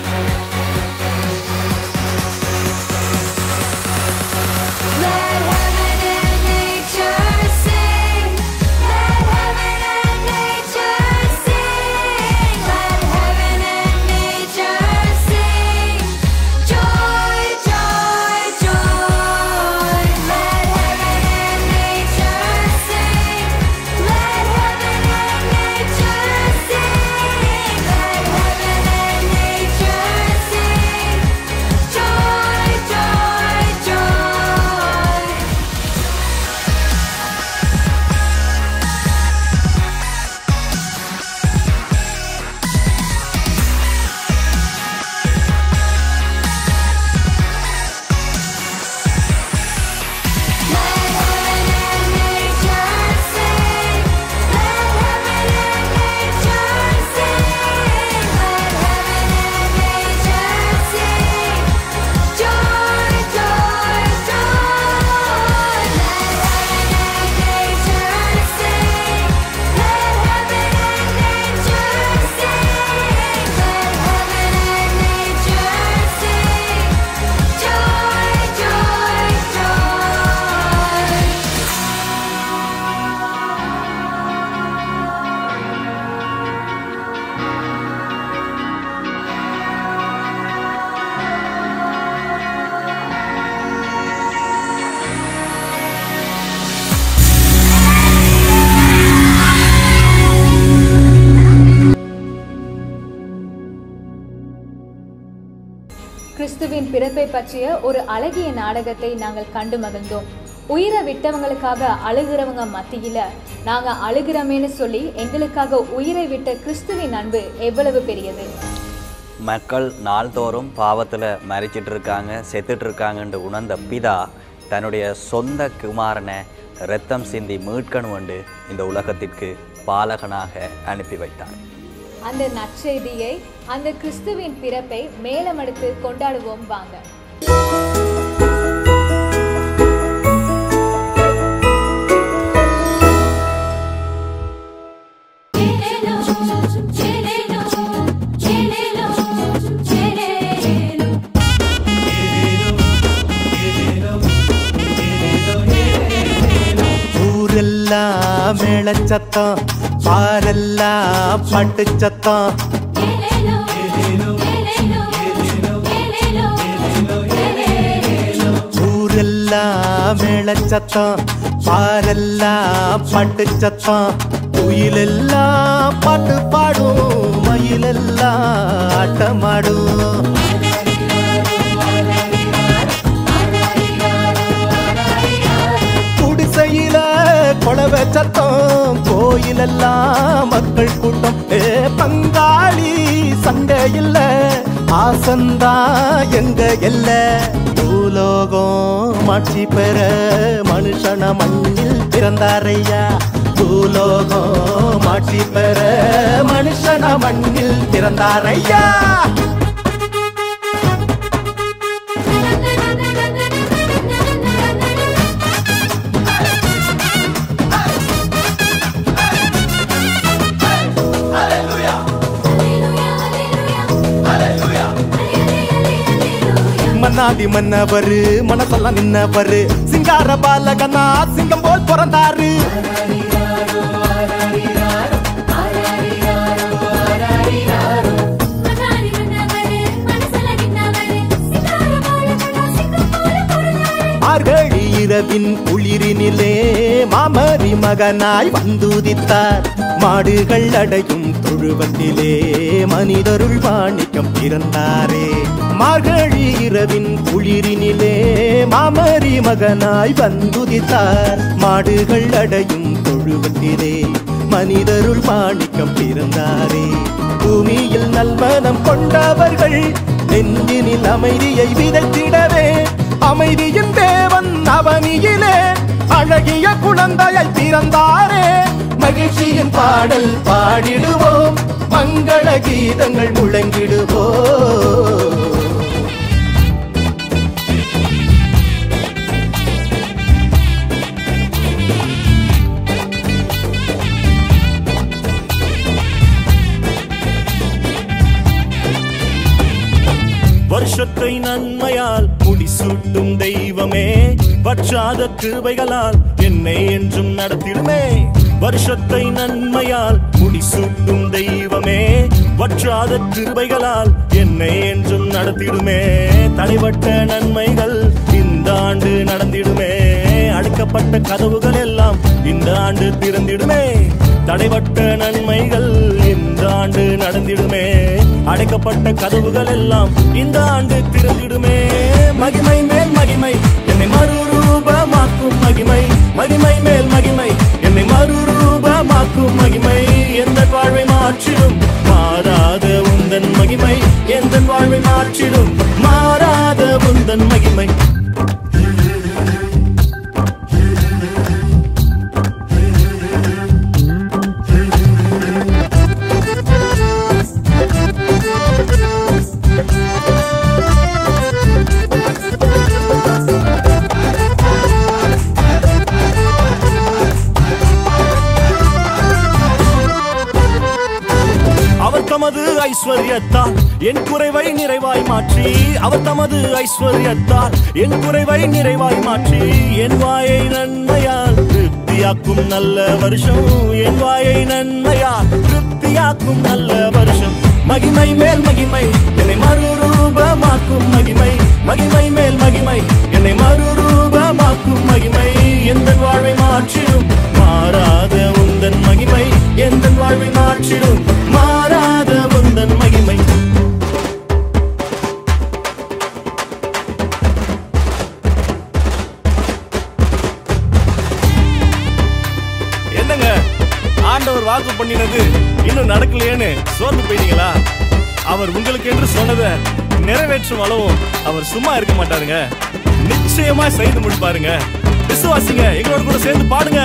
Let heaven and nature sing. Let heaven and nature sing. Let heaven and nature sing. Joy, joy, joy. Let heaven and nature sing. Let heaven and nature sing. Let heaven and nature sing. Joy, joy, joy. கிறிஸ்துவின் பிறப்பை பற்றிய ஒரு அழகிய நாடகத்தை நாங்கள் கண்டு மகிழ்ந்தோம் உயிரை விட்டவங்களுக்காக அழுகிறவங்க மத்தியில நாங்க அழுகிறோமேன்னு சொல்லி எங்களுக்காக உயிரை விட்ட கிறிஸ்துவின் அன்பு எவ்வளவு பெரியது மக்கள் நாள்தோறும் பாவத்தில் மறிச்சிட்டு இருக்காங்க செத்துட்டு இருக்காங்கன்னு உணர்ந்த பிதா தன்னுடைய சொந்த குமாரனை ரத்தம் சிந்தி மீட்கணும் என்று இந்த உலகத்திற்கு பாலகனாக அனுப்பி வைத்தார் அந்த நற்செய்தியை அந்த கிறிஸ்துவின் பிறப்பை மேலமெடுத்து கொண்டாடுவோம் வாங்க ஊரெல்லாம் மேளச்சத்தம் பாரெல்லாம் பாட்டு சத்தம் ஊரெல்லாம் மேளச்சத்தம் பாரெல்லாம் பாட்டு சத்தம் குயிலெல்லாம் பாட்டு பாடும் மயிலெல்லாம் ஆட்டமாடும் குடிசையில கொலவை சத்தம் கோயிலெல்லாம் மக்கள் கூட்டம் ஏ பங்காளி சண்டை இல்ல ஆசந்தா எங்க எல்ல பூலோகம் மாட்சி பெற மனுஷன மண்ணில் பிறந்தாரையா பூலோகம் மாட்சி பெற மனுஷன மண்ணில் பிறந்தாரையா Na மன்னாதி மன்னவரு மனசெல்லாம் நின்னவரு சிங்கார பாலகனா சிங்கம் போல் பிறந்தாரு மார்கழி இரவின் குளிரினிலே மாமரி மகனாய் வந்துதித்தார் மாடுகள் அடையும் தொழுவத்திலே மனிதருள் வாணிக்கம் பிறந்தாரே மார்கழி இரவின் குளிரினிலே மாமரி மகனாய் வந்துதித்தார் மாடுகள் அடையும் தொழுவத்திலே மனிதருள் வாணிக்கம் பிறந்தாரே பூமியில் நல்மனம் கொண்டவர்கள் நெஞ்சினில் அமைதியை விதைத்திடவே அமைதியின் தேவன் அவனியிலே அழகிய குழந்தையை பிறந்தாரே மகிழ்ச்சியின் பாடல் பாடிடுவோம் மங்கள கீதங்கள் முழங்கிடுவோம் வருஷத்தை நன்மையால் முடிசூட்டும் தெய்வமே வற்றாத கிருபைகளால் என்னை என்றும் நடத்திடுமே வருஷத்தை நன்மையால் முடிசூட்டும் தெய்வமே வற்றாத கிருபைகளால் என்னை என்றும் நடத்திடுமே தடைப்பட்ட நன்மைகள் இந்த ஆண்டு நடந்திடுமே அடைக்கப்பட்ட கதவுகள் எல்லாம் இந்த ஆண்டு திறந்திடுமே தடைப்பட்ட நன்மைகள் இந்த ஆண்டு நடந்திடுமே அடைக்கப்பட்ட கதவுகள் எல்லாம் இந்த ஆண்டு திறந்திடுமே மகிமை மேல் மகிமை என்னை மறுரூபமாக்கும் மகிமை மகிமை மேல் மகிமை என்னை மறுரூபமாக்கும் மகிமை எந்த வாழ்வை மாற்றிடும் மாறாத உந்தன் மகிமை எந்த வாழ்வை மாற்றிடும் மாறாத உந்தன் மகிமை அவர் தமது ஐஸ்வர்யத்தால் என் குறைவை நிறைவாய் மாற்றி அவர் தமது ஐஸ்வர்யத்தால் என் குறைவை நிறைவாய் மாற்றி என் வாயை நன்மையால் திருப்தியாக்கும் நல்ல வருஷம் என் வாயை நன்மையால் திருப்தியாக்கும் நல்ல வருஷம் மகிமை மேல் மகிமை என்னை மறுரூபமாக்கும் மகிமை மகிமை மேல் மகிமை என்னை மறுரூபமாக்கும் மகிமை எந்த வாழ்வை மாற்றிடும் மாறாத உந்தன் மகிமை எந்த வாழ்வை மாற்றிடும் மாறாத உந்தன் மகிமை என்னங்க ஆண்டவர் வாக்கு பண்ணினது இன்னும் நடக்கலையேன்னு சோர்ந்து போயிட்டீங்களா அவர் உங்களுக்கு என்று சொன்னதை நிறைவேற்றும் அளவும் அவர் சும்மா இருக்க மாட்டாருங்க நிச்சயமா செய்து முடிப்பாருங்க விசுவாசிங்க எங்களோட கூட சேர்ந்து பாடுங்க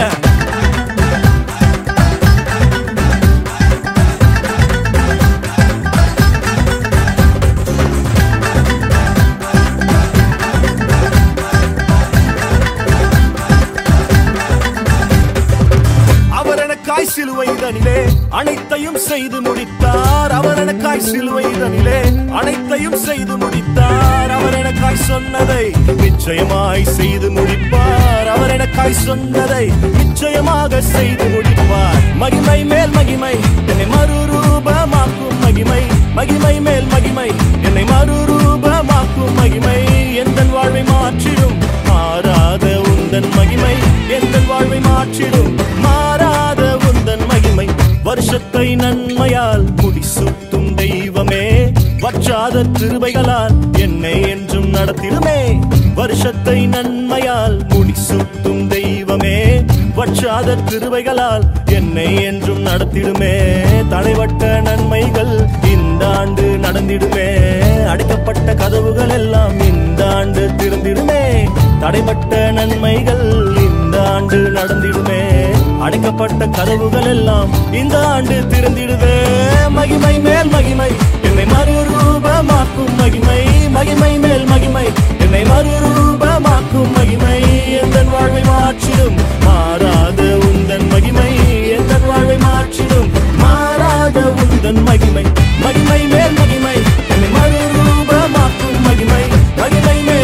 அவர் எனக்காய் சிலுவை தனிலே அனைத்தையும் செய்து முடித்தார் அவர் எனக்காய் சிலுவை தனிலே அனைத்தையும் செய்து முடித்தார் அவர் எனக்காய் சொன்னதை நிச்சயமாய் செய்து முடிப்பார் அவர் எனக்காய் சொன்னதை நிச்சயமாக செய்து முடிப்பார் மகிமை மேல் மகிமை என்னை மறுரூபமாக்கும் மகிமை மகிமை மேல் மகிமை என்னை மறுரூபமாக்கும் மகிமை எந்த வாழ்வை மாற்றிடும் மாறாத உந்தன் மகிமை எந்த வாழ்வை மாற்றிடும் மாறாத உந்தன் மகிமை வருஷத்தை நன்மையால் முடிசூட்டும் தெய்வமே வற்றாத கிருபைகளால் என்னை என்றும் நடத்திடுமே வருஷத்தை நன்மையால் முடிசூட்டும் தெய்வமே வற்றாத கிருபைகளால் என்னை என்றும் நடத்திடுமே தடைவட்ட நன்மைகள் இந்த ஆண்டு நடந்திடுமே அடைக்கப்பட்ட கதவுகள் எல்லாம் இந்த ஆண்டு திறந்திடுமே தடைப்பட்ட நன்மைகள் இந்த ஆண்டு நடந்திடுமே அடைக்கப்பட்ட கதவுகள் எல்லாம் இந்த ஆண்டு திறந்திடுவே மகிமை மேல் மகிமை என்னை மறுரூபமாக்கும் மகிமை மகிமை மேல் மகிமை என்னை மறுரூபமாக்கும் மகிமை எந்த வாழ்வை மாற்றிடும் மாறாத உந்தன் மகிமை எந்த வாழ்வை மாற்றிடும் மாறாத உந்தன் மகிமை மகிமை மேல் மகிமை என்னை மறுரூபமாக்கும் மகிமை மகிமை மேல்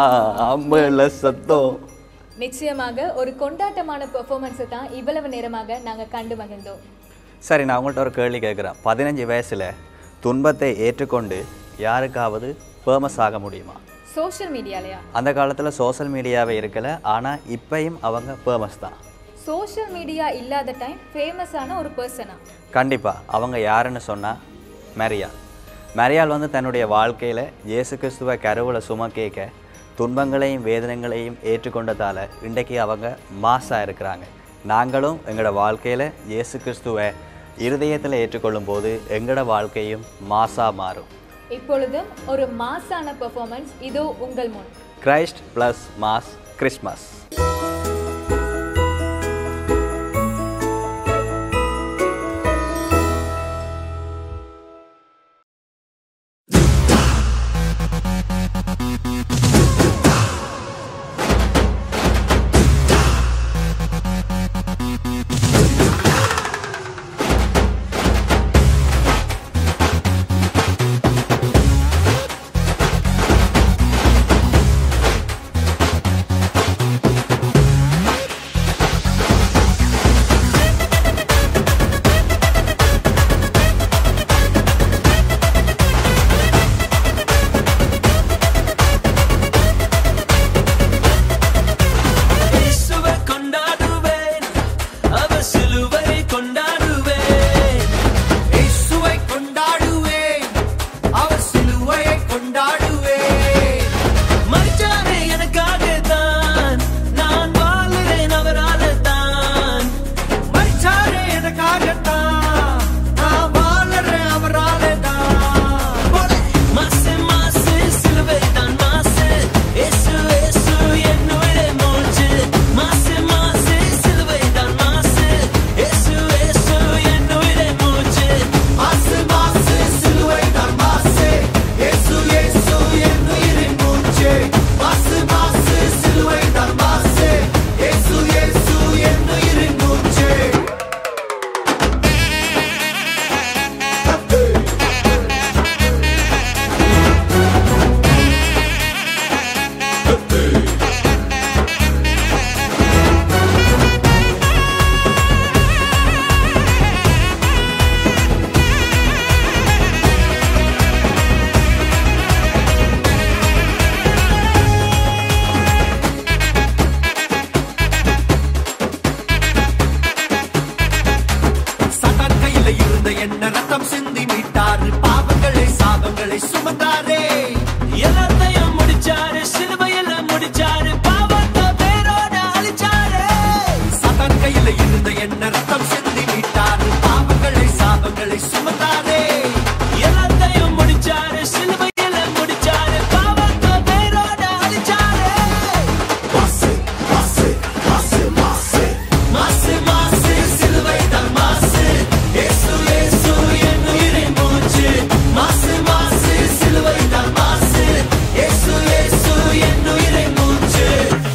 ஆம்பள சத்தம் நிச்சயமாக ஒரு கொண்டாட்டமான பெர்ஃபார்மன்ஸை தான் இவ்வளவு நேரமாக நாங்க கண்டு மகிழ்ந்தோம் சரி நான் உங்கள்கிட்ட ஒரு கேள்வி கேட்குறேன் பதினஞ்சு வயசில் துன்பத்தை ஏற்றுக்கொண்டு யாருக்காவது ஃபேமஸ் ஆக முடியுமா சோஷியல் மீடியாலயா அந்த காலத்தில் சோஷியல் மீடியாவே இருக்கல ஆனால் இப்பயும் அவங்க ஃபேமஸ் தான் சோஷியல் மீடியா இல்லாத டைம் ஃபேமஸான ஒரு பர்சனா கண்டிப்பாக அவங்க யாருன்னு சொன்னால் மரியாள் மரியாள் வந்து தன்னுடைய வாழ்க்கையில் இயேசு கிறிஸ்துவ கருவில் சுமக்கேக்க துன்பங்களையும் வேதனைகளையும் ஏற்றுக்கொண்டதால் இன்றைக்கு அவங்க மாசாக இருக்கிறாங்க நாங்களும் எங்களோட வாழ்க்கையில் இயேசு கிறிஸ்துவை இருதயத்தில் ஏற்றுக்கொள்ளும் போது எங்களோட வாழ்க்கையும் மாசா மாறும் இப்பொழுதும் ஒரு மாசான பெர்ஃபார்மன்ஸ் இதோ உங்கள் முன் கிரைஸ்ட் ப்ளஸ் மாஸ் கிறிஸ்மஸ் இயேசுவை கொண்டாடுவேன் அவர் சிலுவை கொண்டாடுவேன் இயேசுவை கொண்டாடுவேன் அவர் சிலுவையை கொண்டாடுவேன் மரிச்சாரே எனக்காக தான் நான் வாழுறேன் அவரால தான் மரிச்சாரே எனக்காக தான் நான் வாழுறேன் அவரால தான் மாசு மாசு சிலுவை தான் மாசு இயேசு இயேசு என்னுடைய மூச்சு மாசு மாசு சிலுவை தான் மாசு இயேசு இயேசு என்னுடைய மூச்சு மாசு மாசு சிலுவை தான் மாசு இயேசு இயேசு என்னுயிரின் மூச்சு மாசு மாசு சிலுவை தான் மாசு இயேசு இயேசு என்னுயிரின் மூச்சு சதான் கையில இருந்த என்ன ரத்தம் சிந்தி மீட்டாரு பாவங்களை சாபங்களை சுமந்தாரே எல்லாத்தையும் முடிச்சாரு சிலுவையில முடிச்சாரு பாவத்தை பேரோட அழிச்சாரு சதான் கையில இருந்த என்ன ரத்தம் சிந்தி மீட்டாரு பாவங்களை சாபங்களை சுமந்தாரே எல்லாத்தையும் முடிச்சாரு சிலுவையில முடிச்சாரு பாவத்தை பேரோட அழிச்சாரு மாசு மாசு மாசு மாசு மாசு மாசு சிலுவை தான் மாசு இயேசு இயேசு என் உயிரின் மூச்சு மாசு மாசு சிலுவை தான் மாசு இயேசு இயேசு என் உயிரின் மூச்சு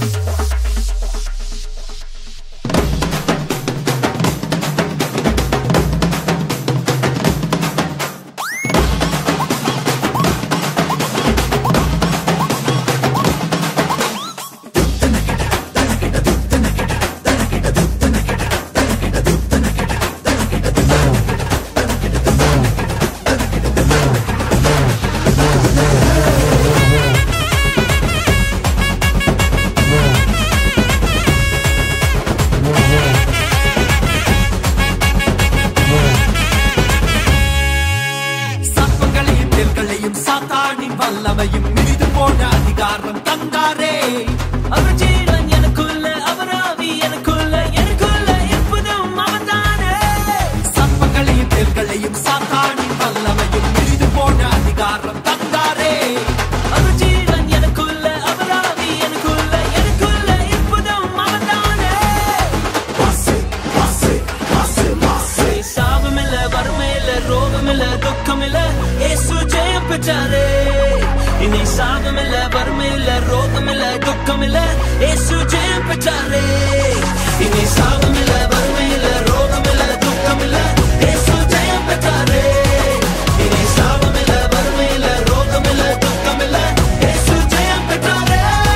சர்ப்பங்களையும் தேள்களையும் சாத்தானின் வல்லமையும் மிதித்து போன அதிகாரம் தந்தாரே அவர் ஜீவன் எனக்குள்ள அவர் ஆவி எனக்குள்ள எனக்குள்ள எப்பதும் அவன்தானே சர்ப்பங்களையும் தேள்களையும் சாத்தானின் வல்லமையும் மிதித்து போன அதிகாரம் தந்தாரே அவர் ஜீவன் எனக்குள்ள அவர் ஆவி எனக்குள்ள எனக்குள்ள எப்பதும் அவன்தானே மாசு மாசு மாசு மாசு சாபமில்ல வறுமையில ரோகமில்ல துக்கமில்ல இயேசு ஜெயம் பெற்றாரே இனி சாபமில்ல வறுமையில்ல ரோகமில்ல துக்கமில்ல இயேசு ஜெயம் பெற்றாரே இனி சாபமில்ல வறுமையில்ல ரோகமில்ல துக்கமில்ல இயேசு ஜெயம் பெற்றாரே இனி சாபமில்ல வறுமையில்ல ரோகமில்ல துக்கமில்ல இயேசு ஜெயம் பெற்றாரே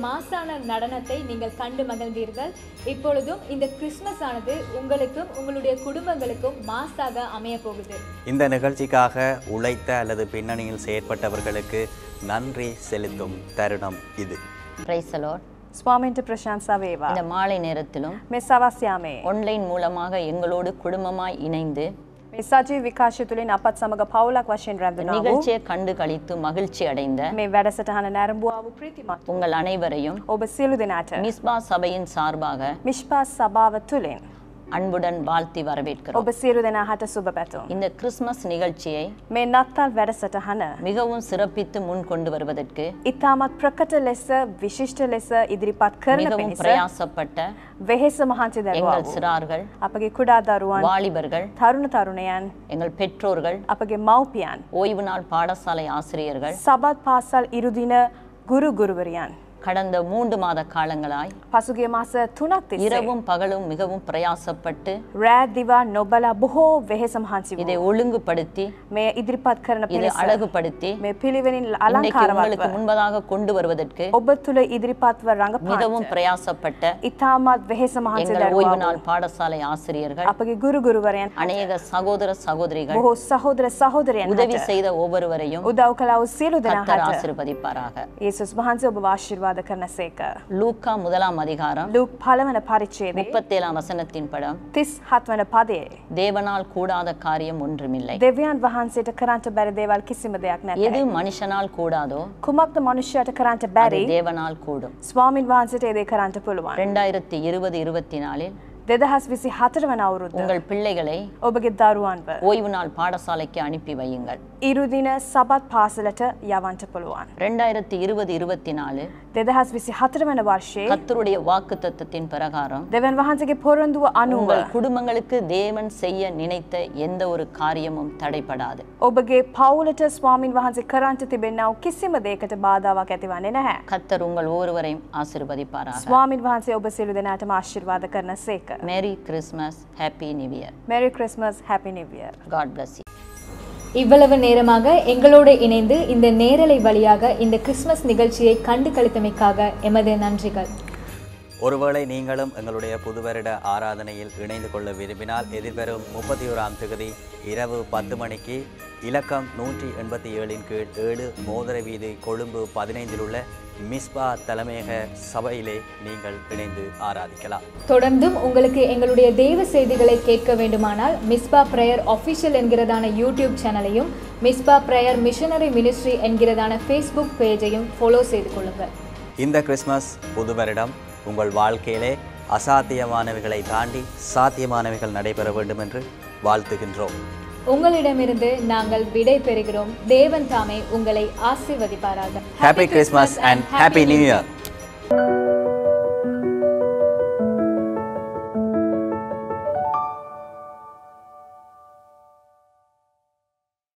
மாசான நடனத்தை நீங்கள் கண்டு மகிழ்ந்தீர்கள் இப்பொழுதும் இந்த கிறிஸ்மஸ் ஆனது உங்களுக்கும் உங்களுடைய குடும்பங்களுக்கும் மாசாக அமைய போகுது இந்த நிகழ்ச்சிக்காக உழைத்த அல்லது பின்னணியில் செயற்பட்டவர்களுக்கு நன்றி செலுத்தும் தருணம் இது பிரைசலோட் ස්වාමීන්ට ප්‍රශංසා වේවා. இந்த மாலை நேரத்திலும் මේ සවස් යාමේ ஆன்லைன் மூலமாக எங்களோடு குடும்பமாய் இணைந்து මේ සජීව විකාශය තුළින් අපත් සමග පවුලක් වශයෙන් රැඳෙනවා වූ நிகழ்ச்சியை கண்டு களித்து மகிழ்ச்சி அடைந்த මේ වැඩසටහන නැරඹුවා වූ ප්‍රීතිමත් உங்கள் அனைவரையும் ඔබ සියලු දෙනාට மிஸ்பா சபையின் சார்பாக මිෂ්පා සභාව තුළින් அன்புடன் வாழ்த்தி வரவேற்கிறோம் ඔබ සියලු දෙනා හට සුබ පැතුම්. இந்த கிறிஸ்மஸ் நிகழ்ச்சியை මේ නත්තල් වැඩසටහන மிகவும் சிறப்பித்து முன் கொண்டு வருவதற்கு ඉතාමත් ප්‍රකට ලෙස විශිෂ්ට ලෙස ඉදිරිපත් කරන மிகவும் පිණිස பிரயாசப்பட்ட වෙහෙස මහන්සි දරුවා எங்கள் වූ சிறார்கள் අපගේ කුඩා දරුවන් வாலிபர்கள் තරුණ තරුණයන් எங்கள் பெற்றோர்கள் අපගේ මව්පියන් ஓய்வு நாள் பாடசாலை ஆசிரியர்கள் සබත් පාසල් ඉරුදින ගුරු ගුරුවරියන් கடந்த மூன்று மாத காலங்களாய் පසුගිය මාස තුනක් තිස්සේ இரவும் பகலும் மிகவும் பிரயாசப்பட்டு රෑ දිවා නොබලා බොහෝ වෙහෙස මහන්සි இதை වූ ஒழுங்குபடுத்தி මේ ඉදිරිපත් කරන இதை පිණිස அழகுபடுத்தி මේ පිළිවෙලින් இன்றைக்கு உங்களுக்கு අලංකාරවත්ව முன்பதாக கொண்டு வருவதற்கு ඔබ තුළ ඉදිරිපත්ව மிகவும் රඟපාට பிரயாசப்பட்ட ඉතාමත් වෙහෙස මහන්සි எங்கள் දරුවා ஓய்வு වූ நாள் பாடசாலை ஆசிரியர்கள் අපගේ ගුරු ගුරුවරයන් அநேக சகோதர சகோதரிகள் බොහෝ සහෝදර සහෝදරයන් உதவி හට செய்த ஒவ்வொருவரையும் උදව් කලා වූ සියලු දෙනා கர்த்தர் හට ஆசீர்வதிப்பாராக ඒසුස් වහන්සේ ඔබ ආශිර්වාද කරන සේක லூக்கா முதலாம் அதிகாரம் ලුක් පළවන පරිච්ඡේදයේ முப்பத்தேழாம் வசனத்தின் படம் 37 වන පදයේ தேவனால் கூடாத காரியம் ஒன்றுமில்லை දෙවියන් වහන්සේට කරන්නට බැරි දේවල් කිසිම දෙයක් නැත. எது மனுஷனால் கூடாதோ කුමක්ද මනුෂ්‍යයට කරන්නට அது බැරි தேவனால் கூடும் ස්වාමින් වහන්සේට ඒ දේ කරන්නට පුළුවන්. ரெண்டாயிரத்தி இருபது இருபத்தி நாலில் දෙදහස් විසි හතර වන අවුරුද්ද உங்கள் பிள்ளைகளை ඔබගේ දරුවන්ව ஓய்வு நாள் பாடசாலைக்கு அனுப்பி வையுங்கள் ඉරුදින සබත් පාසලට යවන්ට පුළුවන්. ரெண்டாயிரத்தி இருபது இருபத்தி நாலு දෙදහස් විසි හතර වන වර්ෂයේ கத்தருடைய வாக்கு தத்துவத்தின் பிரகாரம் දෙවන් වහන්සගේ පොරොන්දුව අනුව உங்கள் குடும்பங்களுக்கு தேவன் செய்ய நினைத்த எந்த ஒரு காரியமும் தடைபடாது ඔබගේ පවුලට ස්වාමින් වහන්සේ කරන්ට තිබෙන්නව කිසිම දේකට බාධාවක් ඇතිවන්නේ නැහැ. கத்தர் உங்கள் ஒவ்வொருவரையும் ஆசீர்வதிப்பாராக ස්වාමින් වහන්සේ ඔබ සියලු දෙනාටම ආශිර්වාද කරන සේක. Merry Christmas happy new year Merry Christmas, Happy New Year. God bless you இவ்வளவு நேரமாக எங்களோடு இணைந்து இந்த நேரலை வழியாக இந்த கிறிஸ்மஸ் நிகழ்ச்சியை கண்டு கழித்தமைக்காக எமது நன்றிகள் ஒருவேளை நீங்களும் எங்களுடைய புது வருட ஆராதனையில் இணைந்து கொள்ள விரும்பினால் எதிர்வரும் முப்பத்தி ஓராம் தேதி இரவு பத்து மணிக்கு இலக்கம் நூற்றி எண்பத்தி ஏழின் கீழ் ஏழு மோதிர வீதி கொழும்பு பதினைந்தில் உள்ள மிஸ்பா தலைமையக சபையிலே நீங்கள் இணைந்து ஆராதிக்கலாம் தொடர்ந்தும் உங்களுக்கு எங்களுடைய தெய்வ செய்திகளை கேட்க வேண்டுமானால் மிஸ்பா பிரேயர் ஒஃபிஷியல் என்கிறதான யூடியூப் சேனலையும் மிஸ்பா பிரேயர் மிஷனரி மினிஸ்ட்ரி என்கிறதான ஃபேஸ்புக் பேஜையும் ஃபாலோ செய்து கொள்ளுங்கள் இந்த கிறிஸ்மஸ் புது வருடம் உங்கள் வாழ்க்கையிலே அசாத்தியமானவைகளை தாண்டி சாத்தியமானவைகள் நடைபெற வேண்டும் என்று வாழ்த்துகின்றோம் உங்களிடமிருந்து நாங்கள் விடை பெறுகிறோம் தேவன் தாமே உங்களை ஆசீர்வதிப்பாராக happy Christmas and happy new year